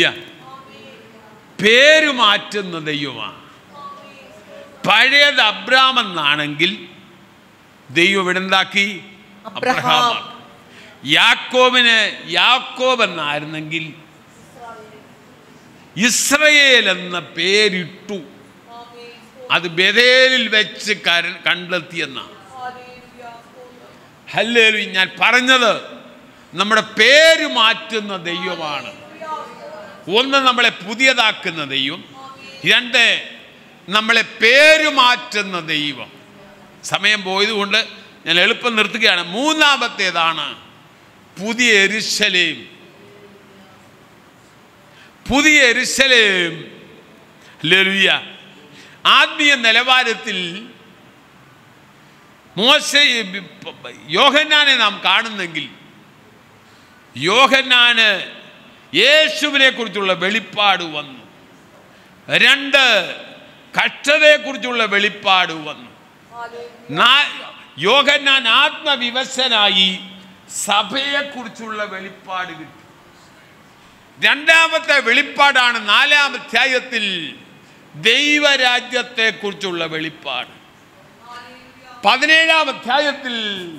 S2: പേര് മാറ്റുന്ന ദൈവമാണ് പഴയത് അബ്രാം എന്നാണെങ്കിൽ ദൈവം ഇവിടെ എന്താക്കി
S3: അബ്രഹാം.
S2: അബ്രഹാമാക്കി. യാക്കോബിന് യാക്കോബ് എന്നായിരുന്നെങ്കിൽ ഇസ്രയേൽ എന്ന പേരിട്ടു അത് ബദേലിൽ വെച്ച് കര- കണ്ടെത്തിയെന്നാണ് ഹല്ലേലു ഞാൻ പറഞ്ഞത് നമ്മുടെ പേര് മാറ്റുന്ന ദൈവമാണ് ഒന്ന് നമ്മളെ പുതിയതാക്കുന്ന ദൈവം രണ്ട് നമ്മളെ പേര് മാറ്റുന്ന ദൈവം സമയം പോയതുകൊണ്ട് ഞാൻ എളുപ്പം നിർത്തുകയാണ് മൂന്നാമത്തേതാണ് പുതിയ എരുശലേം പുതിയ എരുശലേം ലലുയ ആത്മീയ നിലവാരത്തിൽ മോശ യോഹന്നാനെ നാം കാണുന്നെങ്കിൽ യോഹന്നാന് യേശുവിനെ കുറിച്ചുള്ള വെളിപ്പാട് വന്നു രണ്ട് കഷ്ടതയെക്കുറിച്ചുള്ള വെളിപ്പാട് വന്നു നാ- യോഹന്നാൻ ആത്മവിവശനായി സഭയെക്കുറിച്ചുള്ള വെളിപ്പാട് കിട്ടി രണ്ടാമത്തെ വെളിപ്പാടാണ് നാലാം അധ്യായത്തിൽ ദൈവരാജ്യത്തെക്കുറിച്ചുള്ള വെളിപ്പാട് പതിനേഴാം അധ്യായത്തിൽ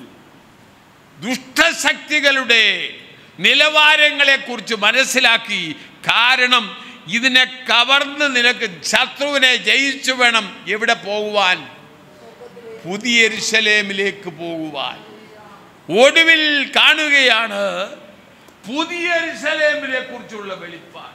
S2: ദുഷ്ടശക്തികളുടെ നിലവാരങ്ങളെക്കുറിച്ച് മനസ്സിലാക്കി കാരണം ഇതിനെ കവർന്ന് നിനക്ക് ശത്രുവിനെ ജയിച്ചു വേണം എവിടെ പോകുവാൻ പുതിയ എരുശലേമിലേക്ക് പോകുവാൻ ഒടുവിൽ കാണുകയാണ് പുതിയ എരുശലേമിനെ കുറിച്ചുള്ള വെളിപ്പാട്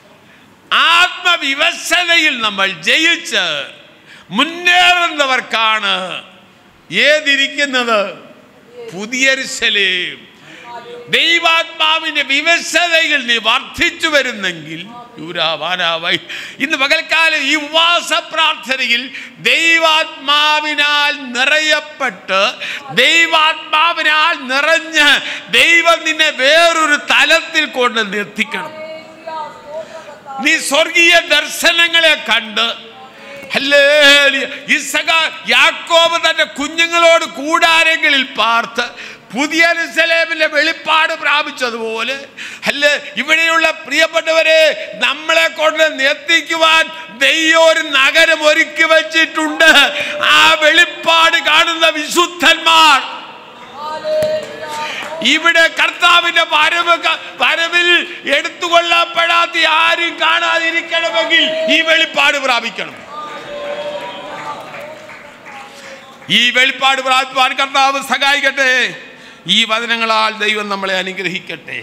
S2: ആത്മവിവശതയിൽ നമ്മൾ ജയിച്ച് മുന്നേറുന്നവർക്കാണ് ഏതിരിക്കുന്നത് പുതിയ എരുശലേം ദൈവാത്മാവിന്റെ വിവശതയിൽ നീ വർദ്ധിച്ചു വരുന്നെങ്കിൽ യൂരാവാനാവായി ഇന്ന് പകൽക്കാലം ഈ ഉപവാസ പ്രാർത്ഥനയിൽ ദൈവാത്മാവിനാൽ നിറയപ്പെട്ട് ദൈവാത്മാവിനാൽ നിറഞ്ഞ് ദൈവം നിന്നെ വേറൊരു തലത്തിൽ കൊണ്ട് നിർത്തിക്കണം നീ സ്വർഗീയ ദർശനങ്ങളെ കണ്ട് ഹല്ലേലൂയ. ഇസഖ യാക്കോബ് തന്റെ കുഞ്ഞുങ്ങളോട് കൂടാരങ്ങളിൽ പാർത്ത് പുതിയ എരുസലേമിലെ വെളിപ്പാട് പ്രാപിച്ചതുപോലെ അല്ലേ ഇവിടെയുള്ള പ്രിയപ്പെട്ടവരെ നമ്മളെ കൊണ്ട് എത്തിക്കുവാൻ ദൈവം ഒരു നഗരം ഒരുക്കി വച്ചിട്ടുണ്ട് ആ വെളിപ്പാട് കാണുന്ന വിശുദ്ധന്മാർ ഇവിടെ കർത്താവിന്റെ വരവ് ക- വരവിൽ എടുത്തുകൊള്ളപ്പെടാത്ത ആരും കാണാതിരിക്കണമെങ്കിൽ ഈ വെളിപ്പാട് പ്രാപിക്കണം ഈ വെളിപ്പാട് പ്രാപിപ്പാൻ കർത്താവ് സഹായിക്കട്ടെ ഈ വചനങ്ങളാൽ ദൈവം നമ്മളെ അനുഗ്രഹിക്കട്ടെ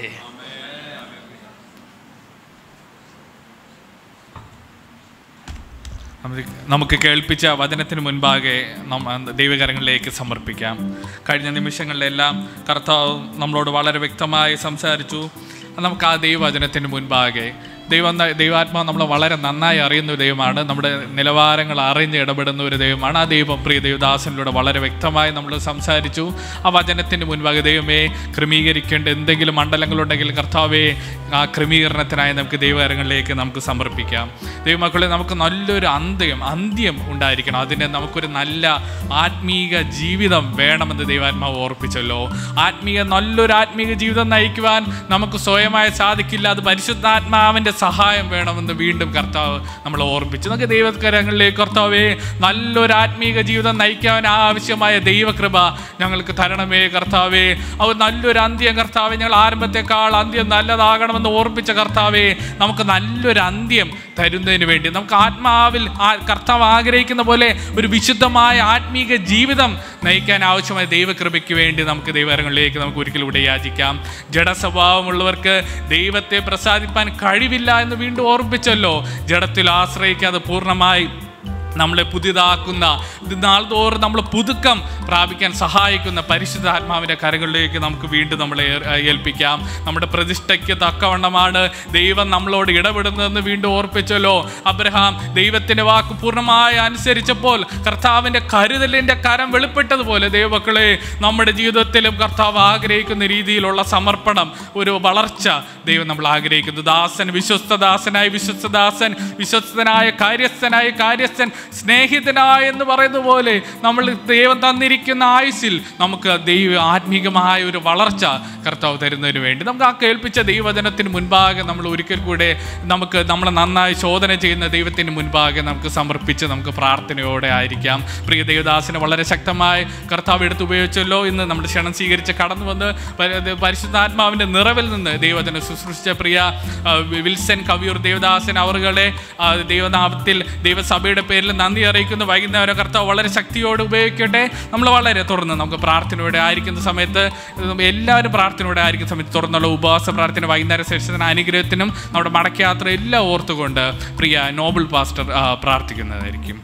S1: നമുക്ക് നമുക്ക് കേൾപ്പിച്ച വചനത്തിന് മുൻപാകെ നമ്മ ദൈവകരങ്ങളിലേക്ക് സമർപ്പിക്കാം കഴിഞ്ഞ നിമിഷങ്ങളിലെല്ലാം കർത്താവ് നമ്മളോട് വളരെ വ്യക്തമായി സംസാരിച്ചു നമുക്ക് ആ ദൈവവചനത്തിന് മുൻപാകെ ദൈവം ന- ദൈവാത്മാവ് നമ്മളെ വളരെ നന്നായി അറിയുന്ന ഒരു ദൈവമാണ് നമ്മുടെ നിലവാരങ്ങൾ അറിഞ്ഞ് ഇടപെടുന്ന ഒരു ദൈവമാണ് ആ ദൈവം പ്രിയ ദൈവദാസനിലൂടെ വളരെ വ്യക്തമായി നമ്മൾ സംസാരിച്ചു ആ വചനത്തിന് മുൻപാകെ ദൈവമേ ക്രമീകരിക്കേണ്ട എന്തെങ്കിലും മണ്ഡലങ്ങളുണ്ടെങ്കിൽ കർത്താവേ ആ ക്രമീകരണത്തിനായി നമുക്ക് ദൈവകരങ്ങളിലേക്ക് നമുക്ക് സമർപ്പിക്കാം ദൈവമക്കളെ നമുക്ക് നല്ലൊരു അന്ത്യം അന്ത്യം ഉണ്ടായിരിക്കണം അതിന് നമുക്കൊരു നല്ല ആത്മീക ജീവിതം വേണമെന്ന് ദൈവാത്മാവ് ഓർപ്പിച്ചല്ലോ ആത്മീയ നല്ലൊരു ആത്മീക ജീവിതം നയിക്കുവാൻ നമുക്ക് സ്വയമായി സാധിക്കില്ല അത് പരിശുദ്ധാത്മാവിൻ്റെ സഹായം വേണമെന്ന് വീണ്ടും കർത്താവ് നമ്മൾ ഓർപ്പിച്ചു നമുക്ക് ദൈവകരങ്ങളിലേക്ക് കർത്താവേ നല്ലൊരു ആത്മീക ജീവിതം നയിക്കാൻ ആവശ്യമായ ദൈവകൃപ ഞങ്ങൾക്ക് തരണമേ കർത്താവേ അവ നല്ലൊരു അന്ത്യം കർത്താവേ ഞങ്ങൾ ആരംഭത്തെക്കാൾ അന്ത്യം നല്ലതാകണമെന്ന് ഓർപ്പിച്ച കർത്താവേ നമുക്ക് നല്ലൊരു അന്ത്യം തരുന്നതിന് വേണ്ടി നമുക്ക് ആത്മാവിൽ ആ- കർത്താവ് ആഗ്രഹിക്കുന്ന പോലെ ഒരു വിശുദ്ധമായ ആത്മീക ജീവിതം നയിക്കാൻ ആവശ്യമായ ദൈവകൃപയ്ക്ക് വേണ്ടി നമുക്ക് ദൈവകരങ്ങളിലേക്ക് നമുക്ക് ഒരിക്കലൂടെ യാചിക്കാം ജഡസ്വഭാവമുള്ളവർക്ക് ദൈവത്തെ പ്രസാദിപ്പാൻ കഴിവില്ല എന്ന് വീണ്ടും ഓർപ്പിച്ചല്ലോ ജഡത്തിൽ ആശ്രയിക്കാതെ പൂർണ്ണമായി നമ്മളെ പുതിയതാക്കുന്ന ഇത് നാൾതോറും നമ്മൾ പുതുക്കം പ്രാപിക്കാൻ സഹായിക്കുന്ന പരിശുദ്ധാത്മാവിൻ്റെ കരങ്ങളിലേക്ക് നമുക്ക് വീണ്ടും നമ്മളെ ഏർ- ഏൽപ്പിക്കാം നമ്മുടെ പ്രതിഷ്ഠയ്ക്ക് തക്കവണ്ണമാണ് ദൈവം നമ്മളോട് ഇടപെടുന്നതെന്ന് വീണ്ടും ഓർപ്പിച്ചല്ലോ അബ്രഹാം ദൈവത്തിൻ്റെ വാക്ക് പൂർണ്ണമായി അനുസരിച്ചപ്പോൾ കർത്താവിൻ്റെ കരുതലിൻ്റെ കരം വെളിപ്പെട്ടതുപോലെ ദൈവമക്കളെ നമ്മുടെ ജീവിതത്തിലും കർത്താവ് ആഗ്രഹിക്കുന്ന രീതിയിലുള്ള സമർപ്പണം ഒരു വളർച്ച ദൈവം നമ്മൾ ആഗ്രഹിക്കുന്നു ദാസൻ വിശ്വസ്തദാസനായി വിശ്വസ്തദാസൻ വിശ്വസ്തനായ കാര്യസ്ഥനായ കാര്യസ്ഥൻ സ്നേഹിതനായ എന്ന് പറയുന്ന പോലെ നമ്മൾ ദൈവം തന്നിരിക്കുന്ന ആയുസിൽ നമുക്ക് ദൈവ ആത്മീകമായ ഒരു വളർച്ച കർത്താവ് തരുന്നതിന് വേണ്ടി നമുക്ക് ആ കേൾപ്പിച്ച ദൈവവചനത്തിന് മുൻപാകെ നമ്മൾ ഒരിക്കൽ കൂടെ നമുക്ക് നമ്മളെ നന്നായി ശോധന ചെയ്യുന്ന ദൈവത്തിന് മുൻപാകെ നമുക്ക് സമർപ്പിച്ച് നമുക്ക് പ്രാർത്ഥനയോടെ ആയിരിക്കാം പ്രിയ ദേവദാസിനെ വളരെ ശക്തമായി കർത്താവ് എടുത്ത് ഉപയോഗിച്ചല്ലോ ഇന്ന് നമ്മുടെ ക്ഷണം സ്വീകരിച്ച് കടന്നു വന്ന് പരി- ഇത് പരിശുദ്ധാത്മാവിൻ്റെ നിറവിൽ നിന്ന് ദൈവത്തിനെ ശുശ്രൂഷിച്ച പ്രിയ ആ, വിൽസൻ കവിയൂർ ദേവദാസൻ അവറുകളെ ആ, ദൈവനാമത്തിൽ ദൈവസഭയുടെ പേരിൽ നന്ദി അറിയിക്കുന്ന വൈകുന്നേരം കർത്താവ് വളരെ ശക്തിയോടെ ഉപയോഗിക്കട്ടെ നമ്മൾ വളരെ തുറന്ന് നമുക്ക് പ്രാർത്ഥനയോടെ ആയിരിക്കുന്ന സമയത്ത് എല്ലാവരും പ്രാർത്ഥനയോടെ ആയിരിക്കുന്ന സമയത്ത് തുറന്നുള്ള ഉപവാസ പ്രാർത്ഥന വൈകുന്നേര സെഷന് അനുഗ്രഹത്തിനും നമ്മുടെ മടക്കയാത്ര എല്ലാം ഓർത്തുകൊണ്ട് പ്രിയ നോബൽ പാസ്റ്റർ ആ, പ്രാർത്ഥിക്കുന്നതായിരിക്കും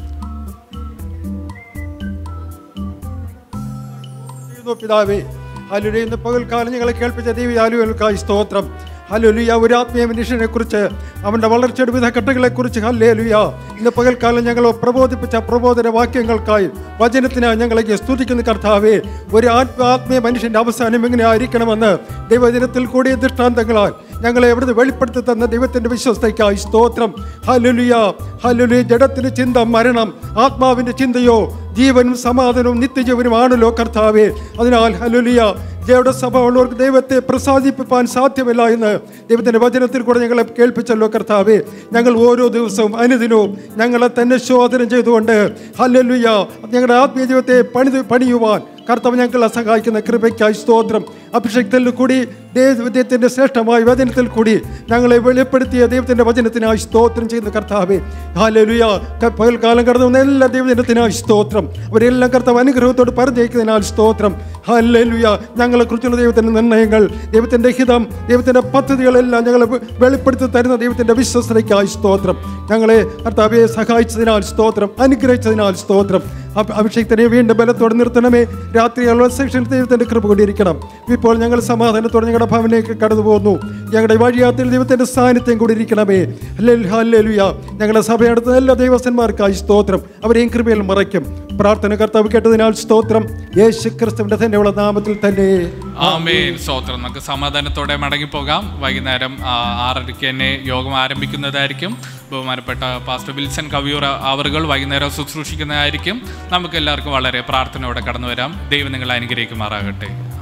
S6: ചെയ്യുന്നു പിതാവേ ഹലുലിയ ഇന്ന് പകൽക്കാലം ഞങ്ങളെ കേൾപ്പിച്ച ദൈവയാലുകൾക്കായി സ്തോത്രം ഹലുലിയ ഒരു ആത്മീയ മനുഷ്യനെ കുറിച്ച് അവൻ്റെ വളർച്ചയുടെ വിവിധ ഘട്ടങ്ങളെക്കുറിച്ച് ഹല്ലേലുയ ഇന്ന് പകൽക്കാലം ഞങ്ങൾ പ്രബോധിപ്പിച്ച പ്രബോധന വാക്യങ്ങൾക്കായി വചനത്തിനായി ഞങ്ങളെ സ്തുതിക്കുന്ന കർത്താവേ ഒരു ആത്മ ആത്മീയ മനുഷ്യൻ്റെ അവസാനം എങ്ങനെ ആയിരിക്കണമെന്ന് ദൈവദിനത്തിൽ കൂടിയ ദൃഷ്ടാന്തങ്ങളാൽ ഞങ്ങളെ എവിടുന്ന് വെളിപ്പെടുത്തി തന്ന ദൈവത്തിന്റെ വിശ്വസ്തയ്ക്കായി സ്തോത്രം ഹലുലിയ ഹലുലി ജഡത്തിന്റെ ചിന്ത മരണം ആത്മാവിന്റെ ചിന്തയോ ജീവനും സമാധാനവും നിത്യജീവനുമാണല്ലോ കർത്താവേ അതിനാൽ ഹലുലിയ ജയുടെ സഭ ഉള്ളവർക്ക് ദൈവത്തെ പ്രസാദിപ്പിക്കാൻ സാധ്യമല്ല എന്ന് ദൈവത്തിന്റെ വചനത്തിൽ കൂടെ ഞങ്ങളെ കേൾപ്പിച്ചല്ലോ കർത്താവേ ഞങ്ങൾ ഓരോ ദിവസവും അനുദിനവും ഞങ്ങളെ തന്നെ ശോധന ചെയ്തുകൊണ്ട് ഹല്ലുയ ഞങ്ങളുടെ ആത്മീയ ജീവിതത്തെ പണിത് പണിയുവാൻ കർത്താവ് ഞങ്ങളെ സഹായിക്കുന്ന കൃപയ്ക്കായി സ്തോത്രം അഭിഷേകത്തിൽ കൂടി ദൈവത്തിന്റെ ശ്രേഷ്ഠമായ വചനത്തിൽ കൂടി ഞങ്ങളെ വെളിപ്പെടുത്തിയ ദൈവത്തിന്റെ വചനത്തിനായി സ്തോത്രം ചെയ്യുന്ന കർത്താവെ ഹാലലുയ പകൽക്കാലം കടന്നു വന്ന എല്ലാ ദൈവജനത്തിനായി സ്തോത്രം അവരെല്ലാം കർത്താവ് അനുഗ്രഹത്തോട് പറഞ്ഞേക്കുന്നതിനാൽ സ്തോത്രം ഹാലലുയ ഞങ്ങളെ കുറിച്ചുള്ള ദൈവത്തിന്റെ നിർണ്ണയങ്ങൾ ദൈവത്തിന്റെ ഹിതം ദൈവത്തിന്റെ പദ്ധതികളെല്ലാം ഞങ്ങളെ വെ- വെളിപ്പെടുത്തി തരുന്ന ദൈവത്തിന്റെ വിശ്വസതയ്ക്കായി സ്തോത്രം ഞങ്ങളെ കർത്താവെ സഹായിച്ചതിനാൽ സ്തോത്രം അനുഗ്രഹിച്ചതിനാൽ സ്തോത്രം അഭ- അഭിഷേകത്തിനെ വീണ്ടും ബലത്തോടെ നിർത്തണമേ രാത്രിയുള്ള സെക്ഷൻ ദൈവത്തിന്റെ കൃപ കൊണ്ടിരിക്കണം ഇപ്പോൾ ഞങ്ങൾ സമാധാനത്തോടെ ഞങ്ങളുടെ ഭവനിലേക്ക് കടന്നു പോകുന്നു ഞങ്ങളുടെ വഴിയാത്രയിൽ ദൈവത്തിന്റെ സാന്നിധ്യം കൂടി ഇരിക്കണമേ ഹല്ലേലൂയ, ഹല്ലേലൂയ ഞങ്ങളുടെ സഭയടുത്ത എല്ലാ ദൈവസ്ഥന്മാർക്കായി സ്തോത്രം അവരെയും കൃപയിൽ മറയ്ക്കും പ്രാർത്ഥന കർത്താവ് കേട്ടതിനാൽ സ്തോത്രം യേശു ക്രിസ്തുവിന്റെ തന്നെയുള്ള നാമത്തിൽ തന്നെ
S1: ആമേൻ സ്തോത്രം നമുക്ക് സമാധാനത്തോടെ മടങ്ങിപ്പോകാം വൈകുന്നേരം ആ, ആറരയ്ക്ക് തന്നെ യോഗം ആരംഭിക്കുന്നതായിരിക്കും ബഹുമാനപ്പെട്ട പാസ്റ്റർ വിൽസൺ കവിയൂർ അവറുകൾ വൈകുന്നേരം ശുശ്രൂഷിക്കുന്നതായിരിക്കും നമുക്ക് എല്ലാവർക്കും വളരെ പ്രാർത്ഥനയോടെ കടന്നു വരാം ദൈവം നിങ്ങളെ അനുഗ്രഹിക്കുമാറാകട്ടെ